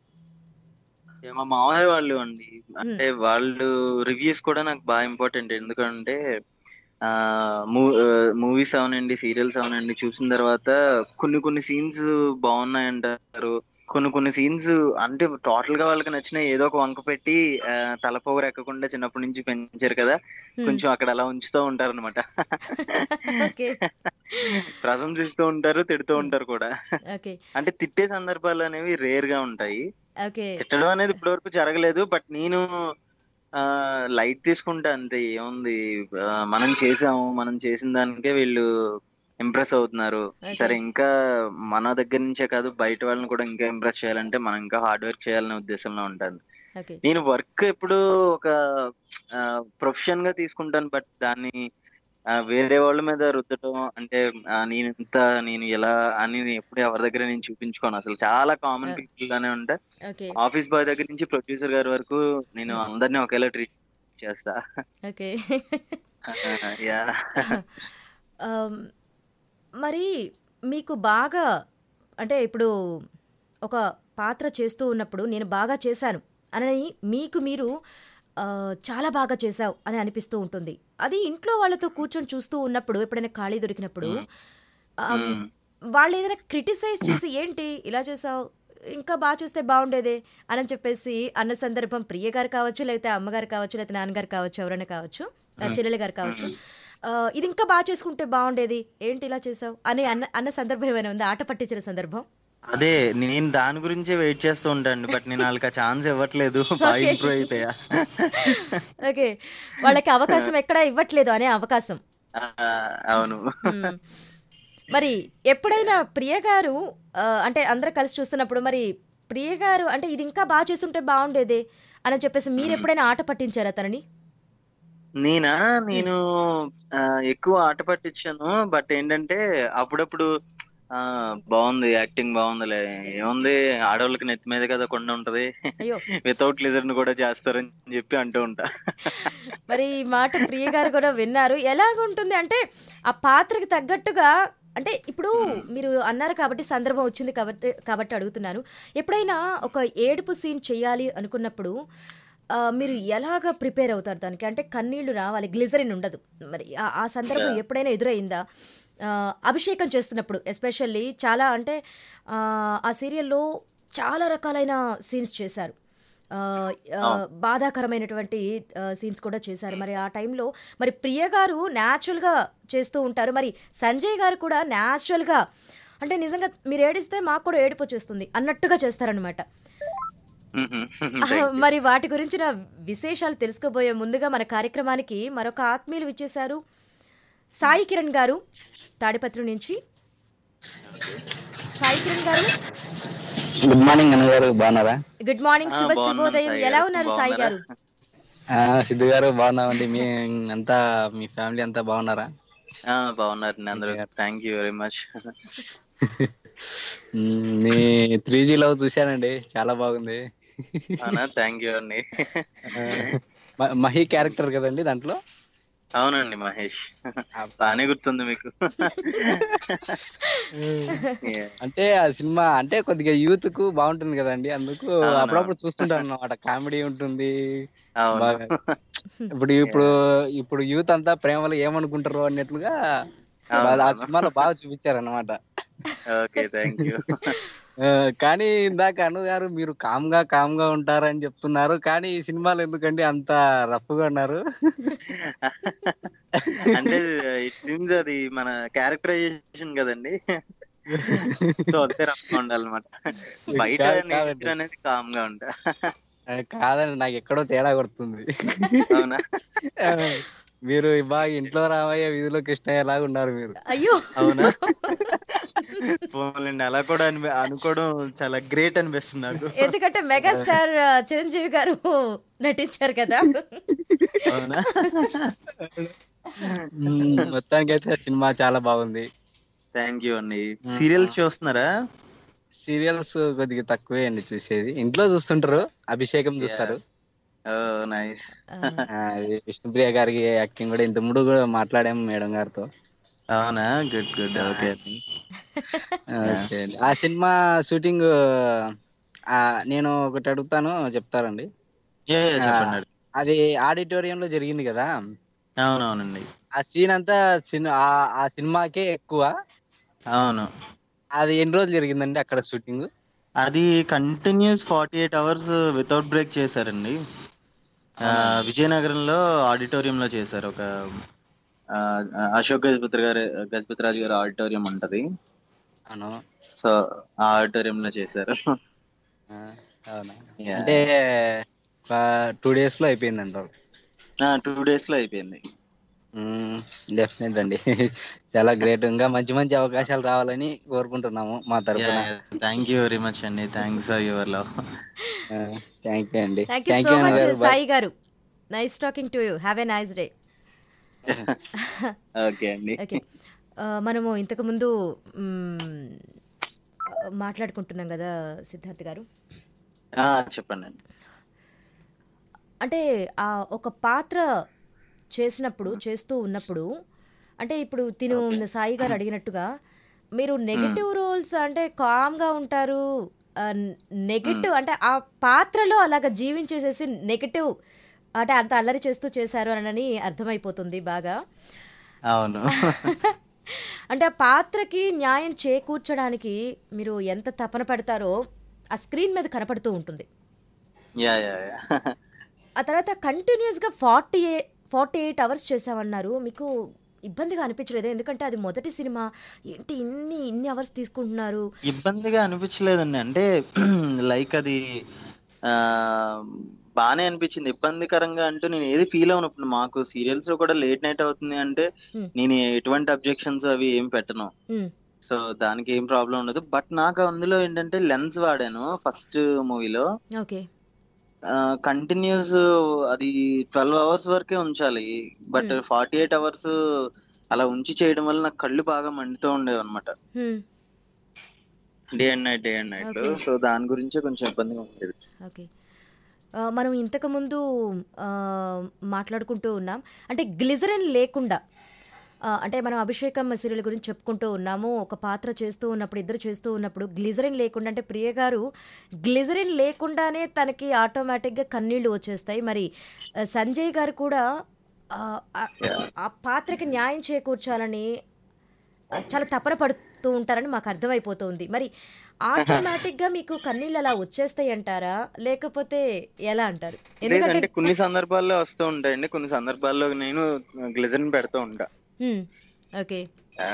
ఏ, మా మామయ్య వాళ్ళు అండి అంటే వాళ్ళు రివ్యూస్ కూడా నాకు బాగా ఇంపార్టెంట్ ఎందుకంటే ఆ మూవీస్ అవనండి సీరియల్స్ అవనండి చూసిన తర్వాత కొన్ని కొన్ని సీన్స్ బాగున్నాయి అంటారు కొన్ని కొన్ని సీన్స్ అంటే టోటల్ గా వాళ్ళకి నచ్చిన ఏదో ఒక వంక పెట్టి ఆ, తలపోగరు ఎక్కకుండా చిన్నప్పటి నుంచి పెంచారు కదా కొంచెం అక్కడ అలా ఉంచుతూ ఉంటారు అనమాట ఓకే ప్రశంసిస్తూ ఉంటారు తిడుతూ ఉంటారు కూడా ఓకే అంటే తిట్టే సందర్భాలు అనేవి రేర్ గా ఉంటాయి ఓకే తిట్టడం అనేది ఇప్పటివరకు జరగలేదు బట్ నేను ఆ లైట్ తీసుకుంటా అంతే ఏముంది ఆ, మనం చేసాము మనం చేసిన దానికే వీళ్ళు ఇంప్రెస్ అవుతున్నారు Okay. సరే ఇంకా మన దగ్గర నుంచే కాదు బయట వాళ్ళని కూడా ఇంకా ఇంప్రెస్ చేయాలంటే మనం ఇంకా హార్డ్ వర్క్ చేయాలనే ఉద్దేశంలో ఉంటాను ఓకే నేను వర్క్ ఎప్పుడు ఒక ప్రొఫెషన్ గా తీసుకుంటాను బట్ దాన్ని ఆ, వేరే వాళ్ళ మీద రుద్దటం అంటే ఆ, నేను ఇంత నేను ఎలా అని ఎప్పుడు ఎవరి దగ్గర నేను చూపించుకోను అసలు చాలా కామన్ Yeah. పీపుల్ గానే ఉంటా ఓకే ఆఫీస్ బాయ్ దగ్గర నుంచి ప్రొడ్యూసర్ గారి వరకు నేను Hmm. అందరినీ ఒకేలా ట్రీట్ చేస్తా ఓకే యా ఆమ్, మరి మీకు బాగా అంటే ఇప్పుడు ఒక పాత్ర చేస్తూ ఉన్నప్పుడు నేను బాగా చేశాను అని మీకు మీరు ఆ, చాలా బాగా చేశావు అని అనిపిస్తూ ఉంటుంది అది ఇంట్లో వాళ్ళతో కూర్చొని చూస్తూ ఉన్నప్పుడు ఎప్పుడైనా ఖాళీ దొరికినప్పుడు ఆమ్, వాళ్ళు ఏదైనా క్రిటిసైజ్ చేసి ఏంటి ఇలా చేసావు ఇంకా బాగా చూస్తే బాగుండేదే అని చెప్పేసి అన్న సందర్భం ప్రియ గారు కావచ్చు లేకపోతే అమ్మగారు కావచ్చు లేకపోతే నాన్నగారు కావచ్చు ఎవరైనా కావచ్చు ఆ, చెల్లెలు గారు కావచ్చు ఆ, ఇది ఇంకా బాగా చేసుకుంటే బాగుండేది ఏంటి ఇలా చేసావు అని అన్న అన్న సందర్భం ఏమైనా ఉందా ఆట పట్టించిన సందర్భం అదే నేను దాని గురించే వెయిట్ చేస్తూ ఉంటాను బట్ నేను వాళ్ళకి ఆ ఛాన్స్ ఇవ్వట్లేదు బాగా Okay. ఇంప్రూవ్ అయిపోయా ఓకే వాళ్ళకి అవకాశం ఎక్కడా ఇవ్వట్లేదు అనే అవకాశం ఆ, అవును మ్మ్. మరి ఎప్పుడైనా ప్రియ గారు ఆ, అంటే అందరూ కలిసి చూస్తున్నప్పుడు మరి ప్రియ గారు అంటే ఇది ఇంకా బాగా చేస్తుంటే బాగుండేదే అని చెప్పేసి మీరు ఎప్పుడైనా ఆట పట్టించారా తనని నేనా నేను ఆ, ఎక్కువ ఆట పట్టించాను బట్ ఏంటంటే అప్పుడప్పుడు ఆ బాగుంది యాక్టింగ్ బాగుందిలే ఏముంది ఆడవాళ్ళకి నెత్తి మీద కదా కొండ ఉంటది అయ్యో వితౌట్ లిజర్ కూడా చేస్తారని చెప్పి అంటూ ఉంటా మరి ఈ మాట ప్రియ గారు కూడా విన్నారు ఎలాగుంటుంది అంటే ఆ పాత్రకి తగ్గట్టుగా అంటే ఇప్పుడు మీరు అన్నారు కాబట్టి సందర్భం వచ్చింది కాబట్టి కాబట్టి అడుగుతున్నాను ఎప్పుడైనా ఒక ఏడుపు సీన్ చేయాలి అనుకున్నప్పుడు ఆ, మీరు ఎలాగ ప్రిపేర్ అవుతారు దానికి అంటే కన్నీళ్లు రావాలి గ్లిజరిన్ ఉండదు మరి ఆ- ఆ సందర్భం ఎప్పుడైనా ఎదురైందా ఆ, అభిషేకం చేస్తున్నప్పుడు ఎస్పెషల్లీ చాలా అంటే ఆ, ఆ సీరియల్లో చాలా రకాలైన సీన్స్ చేశారు ఆ, ఆ, బాధాకరమైనటువంటి సీన్స్ కూడా చేశారు మరి ఆ టైంలో మరి ప్రియ గారు న్యాచురల్గా చేస్తూ ఉంటారు మరి సంజయ్ గారు కూడా న్యాచురల్గా అంటే నిజంగా మీరు ఏడిస్తే మాకు కూడా ఏడుపు వచ్చేస్తుంది అన్నట్టుగా చేస్తారనమాట మరి వాటి గురించిన విశేషాలు తెలుసుకోబోయే ముందుగా మన కార్యక్రమానికి మరొక ఆత్మీయులు విచ్చేశారు సాయి కిరణ్ గారు తాడిపత్రి నుంచి సాయి కిరణ్ గారు గుడ్ మార్నింగ్ అన్నగారు బాగున్నారా గుడ్ మార్నింగ్ ఆ, శుభ బాగున్నాను శుభోదయం సాయి ఎలా గారు. ఉన్నారు సాయి గారు ఆ, సిద్ధు గారు బాగున్నామండి మీ అంతా మీ ఫ్యామిలీ అంతా బాగున్నారా ఆ, బాగున్నారండి అందరూ థ్యాంక్ యూ వెరీ మచ్ మ్, మీ త్రీ జీ లవ్ చూశానండి చాలా బాగుంది అవునా థ్యాంక్ యూ అండి ఆ, మ- మహి క్యారెక్టర్ కదండి దాంట్లో అవునండి మహేష్ బాగానే గుర్తుంది మీకు Yeah. అంటే ఆ సినిమా అంటే కొద్దిగా యూత్ కు బాగుంటుంది కదండి అందుకు అవును. అప్పుడప్పుడు చూస్తుంటాను అన్నమాట కామెడీ ఉంటుంది అవును బాగా ఇప్పుడు ఇప్పుడు ఇప్పుడు యూత్ అంతా ప్రేమలో ఏమనుకుంటారు అన్నట్లుగా వాళ్ళు ఆ అవునవును. సినిమాలో బాగా చూపించారు అనమాట ఓకే థ్యాంక్ యూ కానీ ఇందాక అను గారు మీరు కామ్ గా కామ్ గా ఉంటారని చెప్తున్నారు కానీ ఈ సినిమాలో ఎందుకండి అంత రఫ్ గా ఉన్నారు అంటే ఇట్ సీమ్స్ అది మన క్యారెక్టరైజేషన్ కదండి సో అంతే రఫ్గా ఉండాలన్నమాట బయట కాదు, కాదండి. నేచర్ అనేది కామ్ గా ఉంటా ఆ, కాదండి నాకు ఎక్కడో తేడా కొడుతుంది అవునా ఆ, మీరు బాగా ఇంట్లో రామయ్య వీధిలో కృష్ణయ్య లాగా ఉన్నారు మీరు అయ్యో అవునా పోన్లేండి అలా కూడా అనిపి అనుకోవడం చాలా గ్రేట్ అనిపిస్తుంది నాకు ఎందుకంటే మెగాస్టార్ ఆ, చిరంజీవి గారు నటించారు కదా అవునా మ్మ్, మొత్తానికైతే సినిమా చాలా బాగుంది థ్యాంక్ యూ అండి సీరియల్స్ చూస్తున్నారా సీరియల్స్ కొద్దిగా తక్కువే అండి చూసేది ఇంట్లో చూస్తుంటారు అభిషేకం చూస్తారు నైస్ ఆ, ఆ, విష్ణుప్రియ గారికి యాక్టింగ్ కూడా ఇంత మూడు కూడా మాట్లాడాము మేడం గారితో అవునా గుడ్ గుడ్ ఓకే ఓకే అండి. ఆ సినిమా షూటింగ్ ఆ, నేను ఒకటి అడుగుతాను చెప్తారండి చెప్పండి అది ఆడిటోరియం లో జరిగింది కదా అవునవునండి ఆ సీన్ అంతా సిన్- ఆ ఆ సినిమాకే ఎక్కువ అవును అది ఎన్ని రోజులు జరిగిందండి అక్కడ షూటింగ్ అది continuous forty eight hours without break చేశారండి ఆ, విజయనగరంలో ఆడిటోరియంలో చేశారు ఒక ఆ, అశోక్ గజపతి గారి గజపతి రాజు గారి ఆడిటోరియం ఉంటది అవును సో ఆ ఆడిటోరియంలో చేశారు ఆ, అవునా Yeah. అంటే టూ డేస్ లో అయిపోయింది అంటారు టూ డేస్ లో అయిపోయింది డెఫినెట్ అండి చాలా గ్రేట్ ఇంకా మంచి మంచి అవకాశాలు రావాలని కోరుకుంటున్నాము మా తరఫున థ్యాంక్ యూ వెరీ మచ్ అండి thanks for your love thank you అండి thank you thank so you much అన్నగారు సాయి గారు nice talking to you have a nice day okay అండి ఓకే మనము ఇంతకు ముందు మ్, మాట్లాడుకుంటున్నాం కదా సిద్ధార్థ్ గారు ఆ, చెప్పండి అండి అంటే ఆ ఒక పాత్ర చేసినప్పుడు చేస్తూ ఉన్నప్పుడు అంటే ఇప్పుడు తిను సాయి గారు అడిగినట్టుగా మీరు నెగటివ్ రోల్స్ అంటే కామ్గా ఉంటారు నెగటివ్ అంటే ఆ పాత్రలో అలాగ జీవించేసేసి నెగటివ్ అంటే అంత అల్లరి చేస్తూ చేశారు అని అర్థమైపోతుంది బాగా అవును అంటే ఆ పాత్రకి న్యాయం చేకూర్చడానికి మీరు ఎంత తపన పడతారో ఆ స్క్రీన్ మీద కనపడుతూ ఉంటుంది యా యా యా ఆ తర్వాత కంటిన్యూస్గా forty a forty eight hours చేసామన్నారు మీకు ఇబ్బందిగా అనిపించలేదు ఎందుకంటే అది మొదటి సినిమా ఏంటి ఇన్ని ఇన్ని అవర్స్ తీసుకుంటున్నారు ఇబ్బందిగా అనిపించలేదండి అంటే లైక్ అది ఆ బానే అనిపించింది ఇబ్బందికరంగా అంటూ నేను ఏది ఫీల్ అవునప్పుడు మాకు సీరియల్స్ లో కూడా లేట్ నైట్ అవుతుంది అంటే Hmm. నేను ఎటువంటి అబ్జెక్షన్స్ అవి ఏం పెట్టను మ్, సో దానికి ఏం ప్రాబ్లం ఉండదు బట్ నాకు అందులో ఏంటంటే లెన్స్ వాడాను ఫస్ట్ మూవీలో ఓకే కంటిన్యూస్ అది ట్వెల్వ్ అవర్స్ వరకే ఉంచాలి but Hmm. Forty eight hours అలా ఉంచి చేయడం వల్ల నాకు కళ్ళు బాగా మండుతూ ఉండేవి అనమాట మ్, day and night day and night Okay. So దాని గురించి కొంచెం ఇబ్బందిగా ఉండేది ఓకే ఆ, మనం ఇంతకుముందు ఆ, మాట్లాడుకుంటూ ఉన్నాం అంటే గ్లిజరిన్ లేకుండా ఆ, అంటే మనం అభిషేకం సీరియల్ గురించి చెప్పుకుంటూ ఉన్నాము ఒక పాత్ర చేస్తూ ఉన్నప్పుడు ఇద్దరు చేస్తూ ఉన్నప్పుడు గ్లిజరిన్ లేకుండా అంటే ప్రియ గారు గ్లిజరిన్ లేకుండానే తనకి ఆటోమేటిక్గా కన్నీళ్లు వచ్చేస్తాయి మరి ఆ, సంజయ్ గారు కూడా ఆ, ఆ- ఆ పాత్రకి న్యాయం చేకూర్చాలని ఆ, చాలా తపన పడుతూ ఉంటారని మాకు అర్థమైపోతుంది మరి ఆటోమేటిక్గా మీకు కన్నీళ్ళు అలా వచ్చేస్తాయి అంటారా లేకపోతే ఎలా అంటారు ఎందుకంటే లేదంటే కొన్ని సందర్భాల్లో వస్తూ ఉంటాయండి కొన్ని సందర్భాల్లో నేను గ్లిజరిన్ పెడుతూ ఉంటా హ్మ్, ఓకే ఆ,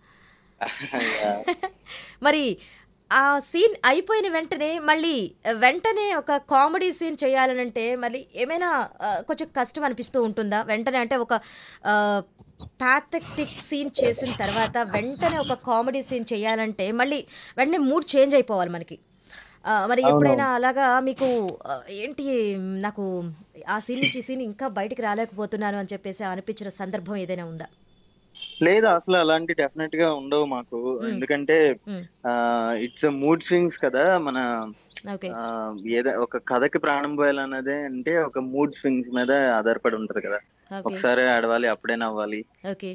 yeah. మరి ఆ సీన్ అయిపోయిన వెంటనే మళ్ళీ వెంటనే ఒక కామెడీ సీన్ చేయాలనంటే మళ్ళీ ఏమైనా ఆ, కొంచెం కష్టం అనిపిస్తూ ఉంటుందా వెంటనే అంటే ఒక పాథెటిక్ సీన్ చేసిన తర్వాత వెంటనే ఒక కామెడీ సీన్ చేయాలంటే మళ్ళీ వెంటనే మూడ్ చేంజ్ అయిపోవాలి మనకి ఆ, మరి ఎప్పుడైనా అలాగా మీకు ఆ, ఏంటి నాకు ఆ సీన్ నుంచి ఈ సీన్ ఇంకా బయటికి రాలేకపోతున్నాను అని చెప్పేసి అనిపించిన సందర్భం ఏదైనా ఉందా లేదు అసలు అలాంటి డెఫినెట్ గా ఉండవు మాకు ఎందుకంటే మ్, ఇట్స్ మూడ్ స్వింగ్స్ కదా మన ఓకే ఆ, ఏదో ఒక కథకి ప్రాణం పోయాలన్నదే అంటే ఒక మూడ్ స్వింగ్స్ మీద ఆధారపడి ఉంటది కదా ఓకే ఒకసారి ఆడవాలి అప్పుడే నవ్వాలి ఓకే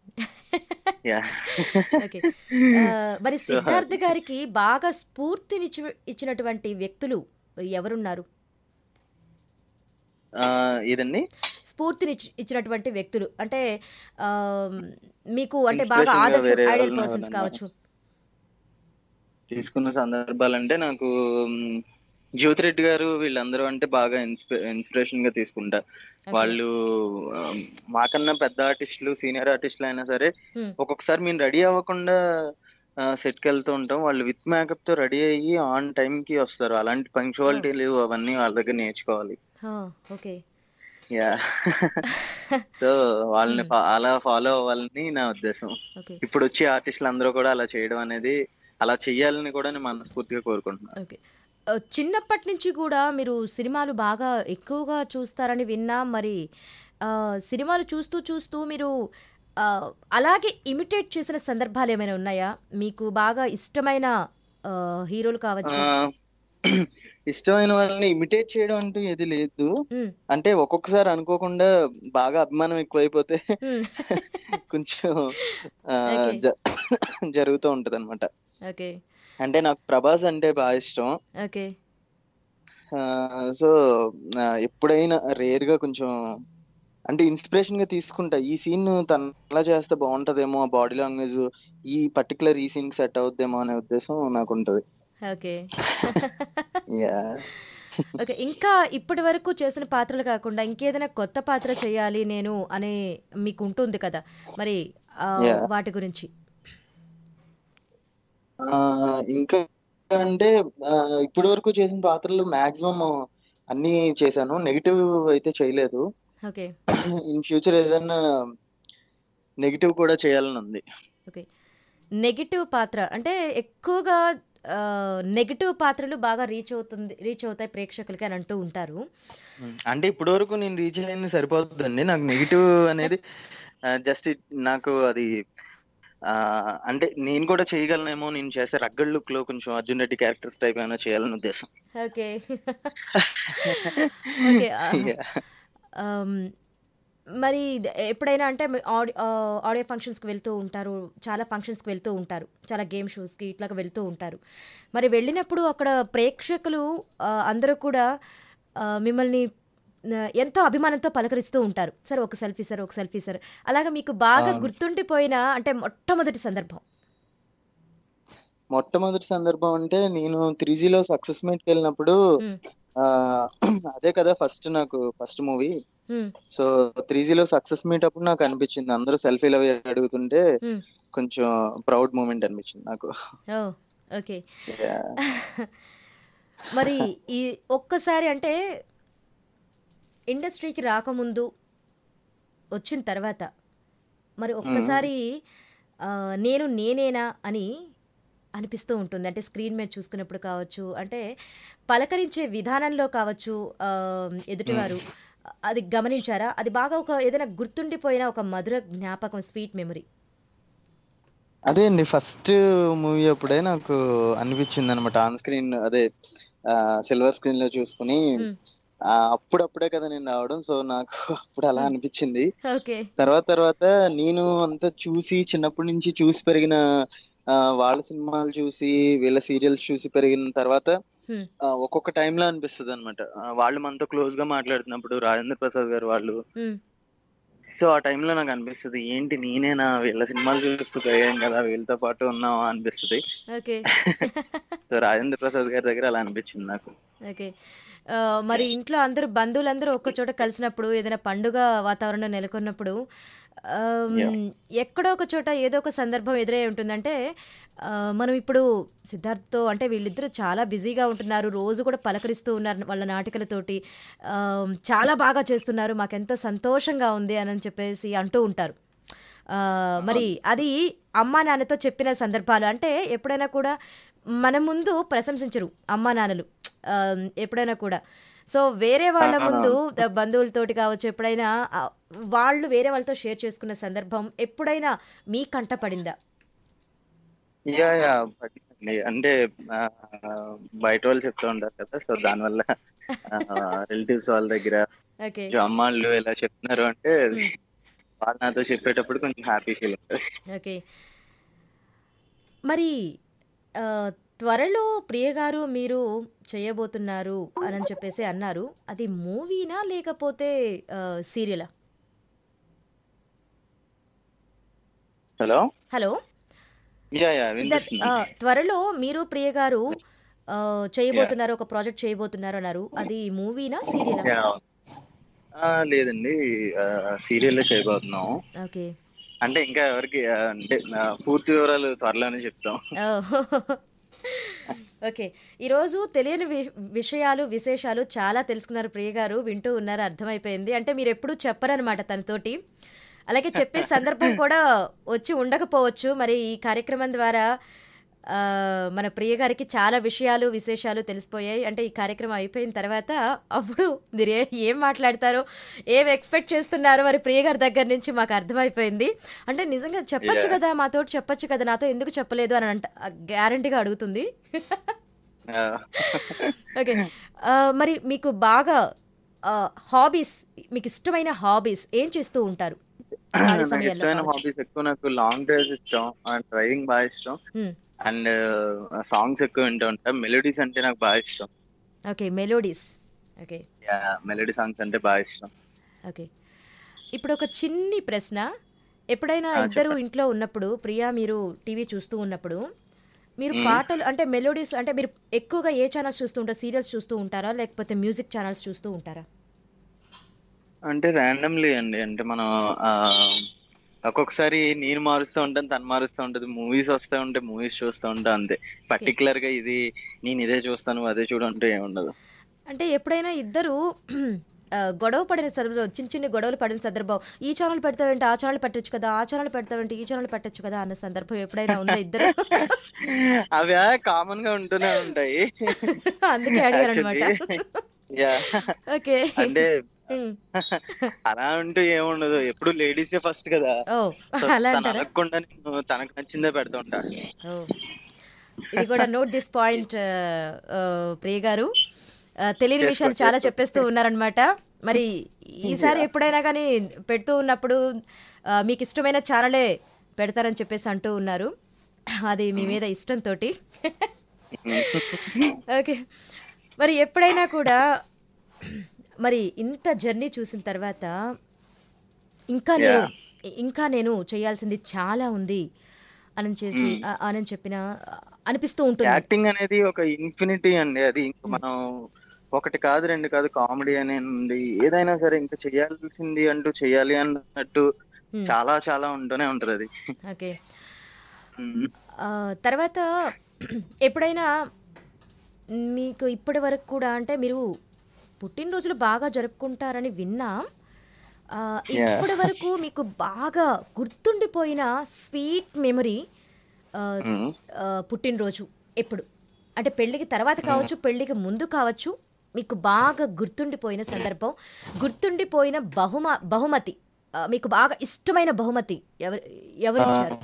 యా ఓకే ఆ, మరి సిద్ధార్థ్ గారికి బాగా స్ఫూర్తినిచ్చి ఇచ్చినటువంటి వ్యక్తులు ఎవరున్నారు ఆ, ఏదండి స్ఫూర్తిని ఇచ్చి- ఇచ్చినటువంటి వ్యక్తులు అంటే ఆ, మీకు అంటే బాగా Inspiration గా ఆదర్శం వేరే ఐడియల్ వాళ్ళని పర్సన్స్ ఎవరన్నా కావచ్చు తీసుకున్న సందర్భాలంటే నాకు మ్, జ్యోతిరెడ్డి గారు వీళ్ళందరూ అంటే బాగా ఇన్స్పి ఇన్స్పిరేషన్ గా తీసుకుంటా వాళ్ళు ఆ, మాకన్నా పెద్ద ఆర్టిస్టులు సీనియర్ ఆర్టిస్టులు అయినా సరే Hmm. ఒక్కొక్కసారి మేము రెడీ అవ్వకుండా సెట్ కి వెళ్తూ ఉంటాం వాళ్ళు విత్ మేకప్ తో రెడీ అయ్యి ఆన్ టైం కి వస్తారు అలాంటి పంక్చువాలిటీలు అవన్నీ వాళ్ళ దగ్గర నేర్చుకోవాలి ఓకే యా సో వాళ్ళని ఫా- అలా ఫాలో అవ్వాలని నా ఉద్దేశం ఓకే ఇప్పుడు వచ్చే ఆర్టిస్టులు అందరూ కూడా అలా చేయడం అనేది అలా చెయ్యాలని కూడా నేను మనస్ఫూర్తిగా కోరుకుంటున్నాను ఓకే ఆ, చిన్నప్పటి నుంచి కూడా మీరు సినిమాలు బాగా ఎక్కువగా చూస్తారని విన్నా మరి ఆ, సినిమాలు చూస్తూ చూస్తూ మీరు ఆ, అలాగే ఇమిటేట్ చేసిన సందర్భాలు ఏమైనా ఉన్నాయా మీకు బాగా ఇష్టమైన ఆ, హీరోలు కావచ్చు ఆ, ఇష్టమైన వాళ్ళని ఇమిటేట్ చేయడం అంటూ ఏది లేదు మ్, అంటే ఒక్కొక్కసారి అనుకోకుండా బాగా అభిమానం ఎక్కువైపోతే మ్. కొంచెం ఆ, Okay. జ- జరుగుతూ ఉంటది అనమాట ఓకే అంటే నాకు ప్రభాస్ అంటే బాగా ఇష్టం ఓకే సో ఎప్పుడైనా రేర్ గా కొంచెం అంటే ఇన్స్పిరేషన్ గా తీసుకుంటా ఈ సీన్ తను అలా చేస్తే బాగుంటదేమో ఆ బాడీ లాంగ్వేజ్ ఈ పర్టికులర్ ఈ సీన్ సెట్ అవుద్దేమో అనే ఉద్దేశం నాకు ఉంటది ఓకే యా ఓకే ఇంకా ఇప్పటి వరకు చేసిన పాత్రలు కాకుండా ఇంకేదైనా కొత్త పాత్ర చేయాలి నేను అనే మీకు ఉంటుంది కదా మరి ఆ, Yeah. వాటి గురించి ఆ, ఇంకా అంటే ఇప్పటి వరకు చేసిన పాత్రలు మాక్సిమం అన్ని చేశాను నెగిటివ్ అయితే చేయలేదు ఓకే ఇన్ ఫ్యూచర్ ఏదైనా నెగిటివ్ కూడా చేయాలని ఉంది ఓకే నెగిటివ్ పాత్ర అంటే ఎక్కువగా నెగిటివ్ పాత్రలు బాగా రీచ్ అవుతుంది రీచ్ అవుతాయి ప్రేక్షకులకి అని అంటూ ఉంటారు అంటే ఇప్పటి వరకు నేను రీచ్ అయింది సరిపోతుందండి నాకు నెగిటివ్ అనేది జస్ట్ నాకు అది ఆ, అంటే నేను కూడా చేయగలనేమో నేను చేసే రగ్గడ్ లుక్ లో కొంచెం అర్జున్ రెడ్డి క్యారెక్టర్స్ టైప్ అయినా చేయాలని ఉద్దేశం ఓకే ఓకే Yeah. ఆమ్, మరి ఇది ఎప్పుడైనా అంటే మీ ఆడి- ఆ, ఆడియో ఫంక్షన్స్కి వెళ్తూ ఉంటారు చాలా ఫంక్షన్స్కి వెళ్తూ ఉంటారు చాలా గేమ్ షోస్కి ఇట్లాగా వెళ్తూ ఉంటారు మరి వెళ్ళినప్పుడు అక్కడ ప్రేక్షకులు ఆ, అందరూ కూడా ఆ, మిమ్మల్ని ఆ, ఎంతో అభిమానంతో పలకరిస్తూ ఉంటారు సరే ఒక సెల్ఫీ సార్ ఒక సెల్ఫీ సార్ అలాగా మీకు బాగా అవును. గుర్తుండిపోయిన అంటే మొట్టమొదటి సందర్భం మొట్టమొదటి సందర్భం అంటే నేను త్రీ లో సక్సెస్ మీట్ వెళ్ళినప్పుడు మ్. ఆ, అదే కదా ఫస్ట్ నాకు ఫస్ట్ మూవీ మ్, సో త్రీ లో సక్సెస్ మీట్ అప్పుడు నాకు అనిపించింది అందరూ సెల్ఫీలు అవి అడుగుతుంటే మ్. కొంచెం ప్రౌడ్ మూమెంట్ అనిపించింది నాకు ఓ ఓకే Yeah. మరి ఈ ఒక్కసారి అంటే ఇండస్ట్రీకి రాకముందు వచ్చిన తర్వాత మరి ఒక్కసారి ఆ, నేను నేనేనా అని అనిపిస్తూ ఉంటుంది అంటే స్క్రీన్ మీద చూసుకున్నప్పుడు కావచ్చు అంటే పలకరించే విధానంలో కావచ్చు ఆ, ఎదుటివారు అది గమనించారా అది బాగా ఒక ఏదైనా గుర్తుండిపోయిన ఒక మధుర జ్ఞాపకం స్వీట్ మెమరీ అదే అండి ఫస్ట్ మూవీ అప్పుడే నాకు అనిపించింది అనమాట ఆన్ స్క్రీన్ అదే సిల్వర్ స్క్రీన్ లో చూసుకుని ఆ, అప్పుడప్పుడే కదా నేను రావడం సో నాకు అప్పుడు అలా అనిపించింది ఓకే తర్వాత తర్వాత నేను అంతా చూసి చిన్నప్పటి నుంచి చూసి పెరిగిన ఆ, వాళ్ళ సినిమాలు చూసి వీళ్ళ సీరియల్స్ చూసి పెరిగిన తర్వాత Hmm. ఆ, ఒక్కొక్క time లో అనిపిస్తుంది అనమాట వాళ్ళు మనతో క్లోజ్ గా మాట్లాడుతున్నప్పుడు రాజేంద్ర ప్రసాద్ గారు వాళ్ళు మ్, సో ఆ time లో నాకు అనిపిస్తుంది ఏంటి నేనేనా వీళ్ళ సినిమాలు చూస్తూ పెరిగాం కదా వీళ్ళతో పాటు ఉన్నావా అనిపిస్తుంది ఓకే సో రాజేంద్ర ప్రసాద్ గారి దగ్గర అలా అనిపించింది నాకు ఓకే ఆ, మరి ఇంట్లో అందరూ బంధువులందరూ ఒక్క చోట కలిసినప్పుడు ఏదైనా పండుగ వాతావరణం నెలకొన్నప్పుడు ఆమ్, Yeah. ఎక్కడో ఒక చోట ఏదో ఒక సందర్భం ఎదురై ఉంటుందంటే ఆ, మనం ఇప్పుడు సిద్ధార్థ్తో అంటే వీళ్ళిద్దరూ చాలా బిజీగా ఉంటున్నారు రోజు కూడా పలకరిస్తూ ఉన్నారు వాళ్ళ నాటికలతోటి ఆమ్, చాలా బాగా చేస్తున్నారు మాకెంతో సంతోషంగా ఉంది అని చెప్పేసి అంటూ ఉంటారు ఆ, మరి అది అమ్మా నాన్నతో చెప్పిన సందర్భాలు అంటే ఎప్పుడైనా కూడా మన ముందు ప్రశంసించరు అమ్మా నాన్నలు ఆ, ఎప్పుడైనా కూడా సో వేరే వాళ్ళ ముందు ద- బంధువులతోటి కావచ్చు ఎప్పుడైనా ఆ, వాళ్ళు వేరే వాళ్ళతో షేర్ చేసుకున్న సందర్భం ఎప్పుడైనా మీ కంట పడిందా యా యా పట్టిందండి అంటే ఆ, బయట వాళ్ళు చెప్తూ ఉంటారు కదా సో దానివల్ల రిలేటివ్స్ వాళ్ళ దగ్గర ఓకే కొంచెం అమ్మాళ్ళు ఇలా చెప్తున్నారు అంటే Hmm. వాళ్ళు నాతో చెప్పేటప్పుడు కొంచెం హ్యాపీ ఫీల్ ఉంటుంది ఓకే మరి ఆ, త్వరలో ప్రియ గారు మీరు చేయబోతున్నారు అని చెప్పేసి అన్నారు అది మూవీనా లేకపోతే సీరియలా hello hello yeah yeah Siddharth వినిపిస్తుంది ఆ, త్వరలో మీరు ప్రియ గారు ఆ, చేయబోతున్నారు ఒక ప్రాజెక్ట్ చేయబోతున్నారు అన్నారు అది మూవీనా సీరియలా యా. ఆ, లేదండి సీరియల్ చేయబోతున్నాం ఓకే అంటే ఇంకా ఎవరికి ఆ, అంటే ఆ, పూర్తి వివరాలు త్వరలోనే చెప్తాం ఓకే ఈరోజు తెలియని వి- విషయాలు విశేషాలు చాలా తెలుసుకున్నారు ప్రియ గారు వింటూ ఉన్నారు అర్థమైపోయింది అంటే మీరు ఎప్పుడూ చెప్పరనమాట తనతోటి అలాగే చెప్పే సందర్భం కూడా వచ్చి ఉండకపోవచ్చు మరి ఈ కార్యక్రమం ద్వారా ఆ, మన ప్రియ గారికి చాలా విషయాలు విశేషాలు తెలిసిపోయాయి అంటే ఈ కార్యక్రమం అయిపోయిన తర్వాత అప్పుడు మీరు ఏ ఏం మాట్లాడతారో ఏం ఎక్స్పెక్ట్ చేస్తున్నారో మరి ప్రియ గారి దగ్గర నుంచి మాకు అర్థమైపోయింది అంటే నిజంగా చెప్పొచ్చు Yeah. కదా మాతో చెప్పొచ్చు కదా నాతో ఎందుకు చెప్పలేదు అని అంట గ్యారంటీగా అడుగుతుంది ఆ, ఓకే ఆ, మరి మీకు బాగా హాబీస్ మీకు ఇష్టమైన హాబీస్ ఏం చేస్తూ ఉంటారు ఖాళీ నాకు సమయాల్లో ఇష్టమైన కావచ్చు. హాబీస్ ఎక్కువ నాకు లాంగ్ డ్రైవ్స్ ఇష్టం డ్రైవింగ్ బాగా ఇష్టం Hmm. అండ్ సాంగ్స్ ఎక్కువ వింటూ ఉంటా మెలోడీస్ అంటే నాకు బాగా ఇష్టం okay melodies okay melody songs అంటే బాగా ఇష్టం ఓకే ఇప్పుడు ఒక చిన్ని ప్రశ్న ఎప్పుడైనా ఆ, ఇద్దరు చెప్పండి. ఇంట్లో ఉన్నప్పుడు ప్రియా మీరు టీవీ చూస్తూ ఉన్నప్పుడు మీరు మ్మ్. పాటలు అంటే మెలోడీస్ అంటే మీరు ఎక్కువగా ఏ ఛానల్స్ చూస్తూ ఉంటారు సీరియల్స్ చూస్తూ ఉంటారా లేకపోతే మ్యూజిక్ ఛానల్స్ చూస్తూ ఉంటారా అంటే ర్యాండమ్లీ అండి అంటే మనం ఆ, ఒక్కొక్కసారి నేను మారుస్తూ ఉంటాను తను మారుస్తూ ఉంటది మూవీస్ వస్తూ ఉంటే మూవీస్ చూస్తూ ఉంటా అంతే పర్టికులర్ గా ఇది నేను ఇదే చూస్తాను అదే చూడంటే ఏముండదు అంటే ఎప్పుడైనా ఇద్దరు ఆ, గొడవ పడిన సందర్భం చిన్న చిన్న గొడవలు పడిన సందర్భం ఈ ఛానల్ పెడతావేంటి ఆ ఛానల్ పెట్టొచ్చు కదా ఆ ఛానల్ పెడతావేంటి ఈ ఛానల్ పెట్టొచ్చు కదా అన్న సందర్భం ఎప్పుడైనా ఉందా ఇద్దరు అవి కామన్ గా ఉంటూనే ఉంటాయి అందుకే అడిగాను అనమాట యా ఓకే అంటే అలా అంటూ ఏముండదు ఎప్పుడు లేడీసే ఫస్ట్ కదా ఓ So, అలా తను అంటారా అడగకుండా నేను తనకు నచ్చిందే పెడుతూ ఉంటా ఓ ఇది కూడా నోట్ దిస్ పాయింట్ ప్రియ గారు ఆ, తెలియని చేసుకో, విషయాలు చాలా చేసుకో. చెప్పేస్తూ ఉన్నారనమాట మరి ఈసారి ఎప్పుడైనా కానీ పెడుతూ ఉన్నప్పుడు ఆ, మీకు ఇష్టమైన ఛానలే పెడతారని చెప్పేసి అంటూ ఉన్నారు అది మీ మీద ఇష్టంతో ఓకే మరి ఎప్పుడైనా కూడా మరి ఇంత జర్నీ చూసిన తర్వాత ఇంకా నేను ఇంకా నేను చేయాల్సింది చాలా ఉంది అని చేసి ఆ- అని చెప్పిన అనిపిస్తూ ఉంటుంది యాక్టింగ్ అనేది ఒక ఇన్ఫినిటీ అండి అది ఇంకా మనం ఒకటి కాదు రెండు కాదు కామెడీ అని ఉంది ఏదైనా సరే ఇంకా చేయాల్సింది అంటూ చేయాలి అన్నట్టు Hmm. చాలా చాలా ఉంటూనే ఉంటది అది ఓకే Hmm. ఆ, తర్వాత ఎప్పుడైనా మీకు ఇప్పటి వరకు కూడా అంటే మీరు పుట్టినరోజులు బాగా జరుపుకుంటారని విన్నా ఆ, Yeah. ఇప్పటి వరకు మీకు బాగా గుర్తుండిపోయిన స్వీట్ మెమరీ Hmm. పుట్టినరోజు ఎప్పుడు అంటే పెళ్ళికి తర్వాత కావచ్చు పెళ్ళికి ముందు కావచ్చు మీకు బాగా గుర్తుండిపోయిన సందర్భం గుర్తుండిపోయిన బహుమ బహుమతి ఆ, మీకు బాగా ఇష్టమైన బహుమతి ఎవరు ఎవరు ఇచ్చారు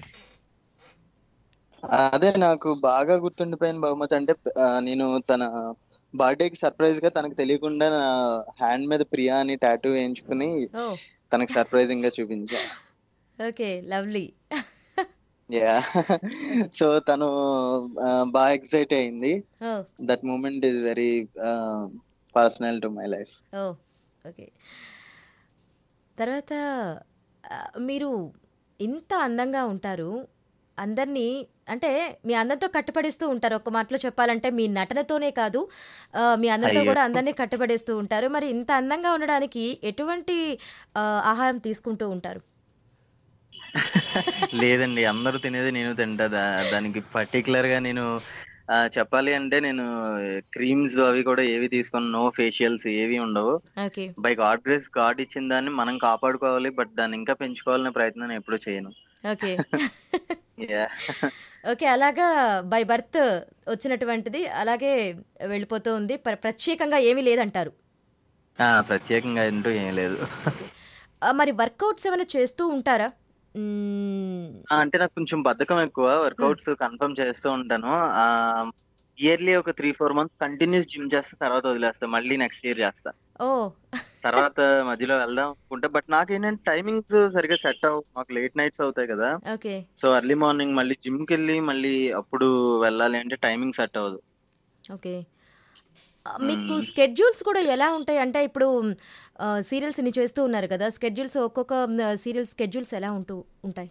అదే నాకు బాగా గుర్తుండిపోయిన బహుమతి అంటే ఆ, నేను తన బర్త్డేకి సర్ప్రైజ్ గా తనకు తెలియకుండా నా హ్యాండ్ మీద ప్రియా అని టాటూ వేయించుకుని ఓ తనకు సర్ప్రైజింగ్ గా చూపించా ఓకే లవ్లీ యా సో తను ఆ, బాగా ఎక్సైట్ అయింది oh that moment is very personal to my life oh okay తర్వాత ఆ, మీరు ఇంత అందంగా ఉంటారు అందరినీ అంటే మీ అందంతో కట్టుపడిస్తూ ఉంటారు ఒక మాటలో చెప్పాలంటే మీ నటనతోనే కాదు ఆ, మీ అందంతో అయ్యో. కూడా అందరినీ కట్టుపడేస్తూ ఉంటారు మరి ఇంత అందంగా ఉండడానికి ఎటువంటి ఆ, ఆహారం తీసుకుంటూ ఉంటారు లేదండి అందరూ తినేది నేను తింటా దా- దానికి పర్టికులర్ గా నేను ఆ, చెప్పాలి అంటే నేను క్రీమ్స్ అవి కూడా ఏవి తీసుకోను నో ఫేషియల్స్ ఏవి ఉండవు okay by God grace God ఇచ్చిన దాన్ని మనం కాపాడుకోవాలి బట్ దాన్ని ఇంకా పెంచుకోవాలనే ప్రయత్నం నేను ఎప్పుడూ చేయను ఓకే యా ఓకే అలాగా బై బర్త్ వచ్చినటువంటిది అలాగే వెళ్ళిపోతూ ఉంది ప్ర- ప్రత్యేకంగా ఏమీ లేదంటారు ప్రత్యేకంగా అంటూ ఏం లేదు ఆ, మరి వర్కౌట్స్ ఏమైనా చేస్తూ ఉంటారా మ్మ్, ఆ, అంటే నాకు కొంచెం బద్ధకం ఎక్కువ వర్కౌట్స్ కన్ఫర్మ్ చేస్తూ ఉంటాను ఆ ఇయర్లీ ఒక three four months continuous gym చేస్తా తర్వాత వదిలేస్తా మళ్ళీ నెక్స్ట్ ఇయర్ చేస్తా ఓ తర్వాత మధ్యలో వెళ్దాం అనుకుంటా బట్ నాకేంటంటే టైమింగ్స్ సరిగ్గా సెట్ అవ్వ మాకు లేట్ నైట్స్ అవుతాయి కదా ఓకే సో ఎర్లీ మార్నింగ్ మళ్ళీ జిమ్ కి వెళ్ళి మళ్ళీ అప్పుడు వెళ్ళాలి అంటే టైమింగ్ సెట్ అవ్వదు ఓకే ఆ, మీకు స్కెడ్యూల్స్ కూడా ఎలా ఉంటాయి అంటే ఇప్పుడు సీరియల్స్ ఇన్ని చేస్తూ ఉన్నారు కదా స్కెడ్యూల్స్ ఒక్కొక్క సీరియల్ స్కెడ్యూల్స్ ఎలా ఉంటూ ఉంటాయి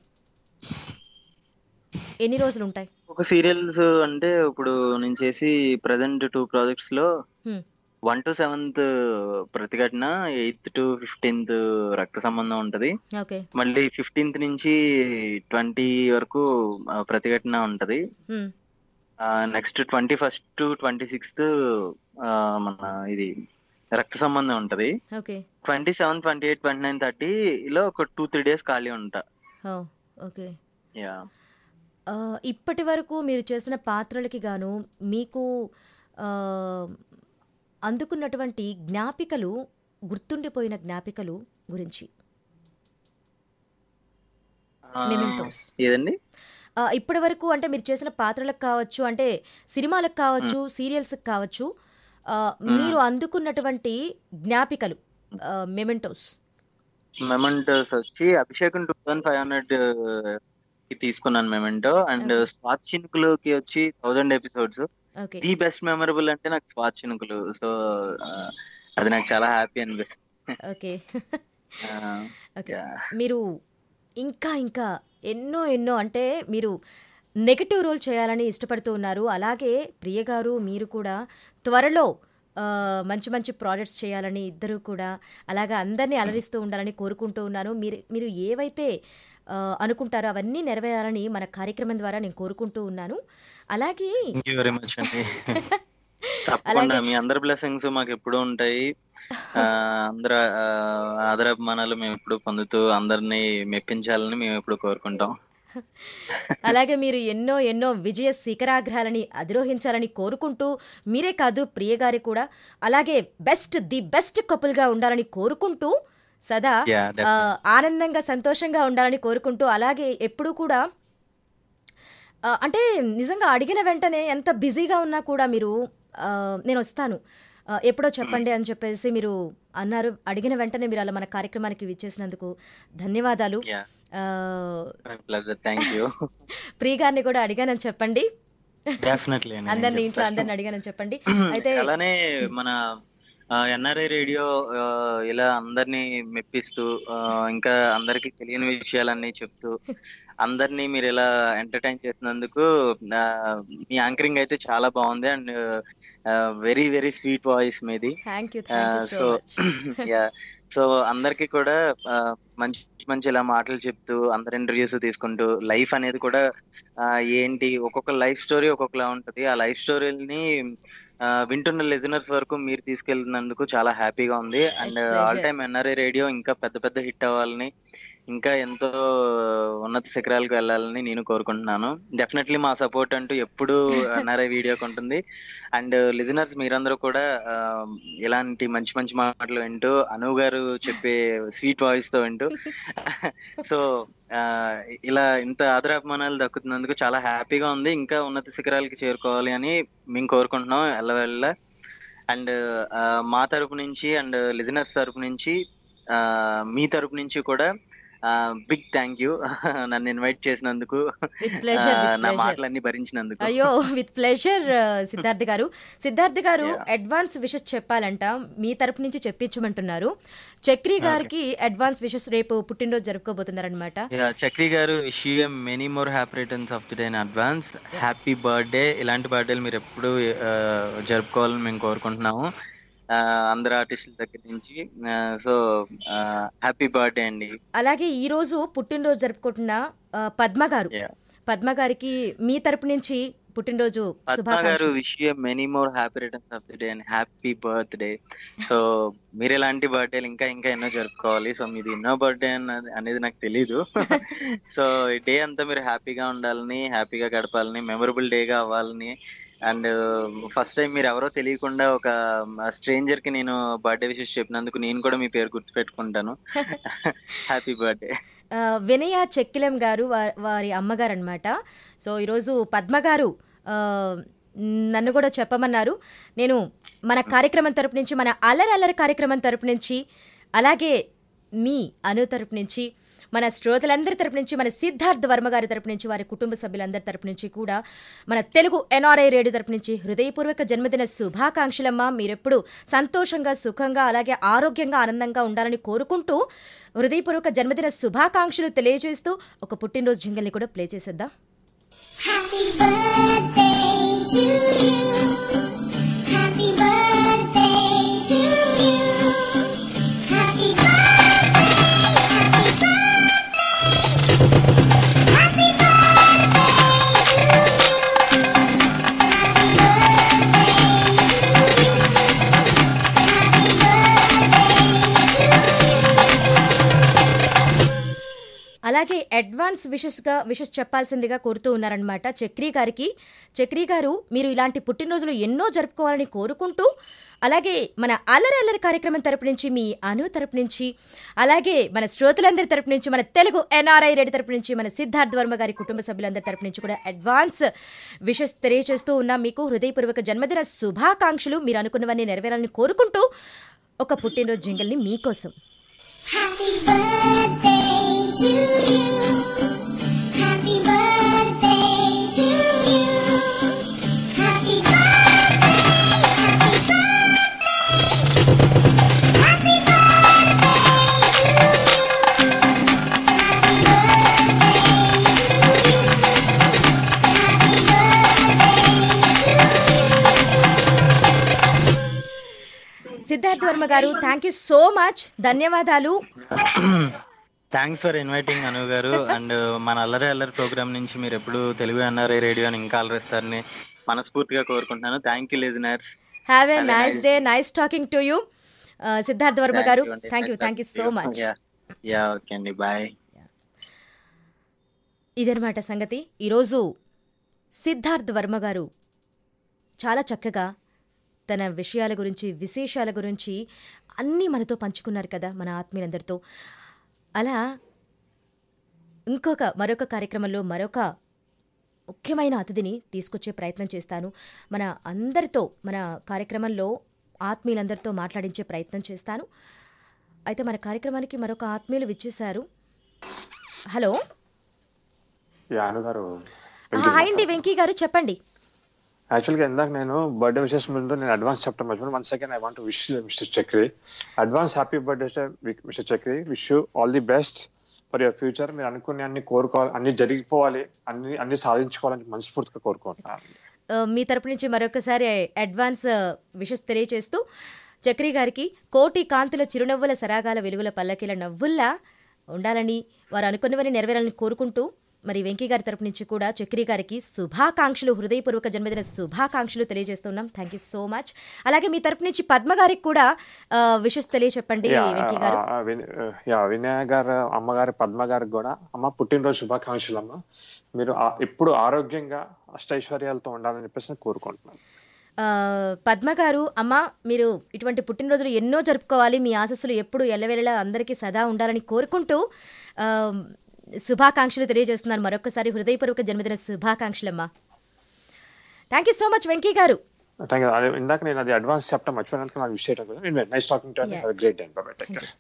ఎన్ని రోజులు ఉంటాయి ఒక సీరియల్స్ అంటే ఇప్పుడు నేను చేసి ప్రజెంట్ టూ ప్రాజెక్ట్స్ లో Hmm. One to seventh Prathighatana eighth to fifteenth Raktha Sambandham ఉంటది ఓకే మళ్ళీ ఫిఫ్టీన్త్ నుంచి ట్వంటీ వరకు ఆ, ప్రతిఘటన ఉంటది హ్మ్. Next twenty first to twenty sixth మన ఇది రక్త సంబంధం ఉంటది okay twenty seven twenty eight twenty nine థర్టీలో ఒక టూ త్రీ డేస్ ఖాళీ ఉంటా ఓ ఓకే యా ఆ, ఇప్పటి వరకు మీరు చేసిన పాత్రలకి గాను మీకు ఆ, అందుకున్నటువంటి జ్ఞాపికలు గుర్తుండిపోయిన జ్ఞాపికలు గురించి మెమెంటోస్ ఏదండి ఆ, ఇప్పటి వరకు అంటే మీరు చేసిన పాత్రలకు కావచ్చు అంటే సినిమాలకు కావచ్చు సీరియల్స్కి కావచ్చు ఆ, మీరు అందుకున్నటువంటి జ్ఞాపికలు మెమెంటోస్ మెమెంటోస్ వచ్చి అభిషేకం టూ థౌసండ్ ఫైవ్ హండ్రెడ్ కి తీసుకున్నాను మెమెంటో అండ్ Okay. స్వాత్ చినుకులుకి వచ్చి thousand episodes okay the best memorable అంటే నాకు స్వాత్ చినుకులు సో అది నాకు చాలా హ్యాపీ అనిపిస్తుంది ఓకే ఆ, ఓకే yeah. మీరు ఇంకా ఇంకా ఎన్నో ఎన్నో అంటే మీరు నెగటివ్ రోల్ చేయాలని ఇష్టపడుతూ ఉన్నారు అలాగే ప్రియ గారు మీరు కూడా త్వరలో ఆ, మంచి మంచి ప్రాజెక్ట్స్ చేయాలని ఇద్దరు కూడా అలాగా అందరినీ అలరిస్తూ ఉండాలని కోరుకుంటూ ఉన్నాను మీరు మీరు ఏవైతే ఆ, అనుకుంటారో అవన్నీ నెరవేరాలని మన కార్యక్రమం ద్వారా నేను కోరుకుంటూ ఉన్నాను అలాగే థ్యాంక్ యూ వెరీ మచ్ అండి తప్పకుండా అలాగే- మీ అందరి బ్లెస్సింగ్స్ మాకు ఎప్పుడూ ఉంటాయి ఆ, అందరు ఆ, ఆదరాభిమానాలు మేము ఎప్పుడు పొందుతూ అందరినీ మెప్పించాలని మేము ఎప్పుడు కోరుకుంటాం అలాగే మీరు ఎన్నో ఎన్నో విజయ శిఖరాగ్రాలని అధిరోహించాలని కోరుకుంటూ మీరే కాదు ప్రియ గారి కూడా అలాగే బెస్ట్ ది బెస్ట్ కపుల్గా ఉండాలని కోరుకుంటూ సదా Yeah, ఆ, definitely. ఆనందంగా సంతోషంగా ఉండాలని కోరుకుంటూ అలాగే ఎప్పుడూ కూడా ఆ, అంటే నిజంగా అడిగిన వెంటనే ఎంత బిజీగా ఉన్నా కూడా మీరు ఆ, నేను వస్తాను ఆ, ఎప్పుడో చెప్పండి అని చెప్పేసి మీరు అన్నారు అడిగిన వెంటనే మీరు అలా మన కార్యక్రమానికి విచ్చేసినందుకు ధన్యవాదాలు Yeah. ఆ, ప్లెజర్ థ్యాంక్ యూ ప్రియ గారిని కూడా అడిగానని చెప్పండి డెఫినెట్లీ అందరిని ఇంట్లో అందరిని అడిగానని చెప్పండి అయితే అలానే మన ఎన్ఆర్ఐ రేడియో ఇలా అందరినీ మెప్పిస్తూ ఆ, ఇంకా అందరికి తెలియని విషయాలన్నీ చెప్తూ అందరినీ మీరు ఇలా ఎంటర్టైన్ చేసినందుకు ఆ, మీ యాంకరింగ్ అయితే చాలా బాగుంది and very very sweet voice మీది thank you thank you so so much yeah so అందరికి కూడా ఆ, మంచి మంచి ఇలా మాటలు చెప్తూ అందరి ఇంటర్వ్యూస్ తీసుకుంటూ లైఫ్ అనేది కూడా ఆ, ఏంటి ఒక్కొక్క లైఫ్ స్టోరీ ఒక్కొక్కలా ఉంటది ఆ లైఫ్ స్టోరీని వింటున్న లిజనర్స్ వరకు మీరు తీసుకెళ్ళినందుకు చాలా హ్యాపీగా ఉంది and It's pleasure. All time NRI radio ఇంకా పెద్ద పెద్ద హిట్ అవ్వాలని ఇంకా ఎంతో ఉన్నత శిఖరాలకు వెళ్ళాలని నేను కోరుకుంటున్నాను డెఫినెట్లీ మా సపోర్ట్ అంటూ ఎప్పుడు ఎన్ఆర్ఐ వీడియోకి ఉంటుంది అండ్ లిజనర్స్ మీరందరూ కూడా ఆ, ఇలాంటి మంచి మంచి మాటలు వింటూ అను గారు చెప్పే స్వీట్ వాయిస్ తో వింటూ సో ఇలా ఇంత ఆదరాభిమానాలు దక్కుతున్నందుకు చాలా హ్యాపీగా ఉంది ఇంకా ఉన్నత శిఖరాలకి చేరుకోవాలి అని మేము కోరుకుంటున్నాం ఎల్లవెళ్ళ అండ్ మా తరపు నుంచి అండ్ లిజనర్స్ తరపు నుంచి ఆ, మీ తరపు నుంచి కూడా బిగ్ థ్యాంక్ యూ నన్ను ఇన్వైట్ చేసినందుకు విత్ ప్లెజర్ ఆ, విత్ నా ప్లెజర్ మాటలన్నీ భరించినందుకు అయ్యో విత్ ప్లెజర్ సిద్ధార్థ్ గారు సిద్ధార్థ్ గారు Yeah. అడ్వాన్స్ విషెస్ చెప్పాలంట మీ తరపు నుంచి చెప్పించమంటున్నారు చక్రి గారికి అడ్వాన్స్ విషెస్ రేపు పుట్టినరోజు జరుపుకోబోతున్నారనమాట Yeah, చక్రి గారు wish you many more happy returns of the day in advance happy birthday ఇలాంటి బర్త్డేలు మీరు ఎప్పుడు జరుపుకోవాలని మేము కోరుకుంటున్నాము ఆ, అందరు ఆర్టిస్టుల దగ్గర నుంచి సో హ్యాపీ బర్త్డే అండి అలాగే ఈ రోజు పుట్టినరోజు జరుపుకుంటున్న ఆ, పద్మ గారు Yeah. పద్మ గారికి మీ తరపు నుంచి పుట్టినరోజు పద్మ గారు శుభాకాంక్షలు wish you many more happy returns of the day and happy birthday so మీరు ఎలాంటి బర్త్డేలు ఇంకా ఇంకా ఎన్నో జరుపుకోవాలి సో మీది ఎన్నో బర్త్డే అన్నది అనేది నాకు తెలీదు సో ఈ డే అంతా మీరు హ్యాపీగా ఉండాలని హ్యాపీగా గడపాలని మెమరబుల్ డేగా అవ్వాలని అండ్ ఫస్ట్ టైం మీరు ఎవరో తెలియకుండా ఒక స్ట్రేంజర్ కి నేను బర్త్డే విషెస్ చెప్పినందుకు నేను కూడా మీ పేరు గుర్తుపెట్టుకుంటాను హ్యాపీ బర్త్డే ఆ, వినయ చెక్కిలం గారు వా- వారి అమ్మగారు అనమాట సో ఈరోజు పద్మ గారు ఆ, నన్ను కూడా చెప్పమన్నారు నేను మన కార్యక్రమం తరపు నుంచి మన అల్లరి అల్లరి కార్యక్రమం తరపు నుంచి అలాగే మీ అను తరపు నుంచి మన శ్రోతలందరి తరపు నుంచి మన సిద్ధార్థ్ వర్మ గారి తరపు నుంచి వారి కుటుంబ సభ్యులందరి తరపు నుంచి కూడా మన తెలుగు ఎన్ఆర్ఐ రేడియో తరపు నుంచి హృదయపూర్వక జన్మదిన శుభాకాంక్షలమ్మ మీరెప్పుడు సంతోషంగా సుఖంగా అలాగే ఆరోగ్యంగా ఆనందంగా ఉండాలని కోరుకుంటూ హృదయపూర్వక జన్మదిన శుభాకాంక్షలు తెలియజేస్తూ ఒక పుట్టినరోజు జింగల్ని కూడా ప్లే చేసేద్దాం Happy birthday to you. Happy birthday to you. Happy birthday, happy birthday. Happy birthday to you. Happy birthday to you. Happy birthday to you. అలాగే అడ్వాన్స్ విషెస్గా విషెస్ చెప్పాల్సిందిగా కోరుతూ ఉన్నారనమాట చక్రి గారికి చక్రి గారు మీరు ఇలాంటి పుట్టినరోజులు ఎన్నో జరుపుకోవాలని కోరుకుంటూ అలాగే మన అల్లరి అల్లరి కార్యక్రమం తరపు నుంచి మీ అను తరపు నుంచి అలాగే మన శ్రోతలందరి తరపు నుంచి మన తెలుగు ఎన్ఆర్ఐ రెడ్డి తరపు నుంచి మన సిద్ధార్థ్ వర్మ గారి కుటుంబ సభ్యులందరి తరపు నుంచి కూడా అడ్వాన్స్ విషెస్ తెలియజేస్తూ ఉన్నాం మీకు హృదయపూర్వక జన్మదిన శుభాకాంక్షలు మీరు అనుకున్నవన్నీ నెరవేరాలని కోరుకుంటూ ఒక పుట్టినరోజు జింగల్ని మీకోసం Happy birthday to you. Happy birthday to you. Happy birthday, happy birthday. Happy birthday to you. Happy birthday to you. Happy birthday to you. Siddharth Varma గారు థ్యాంక్ యూ సో మచ్ ధన్యవాదాలు థ్యాంక్స్ ఫర్ ఇన్వైటింగ్ అను గారు and మన అల్లరి అల్లరి programme నుంచి మీరు ఎప్పుడు Telugu NRI రేడియోని ఇంకా అలరిస్తారని మనస్ఫూర్తిగా కోరుకుంటున్నాను thank you listeners have a Have a nice nice- day nice talking to you Siddharth Varma గారు thank you thank you so much yeah okay అండి బాయ్ ఇదనమాట సంగతి ఈరోజు సిద్ధార్థ్ వర్మ గారు చాలా చక్కగా తన విషయాల గురించి విశేషాల గురించి అన్నీ మనతో పంచుకున్నారు కదా మన ఆత్మీయులందరితో అలా ఇంకొక మరొక కార్యక్రమంలో మరొక ముఖ్యమైన అతిథిని తీసుకొచ్చే ప్రయత్నం చేస్తాను మన అందరితో మన కార్యక్రమంలో ఆత్మీయులందరితో మాట్లాడించే ప్రయత్నం చేస్తాను అయితే మన కార్యక్రమానికి మరొక ఆత్మీయులు విచ్చేశారు హలో యాను గారు హాయ్ అండి వెంకీ గారు చెప్పండి యాక్చువల్గా ఇందాక నేను బర్త్డే విషెస్ ముందు నేను అడ్వాన్స్ చెప్పడం మర్చిపోయాను one second I want wish mister Chakri advance happy birthday mister Chakri wish you all the best for your future మీరు అనుకునే అన్ని కోరుకోవాలి అన్ని జరిగిపోవాలి అన్ని అన్ని సాధించుకోవాలని మనస్ఫూర్తిగా కోరుకుంటున్నాను ఆ, మీ తరపు నుంచి మరొకసారి అడ్వాన్స్ విషెస్ తెలియజేస్తూ చక్రి గారికి కోటి కాంతుల చిరునవ్వుల సరాగాల వెలుగుల పల్లకీల నవ్వుల్లా ఉండాలని వారు అనుకున్నవని నెరవేరాలని కోరుకుంటూ మరి వెంకీ గారి తరపు నుంచి కూడా చక్రి గారికి శుభాకాంక్షలు హృదయపూర్వక జన్మదిన శుభాకాంక్షలు తెలియజేస్తున్నాం థ్యాంక్ యూ సో మచ్ అలాగే మీ తరపు నుంచి పద్మ గారికి కూడా విషెస్ తెలియచెప్పండి వెంకీ గారు యా, విన్- యా వినయ గారు అమ్మగారు పద్మ గారికి కూడా అమ్మ పుట్టినరోజు శుభాకాంక్షలు అమ్మ మీరు ఆ- ఎప్పుడు ఆరోగ్యంగా అష్టైశ్వర్యాలతో ఉండాలని చెప్పేసి నేను కోరుకుంటున్నాను ఆ, పద్మ గారు అమ్మ మీరు ఇటువంటి పుట్టినరోజులు ఎన్నో జరుపుకోవాలి మీ ఆశస్సులు ఎప్పుడు ఎల్లవేళలా అందరికీ సదా ఉండాలని కోరుకుంటూ ఆ, శుభాకాంక్షలు తెలియజేస్తున్నాను మరొకసారి హృదయపూర్వక జన్మదిన శుభాకాంక్షలమ్మా thank you so much Venky గారు థ్యాంక్ యూ అదే ఇందాక నేను అది అడ్వాన్స్ చెప్పడం మర్చిపోయినందుకు నాకు విష్ చేయడం కదా nice talking to Yeah. Great day bye take care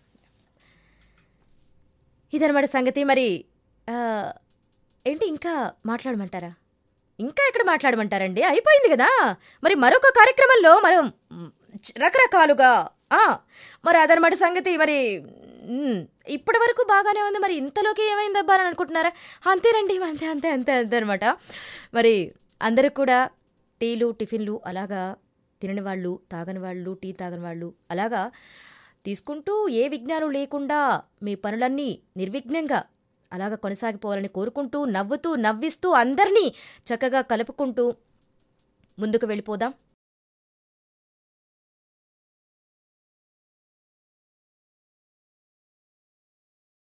ఇదనమాట సంగతి మరి ఆ, ఏంటి ఇంకా మాట్లాడమంటారా ఇంకా ఎక్కడ మాట్లాడమంటారండి అయిపోయింది కదా మరి మరొక కార్యక్రమంలో మనం మ్, చ- రకరకాలుగా ఆ, మరి అదనమాట సంగతి మరి మ్, ఇప్పటి వరకు బాగానే ఉంది మరి ఇంతలోకి ఏమైందబ్బా అని అనుకుంటున్నారా అంతేనండి అంతే అంతే అంతే అంతే అనమాట మరి అందరూ కూడా టీలు టిఫిన్లు అలాగా తినని వాళ్ళు తాగని వాళ్ళు టీ తాగని వాళ్ళు అలాగా తీసుకుంటూ ఏ విఘ్నాలు లేకుండా మీ పనులన్నీ నిర్విఘ్నంగా అలాగ కొనసాగిపోవాలని కోరుకుంటూ నవ్వుతూ నవ్విస్తూ అందరినీ చక్కగా కలుపుకుంటూ ముందుకు వెళ్ళిపోదాం